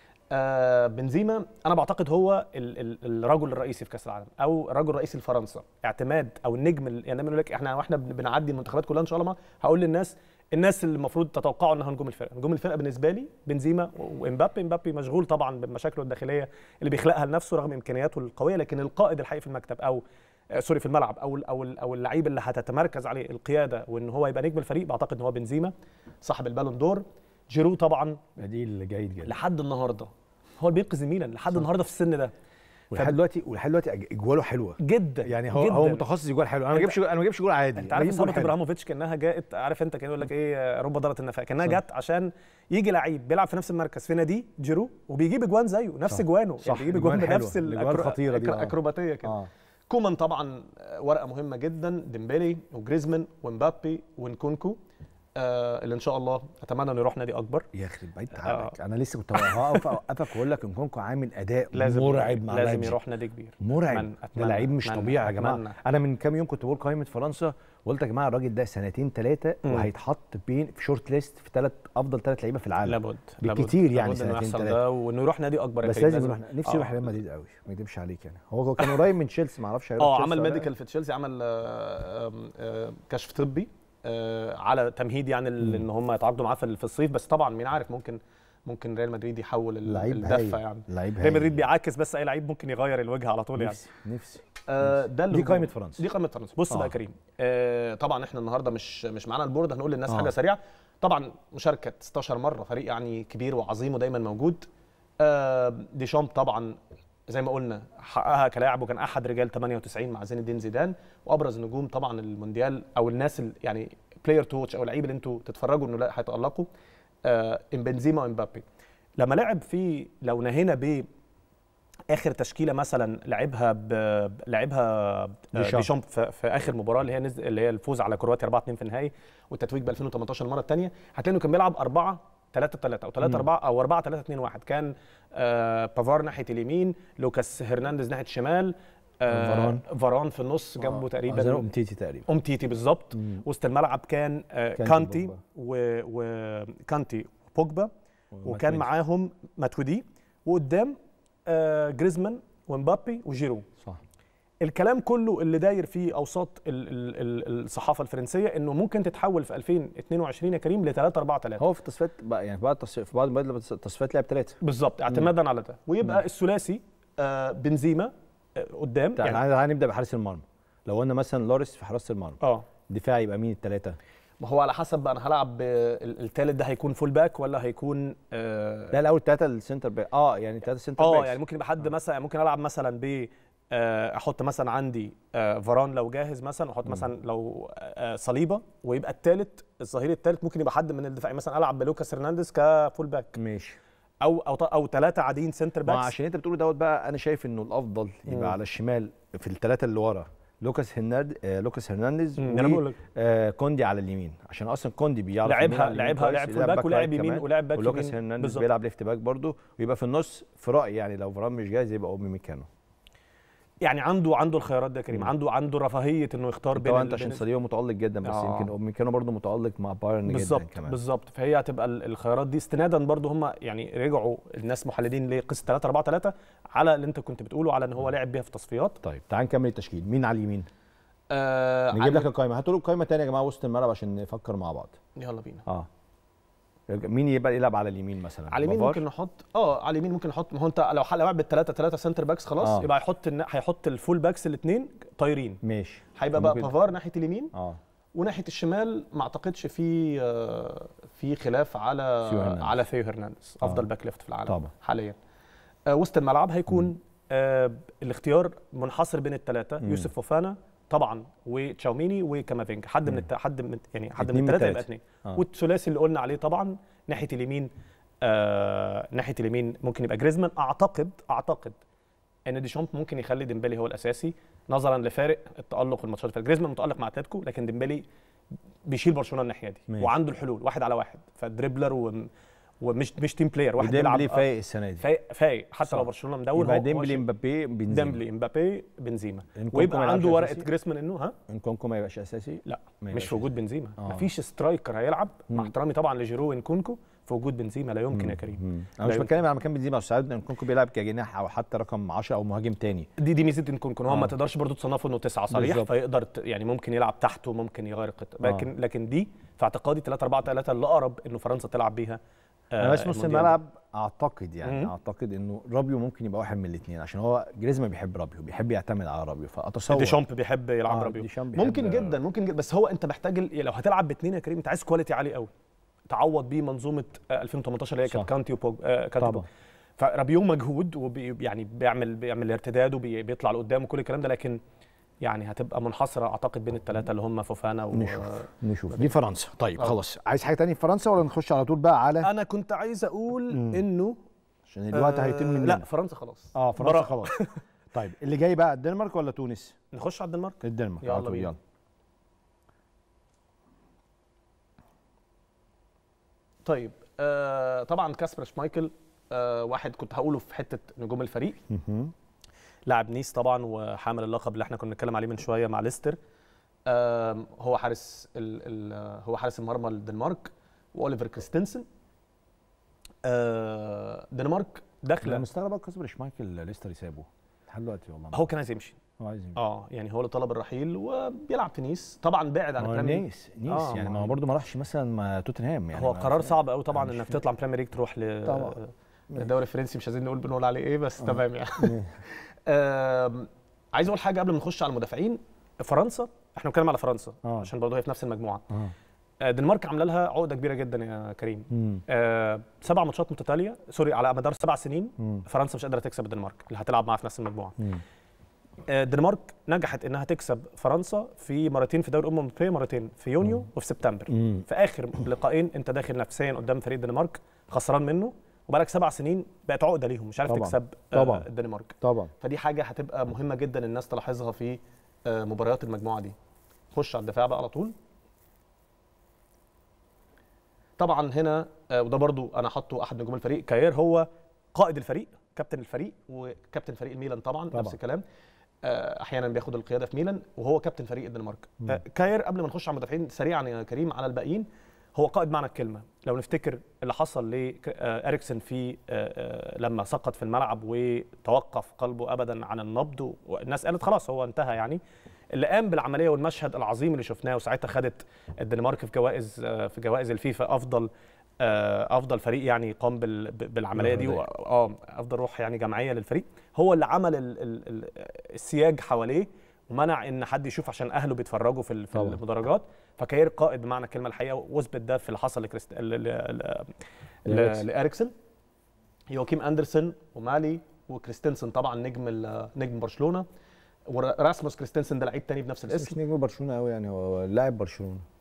آه، بنزيما انا بعتقد هو ال- ال- الرجل الرئيسي في كاس العالم او الرجل الرئيسي لفرنسا اعتماد او النجم ال- يعني دايما يقول لك احنا واحنا بن- بنعدي المنتخبات كلها ان شاء الله ما هقول للناس الناس اللي المفروض تتوقعوا انها نجوم الفرقه نجوم الفرقه بالنسبه لي بنزيما وامبابي امبابي مشغول طبعا بمشاكله الداخليه اللي بيخلقها لنفسه رغم امكانياته القويه لكن القائد الحقيقي في المكتب او آه، سوري في الملعب او ال- او ال- او اللعيب اللي هتتمركز عليه القياده وان هو يبقى نجم الفريق بعتقد ان هو بنزيما صاحب البالون دور جيرو طبعا بديل جيد جدا لحد النهارده هو اللي بينقذ ميلان لحد النهارده في السن ده ولحد دلوقتي ولحد دلوقتي أج- اجواله حلوه جدا يعني هو جداً. هو متخصص جوال حلو انا ما أنت- جبش انا ما جبش جول عادي انت أنا عارف بجيب جول اصابه حلو. ابراهيموفيتش كانها جاءت عارف انت كان يقول لك ايه رب ضاره النفاق كانها صح. جت عشان يجي لعيب بيلعب في نفس المركز في نادي جيرو وبيجيب اجوان زيه نفس صح. اجوانه صح. يعني بيجيب اجوان أجوان حلوة. بنفس الأجوان الخطيرة دي، آه. الاكروباتيه كده آه. كومان طبعا ورقه مهمه جدا ديمبلي وجريزمان ومبابي ونكونكو آه اللي ان شاء الله اتمنى انه يروح نادي اكبر يخرب بيت عقلك انا لسه كنت هقف اوقفك واقول لك ان كونكو عامل اداء لازم مرعب مع لازم لايبزيج. يروح نادي كبير مرعب أتمنى- ده أتمنى- لعيب مش أتمنى- طبيعي يا جماعه أتمنى. انا من كام يوم كنت بقول قائمه فرنسا وقلت يا جماعه الراجل ده سنتين ثلاثه مم. وهيتحط بين في شورت ليست في ثلاث افضل ثلاث لعيبه في العالم لابد لابد بالكتير يعني لابد إنه سنتين يحصل ثلاثه ده وانه يروح نادي اكبر يا بس كريم، لازم يروح نفسي آه. يروح ريال مدريد قوي ما اكذبش عليك يعني هو هو كان قريب من تشيلسي ما اعرفش هيروح اه تشيلسي عمل ولا لا. ميديكال في تشيلسي عمل آه، آم، آه، كشف طبي آه، على تمهيد يعني ال- ان هم يتعاقدوا معاه في في الصيف بس طبعا مين عارف ممكن ممكن ريال مدريد يحول ال- لعيب الدفه هايل. يعني لعيب ريال هايل. مدريد بيعاكس بس اي لعيب ممكن يغير الوجه على طول يعني نفسي نفسي آه، ده دي الهجوم. قائمة فرنسا. دي قائمه فرنسا بص آه. بقى يا كريم آه، طبعا احنا النهارده مش مش معانا البورد هنقول للناس آه. حاجه سريعه طبعا مشاركه 16 مره فريق يعني كبير وعظيم ودايما موجود آه، ديشامب طبعا زي ما قلنا حققها كلاعب وكان احد رجال 98 مع زين الدين زيدان وابرز النجوم طبعا المونديال او الناس اللي يعني بلاير تو واتش او اللعيبه اللي انتوا تتفرجوا انه لا هيتالقوا آه، ام بنزيما وامبابي لما لعب في لو نهينا ب اخر تشكيله مثلا لعبها ب... لعبها ديشامب. ديشامب في... في اخر مباراه اللي هي نزل... اللي هي الفوز على كرواتيا 4 2 في النهائي والتتويج ب 2018 المره الثانيه هتلاقي انه كان بيلعب 4 3 3 او 3 مم. 4 او 4 3 2 1 كان آه بافار ناحيه اليمين لوكاس هرنانديز ناحيه الشمال آه فاران. فاران في النص جنبه آه. تقريبا زي أمتيتي تقريبا امتيتي بالظبط مم. وسط الملعب كان آه كانتي كانتي وبوجبا. و- وكانتي وبوجبا وكان وماتويدي. معاهم ماتويدي وقدام آه جريزمان ومبابي وجيرو صح الكلام كله اللي داير في اوساط ال- ال- ال- الصحافه الفرنسيه انه ممكن تتحول في 2022 يا كريم ل 3 4 3 هو في التصفيات بقى يعني في بعض التصفيات في بعض التصفيات لعب ثلاثه بالظبط اعتمادا على ده ويبقى الثلاثي آه بنزيما آه قدام يعني تعالى نبدا بحارس المرمى لو قلنا مثلا لوريس في حراسه المرمى اه دفاع يبقى مين الثلاثه ما هو على حسب بقى انا هلعب الثالث ده هيكون فول باك ولا هيكون آه لا الاول ثلاثه السنتر باك اه يعني ثلاثه سنتر اه باكس يعني ممكن يبقى حد مثلا ممكن العب مثلا ب آه، احط مثلا عندي آه، فاران لو جاهز مثلا احط مثلا لو آه، صليبه ويبقى الثالث الظهير الثالث ممكن يبقى حد من الدفاع مثلا العب بلوكاس هرنانديز كفول باك ماشي او او او ثلاثه عاديين سنتر ما باكس عشان انت بتقول دوت بقى انا شايف انه الافضل مم. يبقى على الشمال في الثلاثه اللي ورا لوكاس هرناند آه لوكاس هرنانديز مم، أنا بقول لك. آه كوندي على اليمين عشان اصلا كوندي بيعرف لعبها- يمين على اليمين لعبها- كويس، لعب فول يلعب باك ولعب رايت يمين كمان، ولعب باك ولوكاس يمين. هرنانديز بالظبط. بيلعب ليفت باك برضه ويبقى في النص في رايي يعني لو فران مش جاهز يبقى اوبي ميكانو يعني عنده عنده الخيارات ده يا كريم عنده عنده رفاهيه انه يختار بين طبعا ال- انت عشان بين ال- صليبه متالق جدا بس آه. يمكن اوبي ميكانو برضه متالق مع بايرن جدا بالظبط كمان بالظبط فهي هتبقى ال- الخيارات دي استنادا برضو هم يعني رجعوا الناس محللين لقصه 3 4 3 على اللي انت كنت بتقوله على ان هو لعب بيها في تصفيات طيب تعال نكمل التشكيل مين على اليمين آه نجيب لك القائمه هاتوا له القائمه تانية يا جماعه وسط الملعب عشان نفكر مع بعض يلا بينا اه مين يبقى يلعب على اليمين مثلا على اليمين بافار؟ ممكن نحط اه على اليمين ممكن نحط ما هو انت لو حل- لو لعب بالثلاثه ثلاثه سنتر باكس خلاص آه. يبقى هيحط الن- هيحط الفول باكس الاثنين طايرين ماشي هيبقى بقى ممكن- بافار ناحيه اليمين اه وناحيه الشمال ما اعتقدش في آه، في خلاف على ثيو هرنانديز. على ثيو هرنانديز افضل آه. باك ليفت في العالم طبعا. حاليا آه، وسط الملعب هيكون آه الاختيار منحصر بين الثلاثه مم. يوسف فوفانا طبعا وتشاوميني وكامافينجا حد من الت... حد من يعني حد من اتنين من الثلاثه يبقى التلاتة. اثنين آه. والثلاثي اللي قلنا عليه طبعا ناحيه اليمين آه ناحيه اليمين ممكن يبقى جريزمان اعتقد اعتقد ان ديشامب ممكن يخلي ديمبلي هو الاساسي نظرا لفارق التالق الماتشات اللي فاتت جريزمان متالق مع اتلتيكو لكن ديمبلي بيشيل برشلونه الناحيه دي ماشي. وعنده الحلول واحد على واحد فدريبلر و... ومش مش تيم بلاير واحد وديمبلي بيلعب فايق السنه دي فايق فايق حتى صح. لو برشلونه مدون يبقى هو- هو ديمبلي شايف- مبابي بنزيما ديمبلي امبابي بنزيما إنكونكو ما ويبقى يلعبش عنده ورقه أساسي؟ جريزمان انه ها انكونكو ما يبقاش اساسي لا ما مش يبقاش في وجود بنزيما آه. مفيش سترايكر هيلعب مع مم. احترامي طبعا لجيرو وانكونكو في وجود بنزيما لا يمكن يا كريم انا لا مش يمكن. بتكلم على مكان بنزيما بس ساعات انكونكو بيلعب كجناح او حتى رقم 10 او مهاجم تاني دي دي ميزه انكونكو إن هو آه. ما تقدرش برضو تصنفه انه تسعه صريح بالظبط. فيقدر ت- يعني ممكن يلعب تحته ممكن يغير القطه آه. لكن لكن دي في اعتقادي 3 4 3 اللي اقرب انه فرنسا تلعب بيها انا بس نص المونديال ده. الملعب اعتقد يعني مم. اعتقد انه رابيو ممكن يبقى واحد من الاثنين عشان هو جريزمان بيحب رابيو بيحب يعتمد على رابيو فاتصور ديشامب بيحب يلعب آه، رابيو ديشامب بيحب- ممكن جدا ممكن جدا بس هو انت محتاج ال- لو هتلعب باثنين يا كريم انت عايز كواليتي عالي قوي تعوض بيه منظومه آه، 2018 اللي هي كانت صح. كانتي وبوج آه، كانتي طبعا. بوج. فرابيو مجهود وبي يعني بيعمل بيعمل ارتداد وبيطلع لقدام وكل الكلام ده لكن يعني هتبقى منحصره اعتقد بين الثلاثه اللي هم فوفانا و نشوف نشوف دي فرنسا طيب آه. خلاص عايز حاجه تانية في فرنسا ولا نخش على طول بقى على انا كنت عايز اقول مم. انه عشان الوقت هيتم مننا لا فرنسا خلاص اه فرنسا براءة. خلاص طيب اللي جاي بقى الدنمارك ولا تونس نخش على الدنمارك الدنمارك يلا على طول، بينا. يلا طيب آه طبعا كاسبر شمايكل آه واحد كنت هقوله في حته نجوم الفريق مهم. لاعب نيس طبعا وحامل اللقب اللي احنا كنا بنتكلم عليه من شويه مع ليستر آم، هو حارس ال ال هو حارس المرمى للدنمارك واوليفر كريستنسن آه، الدنمارك انا داخله مستغرب قوي كاسبر شمايكل ليستر يسابه لحد دلوقتي والله هو كان عايز يمشي هو عايز يمشي اه يعني هو اللي طلب الرحيل وبيلعب في نيس طبعا بعد عن ما هو البريمير نيس نيس آه، يعني ما ما هو برضه ما راحش مثلا مع توتنهام يعني هو ما- قرار صعب قوي طبعا مش انك فاهم. تطلع من بريمير ليج تروح ل طبعا. الدوري الفرنسي مش عايزين نقول بنقول عليه ايه بس آه. تمام يعني ماشي. آم، عايز اقول حاجه قبل ما نخش على المدافعين فرنسا احنا بنتكلم على فرنسا آه. عشان برضه هي في نفس المجموعه اه آه، الدنمارك عامله لها عقده كبيره جدا يا كريم مم. آه، سبع ماتشات متتاليه سوري على مدار سبع سنين مم. فرنسا مش قادره تكسب الدنمارك اللي هتلعب معاها في نفس المجموعه مم. آه، الدنمارك نجحت انها تكسب فرنسا في مرتين في دوري الامم الاوروبيه مرتين في يونيو وفي سبتمبر مم. في اخر لقاءين انت داخل نفسيا قدام فريق الدنمارك خسران منه وبقالك سبع سنين بقت عقده ليهم مش عارف طبعاً. تكسب آه، طبعاً. الدنمارك طبعا فدي حاجه هتبقى مهمه جدا الناس تلاحظها في آه، مباريات المجموعه دي خش على الدفاع بقى على طول طبعا هنا آه، وده برضو انا حاطه احد نجوم الفريق كاير هو قائد الفريق كابتن الفريق وكابتن فريق الميلان طبعا, طبعاً. نفس الكلام آه، احيانا بياخد القياده في ميلان وهو كابتن فريق الدنمارك مم. آه، كاير قبل ما نخش على المدافعين سريعا يا كريم على الباقيين هو قائد معنى الكلمه لو نفتكر اللي حصل لاريكسن في آه، آه، لما سقط في الملعب وتوقف قلبه ابدا عن النبض والناس قالت خلاص هو انتهى يعني اللي قام بالعمليه والمشهد العظيم اللي شفناه وساعتها خدت الدنمارك في جوائز آه، في جوائز الفيفا افضل آه، افضل فريق يعني قام بال- ب- بالعمليه دي و- اه افضل روح يعني جماعيه للفريق هو اللي عمل ال ال ال السياج حواليه ومنع ان حد يشوف عشان اهله بيتفرجوا في ال- في طبعاً. المدرجات فكاير قائد بمعنى الكلمه الحقيقه واثبت ده في اللي حصل لكريست ل- ل- ل- لإريكسن. ل- لاريكسن يواكيم اندرسون ومالي وكريستنسن طبعا نجم ال- نجم برشلونه وراسموس كريستنسن ده لعيب تاني بنفس بس الاسم مش نجم برشلونه قوي يعني هو لاعب برشلونه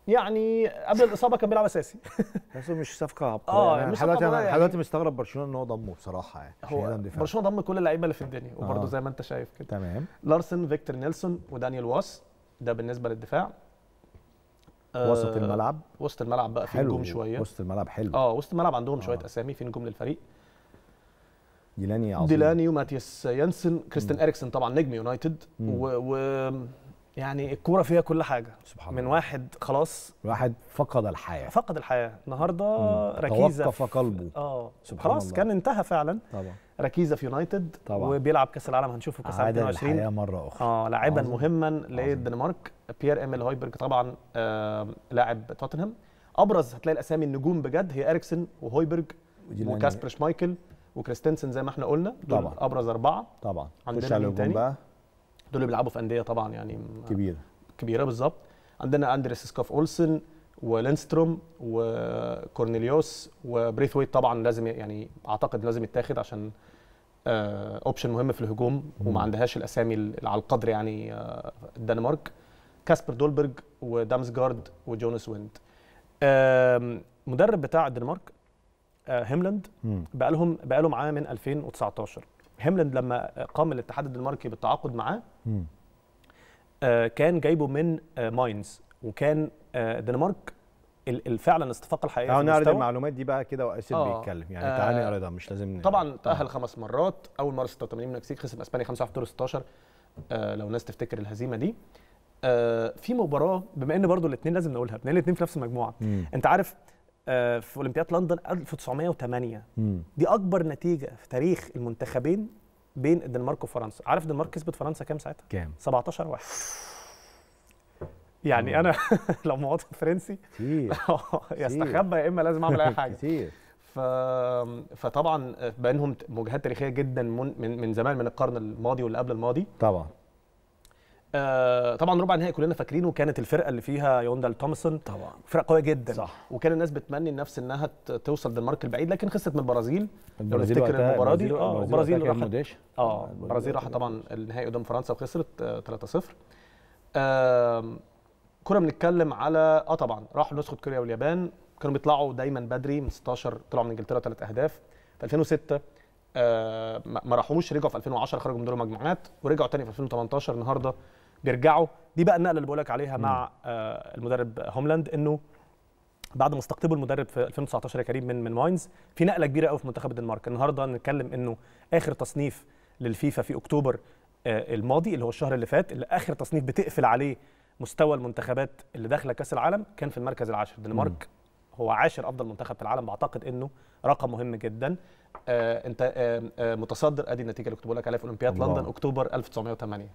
يعني قبل الاصابه كان بيلعب اساسي بس مش صفقه عبقريه اه يعني مش لحد دلوقتي صفقة انا يعني. لحد دلوقتي مستغرب برشلونه ان هو ضمه بصراحه يعني عشان هو يلعب دفاع. برشلونه ضم كل اللعيبه اللي في الدنيا وبرضه آه. زي ما انت شايف كده تمام لارسن فيكتور نيلسون ودانيال واس ده بالنسبه للدفاع وسط آه، الملعب وسط الملعب بقى في حلو نجوم شويه وسط الملعب حلو اه وسط الملعب عندهم شويه اسامي في نجوم للفريق ديلاني عظيم ديلاني وماتياس يانسن كريستن اريكسن طبعا نجم يونايتد مم. و, و يعني الكوره فيها كل حاجه سبحان من واحد خلاص واحد فقد الحياه فقد الحياه النهارده مم. ركيزه توقف في- قلبه. اه سبحان خلاص الله. كان انتهى فعلا طبعا ركيزه في يونايتد طبعا. وبيلعب كاس العالم هنشوفه في كاس العالم عاد 22 للحياه مره اخرى اه لاعبا عظيم. مهما للدنمارك بيير ايميل هويبرج طبعا آه لاعب توتنهام ابرز هتلاقي الاسامي النجوم بجد هي اريكسن وهويبرج وديلاني. وكاسبر شمايكل وكريستنسن زي ما احنا قلنا دول طبعا. ابرز اربعه طبعا عندنا خش على مين الهجوم تاني؟ بقى دول اللي بيلعبوا في انديه طبعا يعني م- كبير كبيره بالظبط عندنا اندريس سكوف اولسن ولينستروم وكورنيليوس وبريثويت طبعا لازم ي- يعني اعتقد لازم يتاخد عشان اوبشن مهم في الهجوم وما عندهاش الاسامي اللي على القدر يعني آه، الدنمارك كاسبر دولبرج ودامسجارد وجوناس ويند آم، مدرب بتاع الدنمارك آه، هيملاند مم. بقى لهم بقى له معاه من 2019 هيملاند لما قام الاتحاد الدنماركي بالتعاقد معاه مم. آه، كان جايبه من آه، ماينز وكان آه، الدنمارك ال- ال- فعلا الاستفاقه الحقيقيه تعالوا في نعرض المستوى المعلومات دي بقى كده واسيب آه. بيتكلم يعني آه. تعالى نعرضها مش لازم طبعا تاهل خمس مرات اول مره 86 من المكسيك خسر اسبانيا 5 في دور 16 آه، لو الناس تفتكر الهزيمه دي آه، في مباراه بما ان برضو الاثنين لازم نقولها بما ان الاثنين في نفس المجموعه مم. انت عارف آه، في اولمبياد لندن 1908 مم. دي اكبر نتيجه في تاريخ المنتخبين بين الدنمارك وفرنسا عارف الدنمارك كسبت فرنسا كام ساعتها كام 17 واحد يعني انا لو مواطن فرنسي كتير يستخبى يا اما لازم اعمل اي حاجه كتير ف... فطبعا بينهم مواجهات تاريخيه جدا من من من زمان من القرن الماضي واللي قبل الماضي طبعا آه طبعا ربع النهائي كلنا فاكرينه كانت الفرقه اللي فيها يوندال تومسون طبعا فرقه قويه جدا صح. وكان الناس بتمني النفس انها ت- توصل الدنمارك البعيد لكن خسرت من البرازيل لو البرازيل نفتكر وقتها- المباراه دي البرازيل- اه البرازيل البرازيل وقتها كانت راحت مدهشة. اه البرازيل راحت طبعا النهائي قدام فرنسا وخسرت آه 3-0 آم، كنا بنتكلم على اه طبعا راحوا نسخه كوريا واليابان كانوا بيطلعوا دايما بدري من 16 طلعوا من انجلترا ثلاث اهداف في 2006 آه ما ما راحوش رجعوا في 2010 خرجوا من دور المجموعات ورجعوا تاني في 2018 النهارده بيرجعوا دي بقى النقله اللي بقول لك عليها مع آه المدرب هوملاند انه بعد ما استقطبوا المدرب في 2019 يا كريم من من ماينز في نقله كبيره قوي في منتخب الدنمارك النهارده نتكلم انه اخر تصنيف للفيفا في اكتوبر آه، الماضي اللي هو الشهر اللي فات اللي اخر تصنيف بتقفل عليه مستوى المنتخبات اللي داخله كاس العالم كان في المركز العاشر الدنمارك هو عاشر افضل منتخب في العالم بعتقد انه رقم مهم جدا آه انت آه آه متصدر ادي النتيجه اللي كنت بقول لك عليها في اولمبياد الله. لندن اكتوبر 1908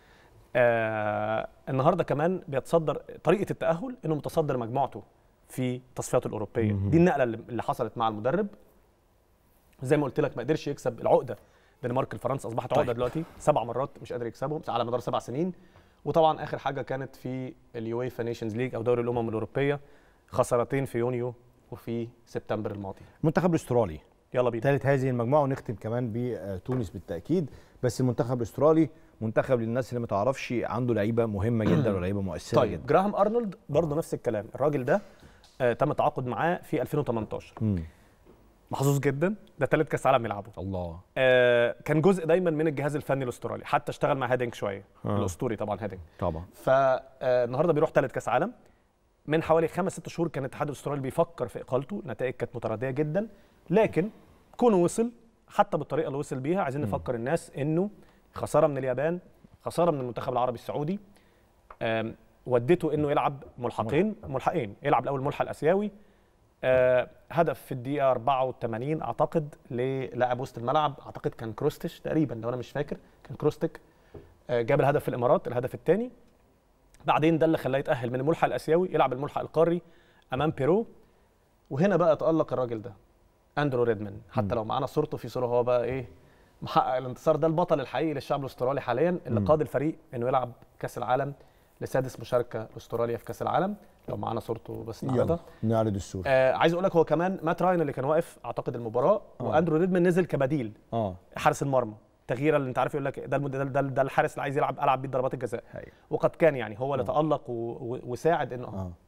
آه النهارده كمان بيتصدر طريقه التاهل انه متصدر مجموعته في التصفيات الاوروبيه مهم. دي النقله اللي اللي حصلت مع المدرب زي ما قلت لك ما قدرش يكسب العقده الدنمارك لفرنسا اصبحت عقده طيب. دلوقتي سبع مرات مش قادر يكسبهم على مدار سبع سنين وطبعا اخر حاجه كانت في اليويفا نيشنز ليج او دوري الامم الاوروبيه خسارتين في يونيو وفي سبتمبر الماضي المنتخب الاسترالي يلا بينا ثالث هذه المجموعه ونختم كمان بتونس بالتاكيد بس المنتخب الاسترالي منتخب للناس اللي ما تعرفش عنده لعيبه مهمه جدا ولعيبه مؤثره طيب جدا جراهام ارنولد برضه نفس الكلام الراجل ده آه تم التعاقد معاه في 2018 مم. محظوظ جدا ده ثالث كاس عالم يلعبه الله آه كان جزء دايما من الجهاز الفني الاسترالي حتى اشتغل مع هادينج شويه آه. الاسطوري طبعا هادينج طبعا فالنهارده بيروح ثالث كاس عالم من حوالي خمس ست شهور كان الاتحاد الاسترالي بيفكر في اقالته النتائج كانت مترديه جدا لكن كونه وصل حتى بالطريقه اللي وصل بيها عايزين نفكر الناس انه خساره من اليابان خساره من المنتخب العربي السعودي آم، ودته انه يلعب ملحقين ملحقين يلعب الاول ملحق الاسيوي آه، هدف في الدقيقه 84 اعتقد للاعب وسط الملعب اعتقد كان كروستش تقريبا لو انا مش فاكر كان كروستك آه، جاب الهدف في الامارات الهدف الثاني بعدين ده اللي خلاه يتاهل من الملحق الاسيوي يلعب الملحق القاري امام بيرو وهنا بقى تالق الراجل ده اندرو ريدمان حتى لو معانا صورته في صوره هو بقى ايه محقق الانتصار ده البطل الحقيقي للشعب الاسترالي حاليا اللي مم. قاد الفريق انه يلعب كاس العالم لسادس مشاركه لاستراليا في كاس العالم لو معانا صورته بس يلا النهارده نعرض الصوره آه عايز اقول لك هو كمان مات راين اللي كان واقف اعتقد المباراه آه. واندرو ريدمان نزل كبديل اه حارس المرمى تغيير اللي انت عارف يقول لك ده المد... ده, ده, ده الحارس اللي عايز يلعب العب بيه ضربات الجزاء هي. وقد كان يعني هو اللي تالق و... و... وساعد انه اه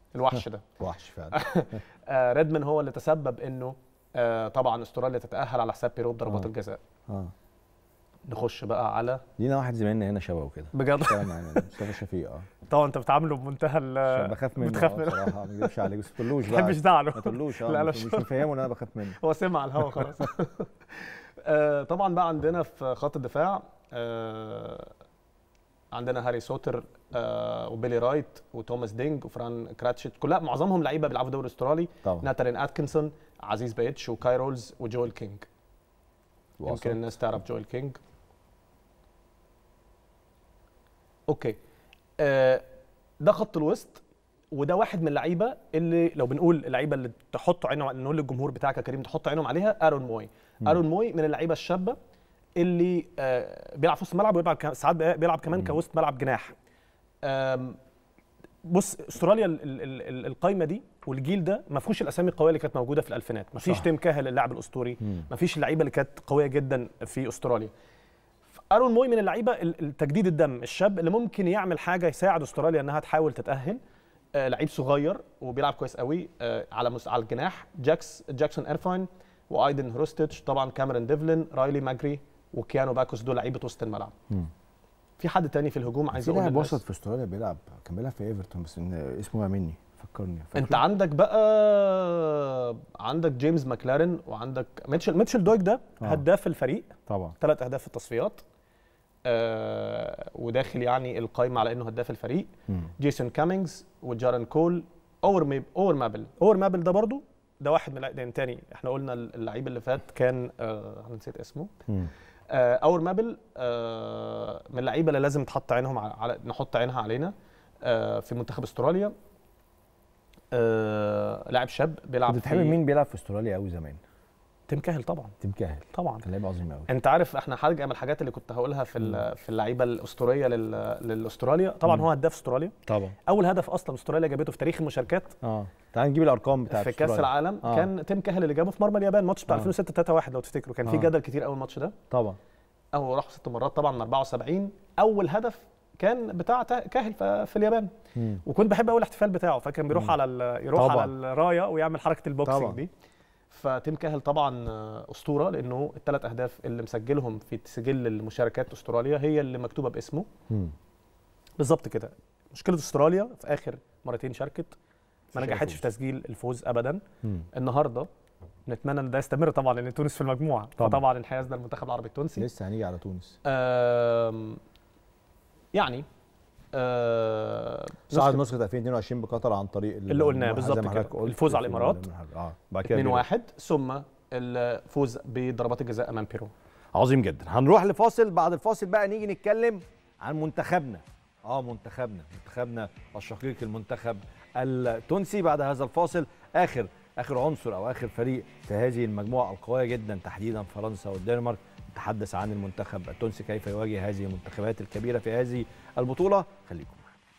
الوحش ده وحش فعلا آه ريدمان هو اللي تسبب انه آه طبعا استراليا تتاهل على حساب بيرو بضربات آه. الجزاء اه نخش بقى على لينا واحد زميلنا هنا شبهه كده بجد؟ اشتغل معانا مصطفى شفيق اه طبعا انت بتعامله بمنتهى ال عشان بخاف منه بتخاف آه، منه بصراحه ما اكذبش عليك بس ما تقولوش ما بقى تحبش زعله ما تقولوش اه لا، لا، مش شو- مفهمه ان انا بخاف منه هو سمع على الهوا خلاص آه طبعا بقى عندنا في خط الدفاع آه عندنا هاري سوتر آه وبيلي رايت وتوماس دينج وفران كراتشيت كلها معظمهم لعيبه بيلعبوا دوري استرالي طبعا ناتالين اتكنسون عزيز بايتش وكاي رولز وجويل كينج وسط. يمكن الناس تعرف جويل كينج اوكي آه ده خط الوسط وده واحد من اللعيبه اللي لو بنقول اللعيبه اللي تحط عينهم نقول للجمهور بتاعك يا كريم تحط عينهم عليها ارون موي مم. ارون موي من اللعيبه الشابه اللي آه بيلعب في وسط الملعب وبيلعب ك- ساعات بيلعب كمان كوسط ملعب جناح آم، بص استراليا ال- ال- ال- ال- القايمه دي والجيل ده ما فيهوش الاسامي القويه اللي كانت موجوده في الالفينات ما فيش صح. تيم كاهل اللاعب الاسطوري مم. ما فيش اللعيبه اللي كانت قويه جدا في استراليا ارون موي من اللعيبه ال- التجديد الدم الشاب اللي ممكن يعمل حاجه يساعد استراليا انها تحاول تتاهل آه لعيب صغير وبيلعب كويس قوي آه على مس... على الجناح جاكس جاكسون ايرفاين وايدن هروستيتش طبعا كاميرون ديفلين رايلي ماجري وكيانو باكوس دول لعيبه وسط الملعب مم. في حد تاني في الهجوم عايز في اقول لاعب للناس. وسط في استراليا بيلعب كان بيلعب في ايفرتون بس إن اسمه وقع مني فكرني انت فاكره؟ عندك بقى عندك جيمس ماكلارن وعندك ميتشل ميتشل دويك ده آه. هداف الفريق طبعا ثلاث اهداف في التصفيات آه وداخل يعني القايمه على انه هداف الفريق مم. جيسون كامينجز وجارن كول اور ميب اور مابل اور مابل ده برضو ده واحد من اللعيبه تاني احنا قلنا اللعيب اللي فات كان آه انا نسيت اسمه مم. آه اور مابل آه من اللعيبه اللي لازم تحط عينهم على, على نحط عينها علينا آه في منتخب استراليا آه لاعب شاب بيلعب كنت بتحب مين بيلعب في استراليا قوي زمان تيم كاهل طبعا تيم كاهل طبعا كان لعيب عظيم قوي انت عارف احنا حاجه من الحاجات اللي كنت هقولها في ال- في اللعيبه الاسطوريه لل- للاستراليا طبعا مم. هو هداف استراليا طبعا اول هدف اصلا استراليا جابته في تاريخ المشاركات اه تعال نجيب الارقام بتاعت في كاس أستراليا. العالم آه. كان تيم كاهل اللي جابه في مرمى اليابان ماتش بتاع آه. 2006 3 1 لو تفتكروا كان في آه. جدل كتير قوي الماتش ده طبعا هو راح ست مرات طبعا من 74 اول هدف كان بتاع تا- كاهل ف- في اليابان مم. وكنت بحب قوي الاحتفال بتاعه فكان بيروح مم. على ال- يروح طبعاً. على الرايه ويعمل حركه البوكسنج طبعاً. دي فتيم كاهل طبعا آه، اسطوره لانه الثلاث اهداف اللي مسجلهم في سجل المشاركات استراليا هي اللي مكتوبه باسمه مم. بالظبط كده مشكله استراليا في اخر مرتين شاركت ما مفيش نجحتش فوز. في تسجيل الفوز ابدا مم. النهارده نتمنى ان ده يستمر طبعا لان تونس في المجموعه طبعاً. فطبعا انحيازنا للمنتخب العربي التونسي لسه هنيجي على تونس آم، يعني آه، صعد نسخة نسخه 2022 بقطر عن طريق ال- اللي قلناه زي بالظبط ما كده حضرتك قلت الفوز على في الامارات اه بعد كده 2 بيرو. 1 ثم الفوز بضربات الجزاء امام بيرو عظيم جدا هنروح لفاصل بعد الفاصل بقى نيجي نتكلم عن منتخبنا اه منتخبنا منتخبنا الشقيق المنتخب التونسي بعد هذا الفاصل اخر اخر عنصر او اخر فريق في هذه المجموعه القويه جدا تحديدا فرنسا والدنمارك نتحدث عن المنتخب التونسي كيف يواجه هذه المنتخبات الكبيره في هذه البطوله خليكم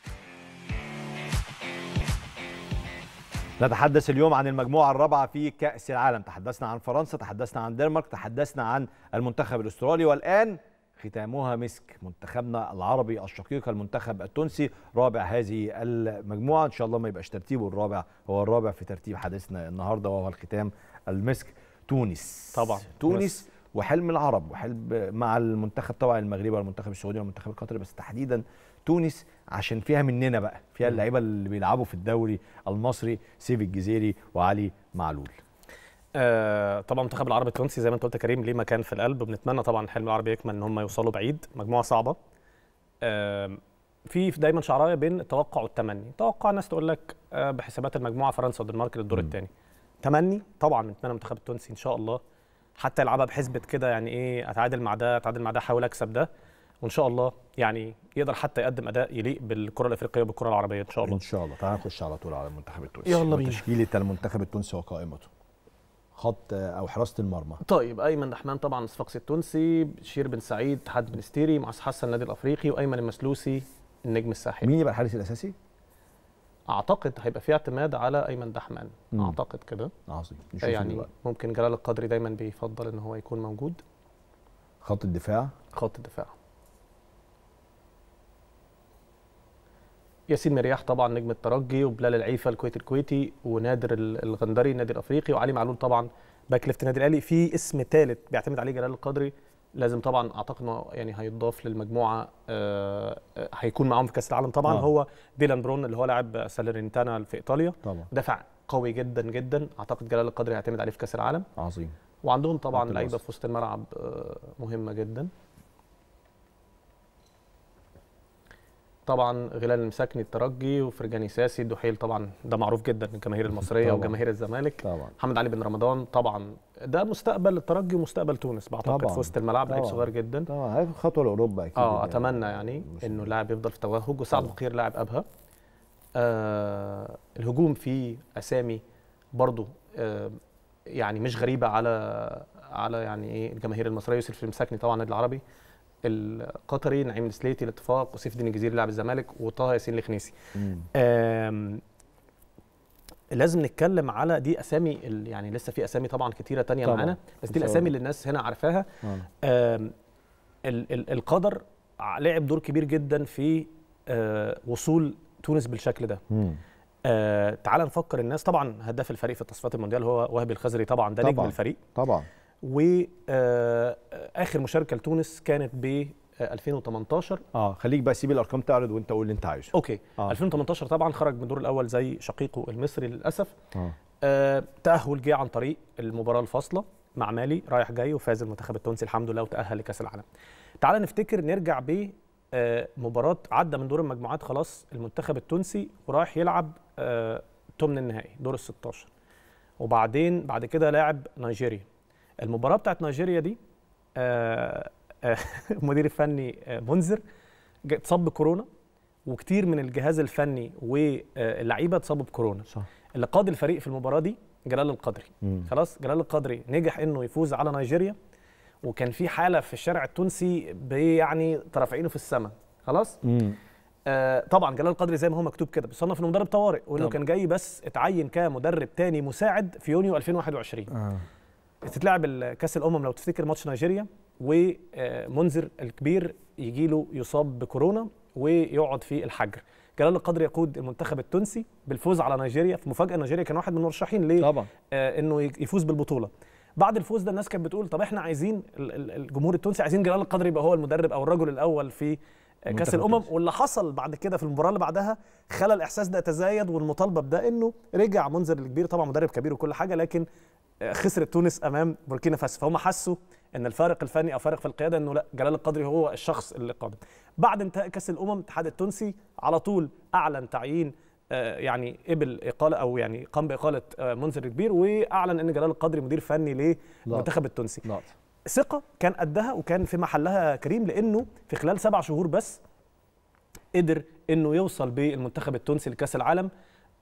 نتحدث اليوم عن المجموعة الرابعة في كأس العالم تحدثنا عن فرنسا تحدثنا عن دنمارك تحدثنا عن المنتخب الأسترالي والآن ختامها مسك منتخبنا العربي الشقيق المنتخب التونسي رابع هذه المجموعة إن شاء الله ما يبقاش ترتيبه الرابع هو الرابع في ترتيب حديثنا النهاردة وهو الختام المسك تونس طبعا تونس وحلم العرب وحلم مع المنتخب طبعا المغربي والمنتخب السعودي والمنتخب القطري بس تحديدا تونس عشان فيها مننا بقى فيها اللعيبه اللي بيلعبوا في الدوري المصري سيف الجزيري وعلي معلول آه طبعا المنتخب العربي التونسي زي ما انت قلت يا كريم ليه مكان في القلب وبنتمنى طبعا الحلم العربي يكمل ان هم يوصلوا بعيد مجموعه صعبه آه في دايما شعرايه بين التوقع والتمني توقع الناس تقول لك آه بحسابات المجموعه فرنسا والدنمارك للدور الثاني تمني طبعا نتمنى المنتخب التونسي ان شاء الله حتى يلعبها بحسبه كده يعني ايه اتعادل مع ده اتعادل مع ده احاول اكسب ده وان شاء الله يعني يقدر حتى يقدم اداء يليق بالكره الافريقيه وبالكره العربيه ان شاء الله ان شاء الله تعال نخش على طول على المنتخب التونسي يلا بينا. تشكيله المنتخب التونسي وقائمته خط او حراسه المرمى طيب ايمن رحمن طبعا الصفاقسي التونسي بشير بن سعيد حد بن ستيري معز حسن النادي الافريقي وايمن المسلوسي النجم الساحلي مين يبقى الحارس الاساسي اعتقد هيبقى في اعتماد على ايمن دحمان مم. اعتقد كده عظيم نشوف يعني دلوقتي. ممكن جلال القدري دايما بيفضل ان هو يكون موجود خط الدفاع خط الدفاع ياسين مرياح طبعا نجم الترجي وبلال العيفه الكويت الكويتي ونادر ال- الغندري النادي الافريقي وعلي معلول طبعا باك ليفت النادي الاهلي في اسم ثالث بيعتمد عليه جلال القدري لازم طبعا اعتقد انه يعني هيضاف للمجموعه آه، آه، هيكون معاهم في كاس العالم طبعا آه. هو ديلان برون اللي هو لاعب سالرنتانا في ايطاليا طبعا دافع قوي جدا جدا اعتقد جلال القدري هيعتمد عليه في كاس العالم عظيم وعندهم طبعا خط لعيبه الوسط. في وسط الملعب آه، مهمه جدا طبعا غلال المساكني الترجي وفرجاني ساسي الدحيل طبعا ده معروف جدا الجماهير المصريه طبعاً. وجماهير الزمالك طبعا محمد علي بن رمضان طبعا ده مستقبل الترجي ومستقبل تونس بعتقد طبعاً. في وسط الملعب لعيب طبعاً. صغير جدا طبعا هياخد خطوه لاوروبا اكيد اه يعني. اتمنى يعني انه اللاعب يفضل في توهج وسعد بقير لاعب ابها آه الهجوم فيه اسامي برضو آه يعني مش غريبه على على يعني ايه الجماهير المصريه يوسف المساكني طبعا النادي العربي القطري نعيم السليتي الاتفاق وسيف الدين الجزيري لاعب الزمالك وطه ياسين الخنيسي مم. آم، لازم نتكلم على دي اسامي ال- يعني لسه في اسامي طبعا كتيره تانية طبعاً. معانا بس دي إن شاء الاسامي الله. اللي الناس هنا عارفاها آه. آم، ال- ال- القدر ع- لعب دور كبير جدا في آه، وصول تونس بالشكل ده مم. آه تعال نفكر الناس طبعا هداف الفريق في تصفيات المونديال هو وهبي الخزري طبعا ده نجم طبعاً. الفريق طبعا واخر مشاركه لتونس كانت ب 2018 اه خليك بقى سيب الارقام تعرض وانت قول اللي انت عايزه اوكي آه. آه. 2018 طبعا خرج من الدور الاول زي شقيقه المصري للاسف اه آه تاهل جه عن طريق المباراه الفاصله مع مالي رايح جاي وفاز المنتخب التونسي الحمد لله وتاهل لكاس العالم تعال نفتكر نرجع ب آه، مباراه عدى من دور المجموعات خلاص المنتخب التونسي ورايح يلعب آه، ثمن النهائي دور ال 16 وبعدين بعد كده لاعب نيجيريا المباراه بتاعت نيجيريا دي آه، آه، المدير الفني آه، منذر جا- اتصاب بكورونا وكتير من الجهاز الفني واللعيبه اتصابوا بكورونا صح اللي قاد الفريق في المباراه دي جلال القدري مم. خلاص جلال القدري نجح انه يفوز على نيجيريا وكان في حاله في الشارع التونسي يعني طرف عينه في السماء خلاص مم. آه طبعا جلال القدري زي ما هو مكتوب كده بيصنف انه مدرب طوارئ وانه طبعا. كان جاي بس اتعين كمدرب تاني مساعد في يونيو 2021 آه. تتلعب ال- كاس الامم لو تفتكر ماتش نيجيريا ومنذر الكبير يجي له يصاب بكورونا ويقعد في الحجر جلال القدر يقود المنتخب التونسي بالفوز على نيجيريا في مفاجاه نيجيريا كان واحد من المرشحين ليه طبعا آه انه ي- يفوز بالبطوله بعد الفوز ده الناس كانت بتقول طب احنا عايزين ال- ال- الجمهور التونسي عايزين جلال القدر يبقى هو المدرب او الرجل الاول في آه، كاس منتخب الامم التونسي. واللي حصل بعد كده في المباراه اللي بعدها خلى الاحساس ده يتزايد والمطالبه بده انه رجع منذر الكبير طبعا مدرب كبير وكل حاجه لكن آه، خسرت تونس امام بوركينا فاسو فهم حسوا ان الفارق الفني او فارق في القياده انه لا جلال القدري هو الشخص اللي قادم بعد انتهاء كاس الامم الاتحاد التونسي على طول اعلن تعيين آه، يعني قبل اقاله او يعني قام باقاله آه، منذر الكبير واعلن ان جلال القدري مدير فني للمنتخب التونسي لقطه ثقه كان قدها وكان في محلها كريم لانه في خلال سبع شهور بس قدر انه يوصل بالمنتخب التونسي لكاس العالم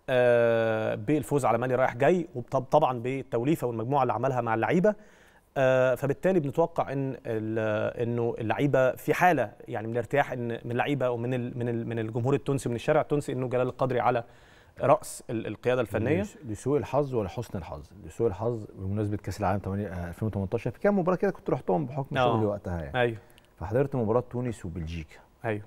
آه، بالفوز على مالي رايح جاي وطبعا بالتوليفه والمجموعه اللي عملها مع اللعيبه آه، فبالتالي بنتوقع ان ال- انه اللعيبه في حاله يعني من الارتياح ان من اللعيبه ومن ال من ال من الجمهور التونسي ومن الشارع التونسي انه جلال القدري على راس ال- القياده الفنيه لس- لسوء الحظ ولا حسن الحظ لسوء الحظ بمناسبه كاس العالم 8 آه، 2018 في كام مباراه كده كنت رحتهم بحكم آه. شغلي وقتها يعني ايوه فحضرت مباراه تونس وبلجيكا ايوه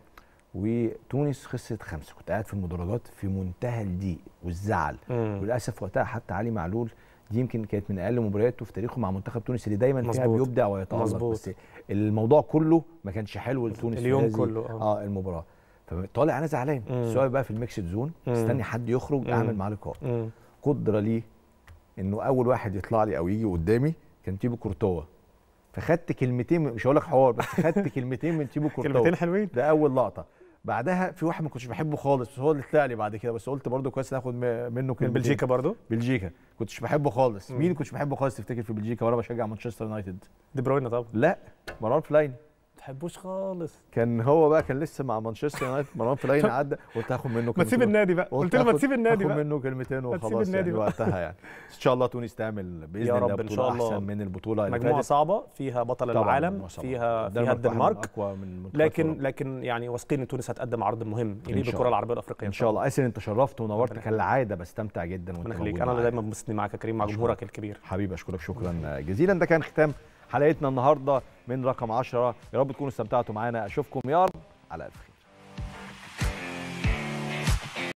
وتونس خسرت خمسه كنت قاعد في المدرجات في منتهى الضيق والزعل مم. وللاسف وقتها حتى علي معلول دي يمكن كانت من اقل مبارياته في تاريخه مع منتخب تونس اللي دايما فيها مظبوط. بيبدع ويتالق مظبوط. بس الموضوع كله ما كانش حلو لتونس في اليوم هذه- كله، آه. اه المباراه فطالع انا زعلان مم. سواء بقى في الميكسد زون مم. مستني حد يخرج مم. اعمل معاه لقاء مم. قدره ليه انه اول واحد يطلع لي او يجي قدامي كان تيبو كورتوا فخدت كلمتين مش هقول لك حوار بس خدت كلمتين من تيبو كورتوا كلمتين حلوين ده اول لقطه بعدها في واحد ما كنتش بحبه خالص بس هو اللي طلع لي بعد كده بس قلت برضه كويس ناخد م- منه من كلمتين بلجيكا برضو بلجيكا كنتش بحبه خالص مم. مين كنتش بحبه خالص تفتكر في بلجيكا وانا بشجع مانشستر يونايتد دي بروين طبعا لا مروان فلاين ما تحبوش خالص كان هو بقى كان لسه مع مانشستر يونايتد مروان فلاين عدى قلت هاخد منه ما تسيب النادي بقى قلت قلت له ما هاخد- تسيب النادي هاخد بقى منه كلمتين ما تسيب وخلاص النادي يعني بقى. وقتها يعني ان شاء الله تونس تعمل باذن يا الله رب ان بطوله شاء الله احسن من البطوله اللي مجموعه فاتت صعبه فيها بطل طبعاً العالم مجموعة صعبة. فيها الدنمارك فيها واحد من الدنمارك أقوى من المنتخبات لكن أوروبا. لكن يعني واثقين ان تونس هتقدم عرض مهم إن يليق شاء بالكره الله. العربيه الافريقيه ان شاء الله ايسر انت شرفت ونورت ربنا كالعاده بستمتع جدا وانت ربنا يخليك موجود انا اللي معايا. دايما بمسني معاك يا كريم مع أشكرك. جمهورك الكبير حبيبي اشكرك شكرا جزيلا ده كان ختام حلقتنا النهارده من رقم 10 يا رب تكونوا استمتعتوا معانا اشوفكم يا رب على الف خير